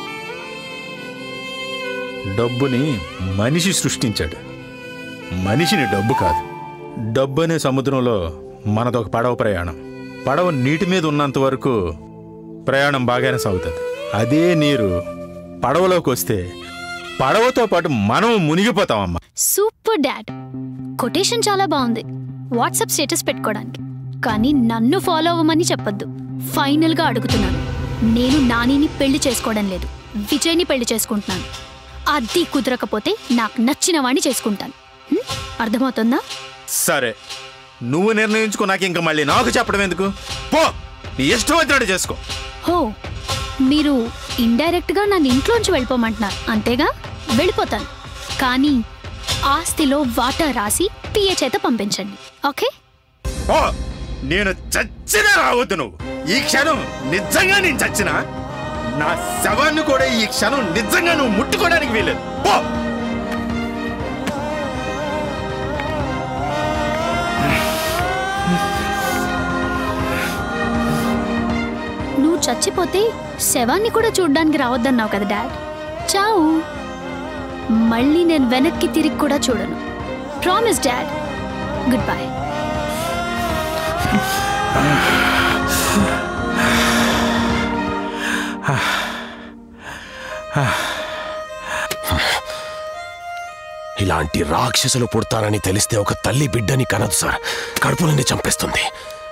డబ్బుని మనిషి సృష్టించాడు మనిషిని డబ్బు కాదు డబ్బు అనే సముద్రంలో మనదొక పడవ ప్రయాణం పడవ నీటి మీద ఉన్నంత వరకు ప్రయాణం బాగానే సాగుతుంది అదే నీరు పడవలోకి వస్తే పడవతో పాటు మనం మునిగిపోతామమ్మా సూపర్ డాడ్ కొటేషన్ చాలా బాగుంది వాట్సాప్ స్టేటస్ పెట్టుకోవడానికి కానీ నన్ను ఫాలో అవ్వమని చెప్పొద్దు ఫైనల్గా అడుగుతున్నాను నేను నానిని పెళ్లి చేసుకోవడం లేదు విజయ్ని పెళ్లి చేసుకుంటున్నాను అది కుదరకపోతే నాకు నచ్చిన వాడిని చేసుకుంటాను హ్మ్? అర్థమవుతుందా సరే నువ్వు నిర్ణయించుకో నాకు ఇంకా మళ్ళీ నాకు చెప్పడం ఎందుకు పో నీ ఇష్టం వచ్చినట్టు చేసుకో హో మీరు ఇండైరెక్ట్గా నన్ను ఇంట్లోంచి వెళ్ళిపోమంటున్నారు అంతేగా వెళ్ళిపోతాను కానీ ఆస్తిలో వాటా రాసి పిఏ చేత పంపించండి ఓకే ఓ నేను చచ్చినా రావద్దు నువ్వు ఈ క్షణం నిజంగా నేను చచ్చినా నా శవాన్ని కూడా ఈ క్షణం నిజంగా నువ్వు ముట్టుకోవడానికి వీలేదు పో నువ్వు చచ్చిపోతే శవాన్ని కూడా చూడ్డానికి రావద్దన్నావు కదా డాడ్ చావు మళ్ళీ నేను వెనక్కి తిరిగి కూడా చూడను ప్రామిస్ డాడ్ గుడ్ బై ఇలాంటి రాక్షసులు పుడతారని తెలిస్తే ఒక తల్లి బిడ్డని కనదు సార్ కడుపు నుండి చంపేస్తుంది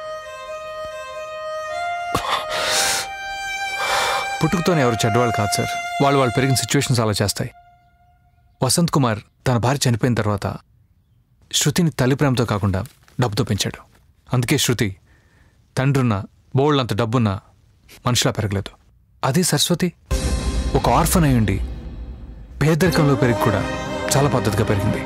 పుట్టుకతోనే ఎవరు చెడ్డవాళ్ళు కాదు సార్ వాళ్ళు వాళ్ళు పెరిగిన సిచ్యువేషన్స్ అలా చేస్తాయి వసంత్ కుమార్ తన భార్య చనిపోయిన తర్వాత శృతిని తల్లి ప్రేమతో కాకుండా డబ్బుతో పెంచాడు అందుకే శృతి తండ్రున్న బోళ్ళంత డబ్బున్న మనిషిలా పెరగలేదు అదే సరస్వతి ఒక ఆర్ఫన్ అయి ఉండి పేదరికంలో పెరిగి కూడా చాలా పద్ధతిగా పెరిగింది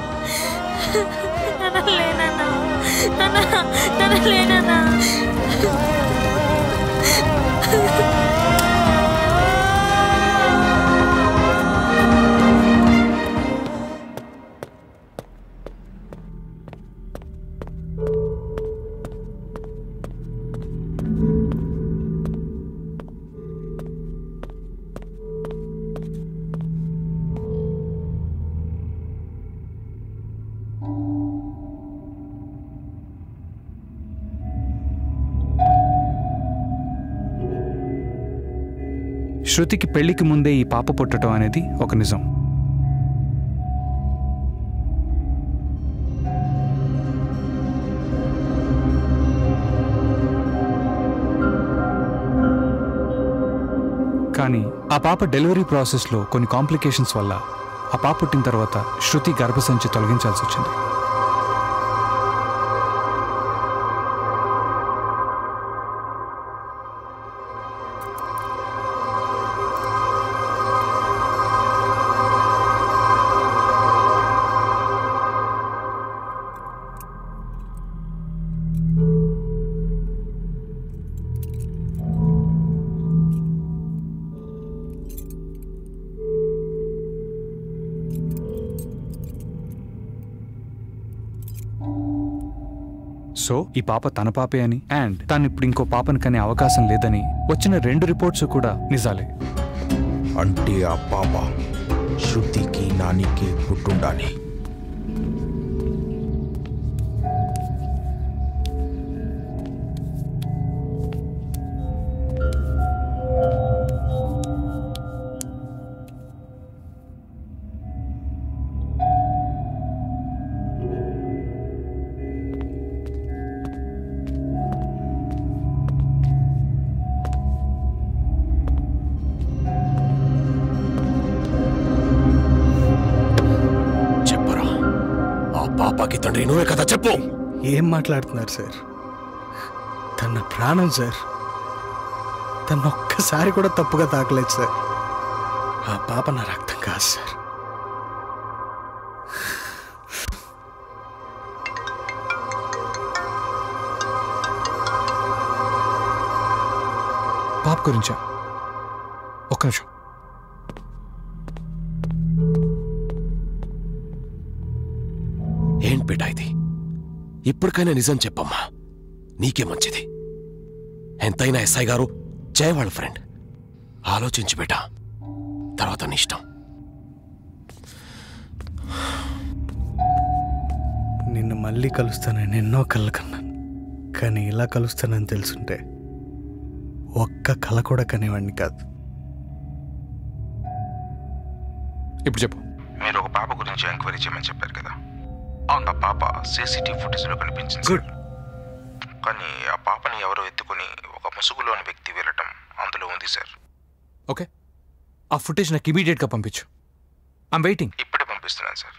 శృతికి పెళ్లికి ముందే ఈ పాప పుట్టడం అనేది ఒక నిజం కానీ ఆ పాప డెలివరీ ప్రాసెస్లో కొన్ని కాంప్లికేషన్స్ వల్ల ఆ పాప పుట్టిన తర్వాత శృతి గర్భసంచి తొలగించాల్సి వచ్చింది సో ఈ పాప తన పాపే అని అండ్ తను ఇప్పుడు ఇంకో పాపని కనే అవకాశం లేదని వచ్చిన రెండు రిపోర్ట్స్ కూడా నిజాలే అంటే ఆ పాప శృతికి నానికి పుట్టుండాలి చెప్పరా ఆ పాపకి తండ్రి నువ్వే కదా చెప్పు ఏం మాట్లాడుతున్నారు సార్ తన ప్రాణం సార్ తను ఒక్కసారి కూడా తప్పుగా తాకలేదు సార్ ఆ పాప నా రక్తం కాదు సార్ పాప గురించా ఒక్క నిమిషం ఏంటి బేటా ఇది ఇప్పటికైనా నిజం చెప్పమ్మా నీకే మంచిది ఎంతైనా ఎస్ఐ గారు జయ వాళ్ళ ఫ్రెండ్ ఆలోచించి బేటా తర్వాత నీ ఇష్టం నిన్ను మళ్ళీ కలుస్తానని ఎన్నో కళ్ళు కన్నాను కానీ ఇలా కలుస్తానని తెలుసుంటే ఒక్క కళ కూడా కనేవాడిని కాదు ఇప్పుడు చెప్పు మీరు ఒక పాప గురించి ఎంక్వైరీ చేయమని చెప్పారు కదా అవును ఆ పాప సీసీటీవీ ఫుటేజ్లో కనిపించింది గుడ్ కానీ ఆ పాపని ఎవరో ఎత్తుకుని ఒక ముసుగులోని వ్యక్తి వెళ్ళటం అందులో ఉంది సార్ ఓకే ఆ ఫుటేజ్ నాకు ఇమీడియట్గా పంపించు ఐమ్ వెయిటింగ్ ఇప్పుడే పంపిస్తున్నాను సార్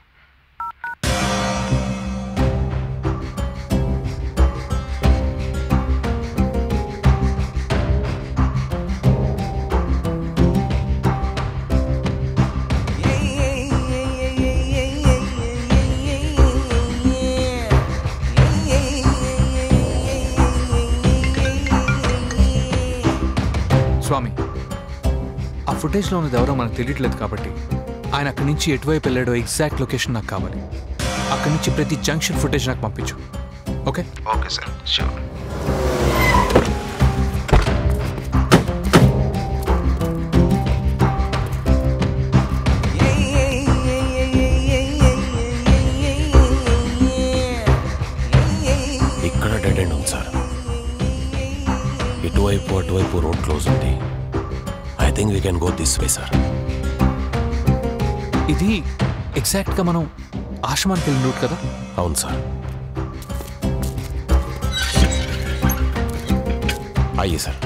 స్వామి ఆ ఫుటేజ్లో ఉన్నది ఎవరో మనకు తెలియట్లేదు కాబట్టి ఆయన అక్కడి నుంచి ఎటువైపు వెళ్ళాడో ఎగ్జాక్ట్ లొకేషన్ నాకు కావాలి అక్కడి నుంచి ప్రతి జంక్షన్ ఫుటేజ్ నాకు పంపించు ఓకే ఓకే సార్ షూర్ ఇక్కడ డెడ్ ఎండ్ ఉంది సార్ ఇటువైపు అటువైపు రోడ్ క్లోజ్ ఉంది I think we can go this way sir ఇది ఎగ్జాక్ట్గా మనం ఆశ్రమానికి వెళ్ళిన రూట్ కదా అవును సార్ అయ్యే సార్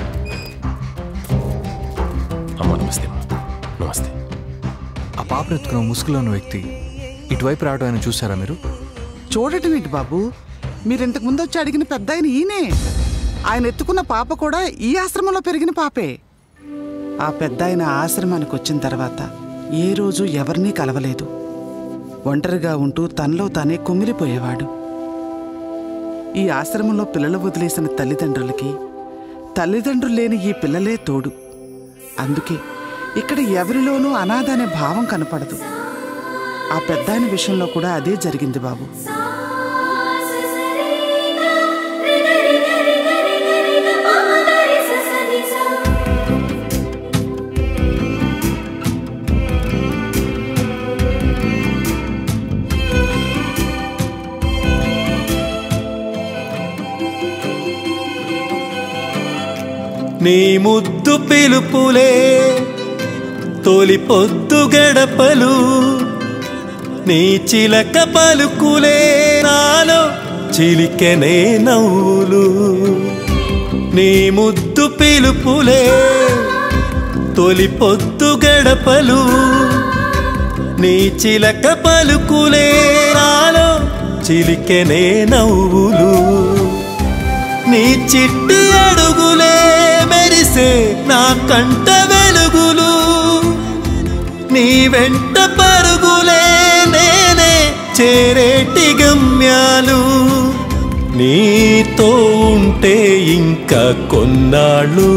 అమ్మా నమస్తే అమ్మా. నమస్తే ఆ పాపను ఎత్తుకున్న ముసుగులో ఉన్న వ్యక్తి ఇటువైపు రావడం ఆయన చూసారా మీరు చూడటం ఏంటి బాబు మీరు ఇంతకు ముందు వచ్చి అడిగిన పెద్ద ఆయన ఈయనే ఆయన ఎత్తుకున్న పాప కూడా ఈ ఆశ్రమంలో పెరిగిన పాపే ఆ పెద్ద ఆయన ఆశ్రమానికి వచ్చిన తర్వాత ఏ రోజు ఎవరినీ కలవలేదు ఒంటరిగా ఉంటూ తనలో తానే కుమిలిపోయేవాడు ఈ ఆశ్రమంలో పిల్లలు వదిలేసిన తల్లిదండ్రులకి తల్లిదండ్రులు లేని ఈ పిల్లలే తోడు అందుకే ఇక్కడ ఎవరిలోనూ అనాథ అనే భావం కనపడదు ఆ పెద్దాయన విషయంలో కూడా అదే జరిగింది బాబు నీ ముద్దు పిలుపులే తొలి పొద్దు గడపలు నీ చిలక పలుకులే నాలో చిలికెనే నవ్వులు నీ ముద్దు పిలుపులే తొలి పొద్దు గడపలు నీ చిలక పలుకులే నాలో చిలికెనే నవ్వులు నీ చిట్టి అడుగులే మెరిసే నా కంట వెలుగులు నీ వెంట పరుగులే నేనే చేరేటి గమ్యాలు నీతో ఉంటే ఇంకా కొన్నాళ్ళు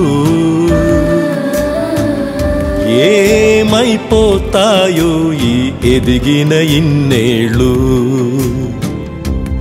ఏమైపోతాయో ఈ ఎదిగిన ఇన్నేళ్ళు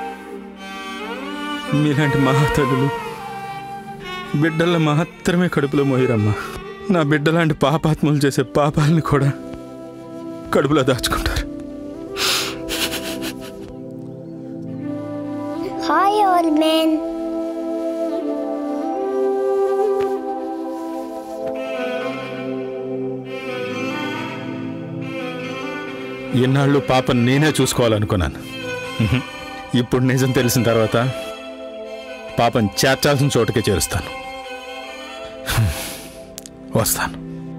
మీలాంటి మహాతల్లులు బిడ్డల మాత్రమే కడుపులో మోయరమ్మా నా బిడ్డలాంటి పాపాత్మలు చేసే పాపాలని కూడా కడుపులో దాచుకుంటారు హాయ్ ఓల్డ్ మ్యాన్ ఎన్నాళ్ళు పాపం నేనే చూసుకోవాలనుకున్నాను ఉహుం. ఇప్పుడు నిజం తెలిసిన తర్వాత పాపం చేర్చాల్సిన చోటుకే చేరుస్తాను హ్మ్. వస్తాను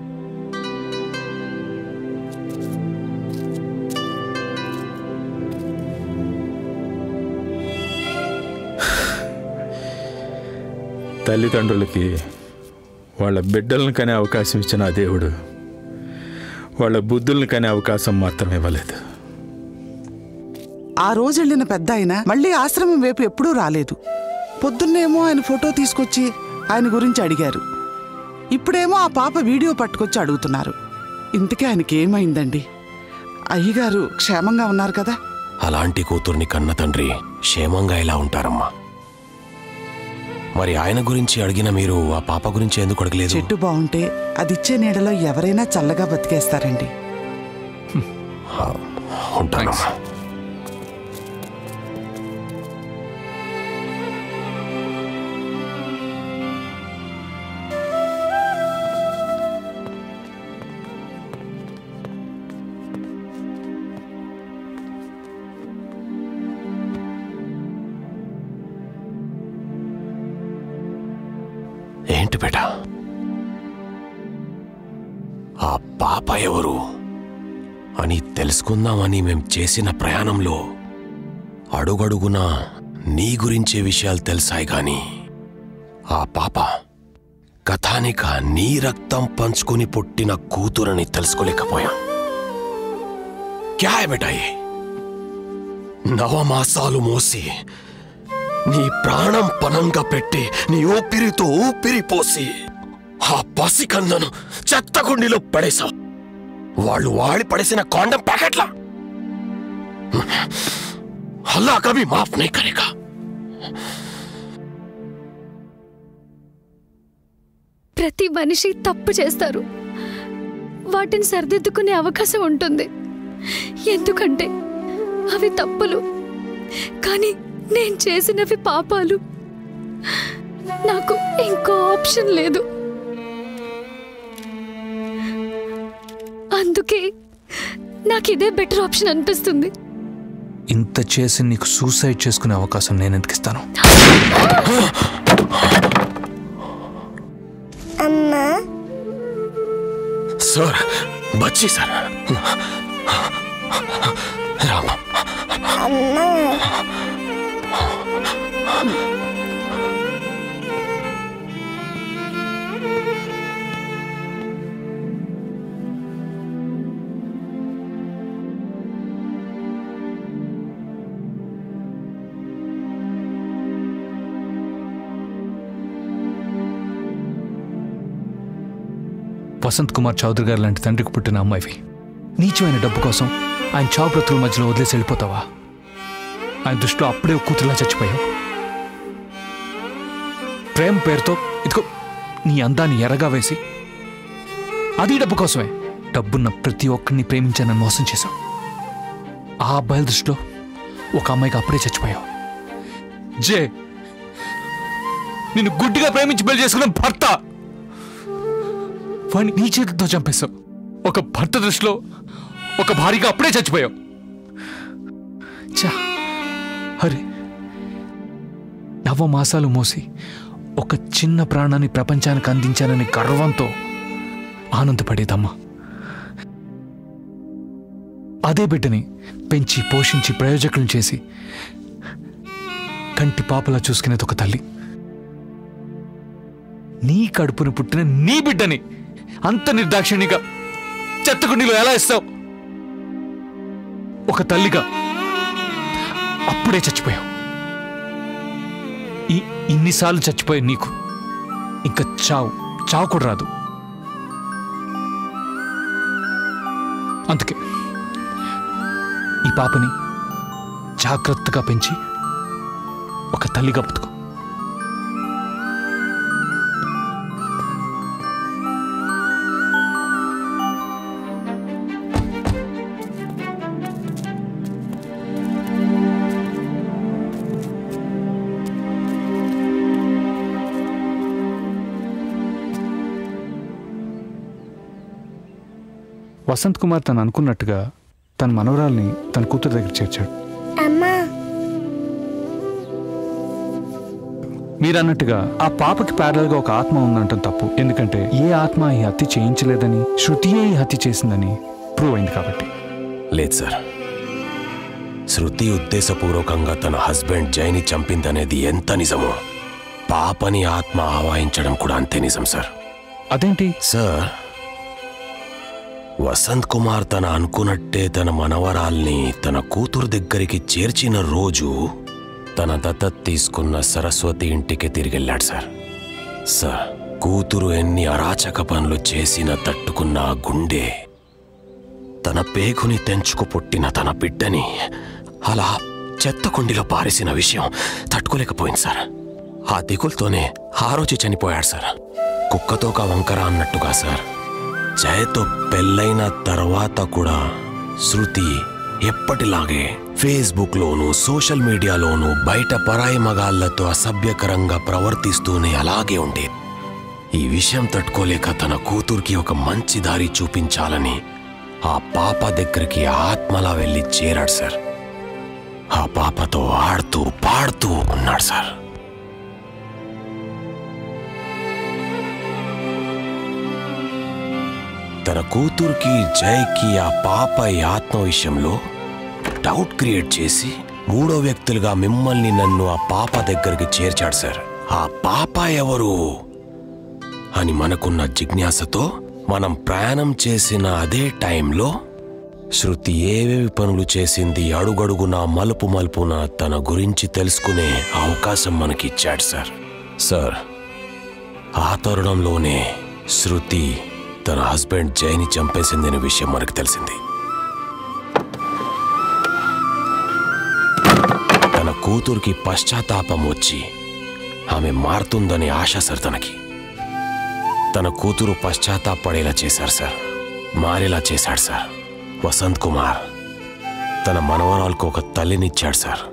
తల్లిదండ్రులకి వాళ్ళ బిడ్డలను కనే అవకాశం ఇచ్చిన ఆ దేవుడు వాళ్ళ బుద్ధుల్ని కనే అవకాశం మాత్రం ఇవ్వలేదు ఆ రోజు వెళ్ళిన పెద్ద ఆయన మళ్ళీ ఆశ్రమం వైపు ఎప్పుడూ రాలేదు పొద్దున్నేమో ఆయన ఫోటో తీసుకొచ్చి ఆయన గురించి అడిగారు ఇప్పుడేమో ఆ పాప వీడియో పట్టుకొచ్చి అడుగుతున్నారు ఇంతకీ ఆయనకి ఏమైందండి అయ్యగారు క్షేమంగా ఉన్నారు కదా అలాంటి కూతుర్ని కన్న తండ్రి క్షేమంగా ఎలా ఉంటారమ్మా మరి ఆయన గురించి అడిగిన మీరు ఆ పాప గురించి ఎందుకు అడగలేదు చెట్టు బాగుంటే అదిచ్చే నీడలో ఎవరైనా చల్లగా బతికేస్తారండి ఉంటానమ్మా ఏంటి బేట ఆ పాప ఎవరు అని తెలుసుకుందామని మేం చేసిన ప్రయాణంలో అడుగడుగునా నీ గురించే విషయాలు తెలిసాయి గాని ఆ పాప కథానిక నీ రక్తం పంచుకుని పుట్టిన కూతురని తెలుసుకోలేకపోయా క్యా హై బేటా ये? నవమాసాలు మోసి నీ ప్రాణం పనంగా పెట్టి నీ ఊపిరితో ఊపిరి పోసి ఆ పసికన్నను చెత్తగుండిలో పడేశావు వాళ్ళు వాడి పడేసిన కాండం ప్యాకెట్లా అల్లా కవి మాఫ్ నీ కరేగా ప్రతి మనిషి తప్పు చేస్తారు వాటిని సరిదిద్దుకునే అవకాశం ఉంటుంది ఎందుకంటే అవి తప్పులు కానీ నేను చేసినవి పాపాలు నాకు ఇంకో ఆప్షన్ లేదు అందుకే నాకు ఇదే బెటర్ ఆప్షన్ అనిపిస్తుంది ఇంత చేసి నీకు సూసైడ్ చేసుకునే అవకాశం నేను ఎందుకు ఇస్తాను అమ్మా సార్ బచ్చి సార్ రామ అమ్మా వసంత్ కుమార్ చౌదరి గారు లాంటి తండ్రికి పుట్టిన అమ్మాయివి నీచమైన డబ్బు కోసం ఆయన చావు బ్రతుకుల మధ్యలో వదిలేసి వెళ్ళిపోతావా ఆయన దృష్టిలో అప్పుడే ఒక కూతురులా చచ్చిపోయావు ప్రేమ పేరుతో ఇదిగో నీ అందాన్ని ఎరగా వేసి అది డబ్బు కోసమే డబ్బున్న ప్రతి ఒక్కరిని ప్రేమించానని మోసం చేశావు ఆ అబ్బాయిల దృష్టిలో ఒక అమ్మాయికి అప్పుడే చచ్చిపోయావు జే నిన్ను గుడ్డిగా ప్రేమించి పెళ్లి చేసుకున్న భర్త వాడిని నీ చేతితో చంపేశావు ఒక భర్త దృష్టిలో ఒక భార్యగా అప్పుడే చచ్చిపోయావు చా అరే నవ మాసాలు మోసి ఒక చిన్న ప్రాణాన్ని ప్రపంచానికి అందించానని గర్వంతో ఆనందపడేదమ్మా అదే బిడ్డని పెంచి పోషించి ప్రయోజకులను చేసి కంటి పాపలా చూసుకునేది ఒక తల్లి నీ కడుపున పుట్టిన నీ బిడ్డని అంత నిర్దాక్షిణ్యంగా చెత్తకుండీలో ఎలా ఇస్తావు ఒక తల్లిగా అప్పుడే చచ్చిపోయావు ఈ ఇన్నిసార్లు చచ్చిపోయే నీకు ఇంకా చావు చావు కూడా రాదు అందుకే ఈ పాపని జాగ్రత్తగా పెంచి ఒక తల్లిగా బతుకు వసంత్ కుమార్ తను అనుకున్నట్టుగా తన మనవరాల్ని తన కూతురు దగ్గర చేర్చాడు అమ్మా మీరన్నట్టుగా ఆ పాపకి ప్యారల్ గా ఒక ఆత్మ ఉందంటం తప్పు ఎందుకంటే ఏ ఆత్మ ఈ హత్య చేయించలేదని శృతియే ఈ హత్య చేసిందని ప్రూవ్ అయింది కాబట్టి లేదు సార్ శృతి ఉద్దేశపూర్వకంగా తన హస్బెండ్ జైని చంపిందనేది ఎంత నిజమో పాపని ఆత్మ ఆవాహించడం కూడా అంతే నిజం సార్ అదేంటి సార్ వసంత్ కుమార్ తన అనుకున్నట్టే తన మనవరాల్ని తన కూతురు దగ్గరికి చేర్చిన రోజు తన దత్తత తీసుకున్న సరస్వతి ఇంటికి తిరిగెళ్ళాడు సార్ సార్ కూతురు ఎన్ని అరాచక పనులు చేసినా తట్టుకున్న ఆ గుండె తన పేగుని తెంచుకు పుట్టిన తన బిడ్డని అలా చెత్త కుండిలో పారేసిన విషయం తట్టుకోలేకపోయింది సార్ ఆ దిగులతోనే ఆ రోజు చనిపోయాడు సార్ కుక్కతోక వంకర అన్నట్టుగా సార్ జయతో పెళ్ళైన తర్వాత కూడా శృతి ఎప్పటిలాగే ఫేస్బుక్లోనూ సోషల్ మీడియాలోనూ బయట పరాయి మగాళ్లతో అసభ్యకరంగా ప్రవర్తిస్తూనే అలాగే ఉండేది ఈ విషయం తట్టుకోలేక తన కూతురికి ఒక మంచి దారి చూపించాలని ఆ పాప దగ్గరికి ఆత్మలా వెళ్ళి చేరాడు సార్ ఆ పాపతో ఆడుతూ పాడుతూ ఉన్నాడు సార్ తన కూతురికి జైకి ఆ పాప ఈ ఆత్మ విషయంలో డౌట్ క్రియేట్ చేసి మూడో వ్యక్తులుగా మిమ్మల్ని నన్ను ఆ పాప దగ్గరికి చేర్చాడు సార్ ఆ పాప ఎవరు అని మనకున్న జిజ్ఞాసతో మనం ప్రయాణం చేసిన అదే టైంలో శృతి ఏవేవి పనులు చేసింది అడుగడుగున మలుపు మలుపున తన గురించి తెలుసుకునే అవకాశం మనకి ఇచ్చాడు సార్ సార్ ఆ తరుణంలోనే శృతి తన హస్బెండ్ జైని చంపేసిందనే విషయం మనకు తెలిసింది తన కూతురికి పశ్చాత్తాపం వచ్చి ఆమె మారుతుందనే ఆశ సార్ తనకి తన కూతురు పశ్చాత్తాపడేలా చేశారు సార్ మారేలా చేశాడు సార్ వసంత్ కుమార్ తన మనవరాలకు ఒక తల్లినిచ్చాడు సార్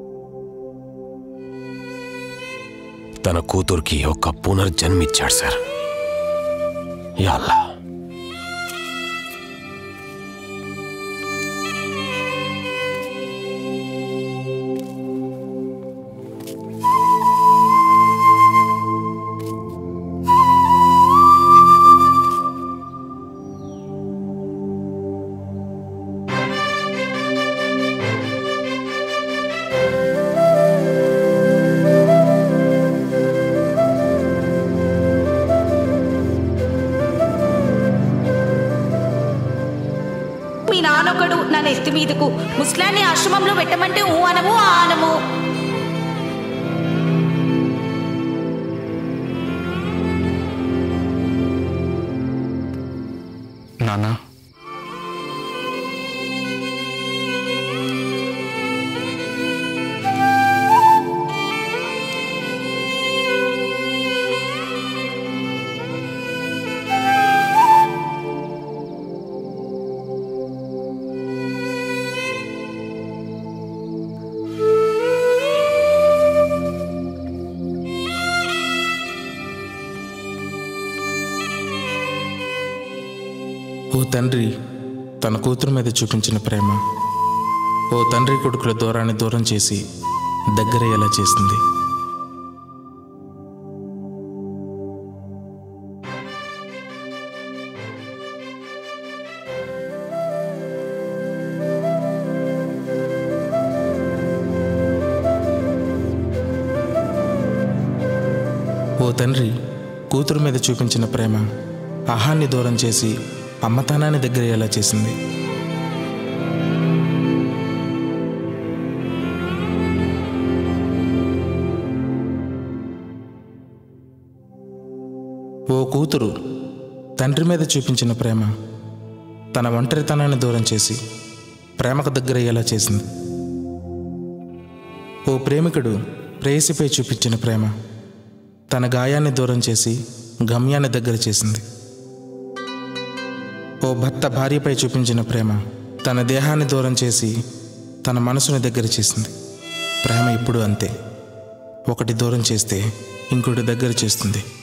తన కూతురికి ఒక పునర్జన్మిచ్చాడు సార్ యాల్లా మీ నాన్నొకడు నా నెత్తి మీదకు ముస్లాన్ని ఆశ్రమంలో పెట్టమంటే ఊ అనము ఆ అనము నాన్న ఓ తండ్రి తన కూతురు మీద చూపించిన ప్రేమ ఓ తండ్రి కొడుకుల దూరాన్ని దూరం చేసి దగ్గరయ్యేలా చేసింది ఓ తండ్రి కూతురు మీద చూపించిన ప్రేమ అహాన్ని దూరం చేసి అమ్మతనాన్ని దగ్గరయ్యేలా చేసింది ఓ కూతురు తండ్రి మీద చూపించిన ప్రేమ తన ఒంటరితనాన్ని దూరం చేసి ప్రేమకు దగ్గరయ్యేలా చేసింది ఓ ప్రేమికుడు ప్రేయసిపై చూపించిన ప్రేమ తన గాయాన్ని దూరం చేసి గమ్యాన్ని దగ్గర చేసింది ఓ భర్త భార్యపై చూపించిన ప్రేమ తన దేహాన్ని దూరం చేసి తన మనసుని దగ్గర చేసింది ప్రేమ ఇప్పుడు అంతే ఒకటి దూరం చేస్తే ఇంకోటి దగ్గర చేస్తుంది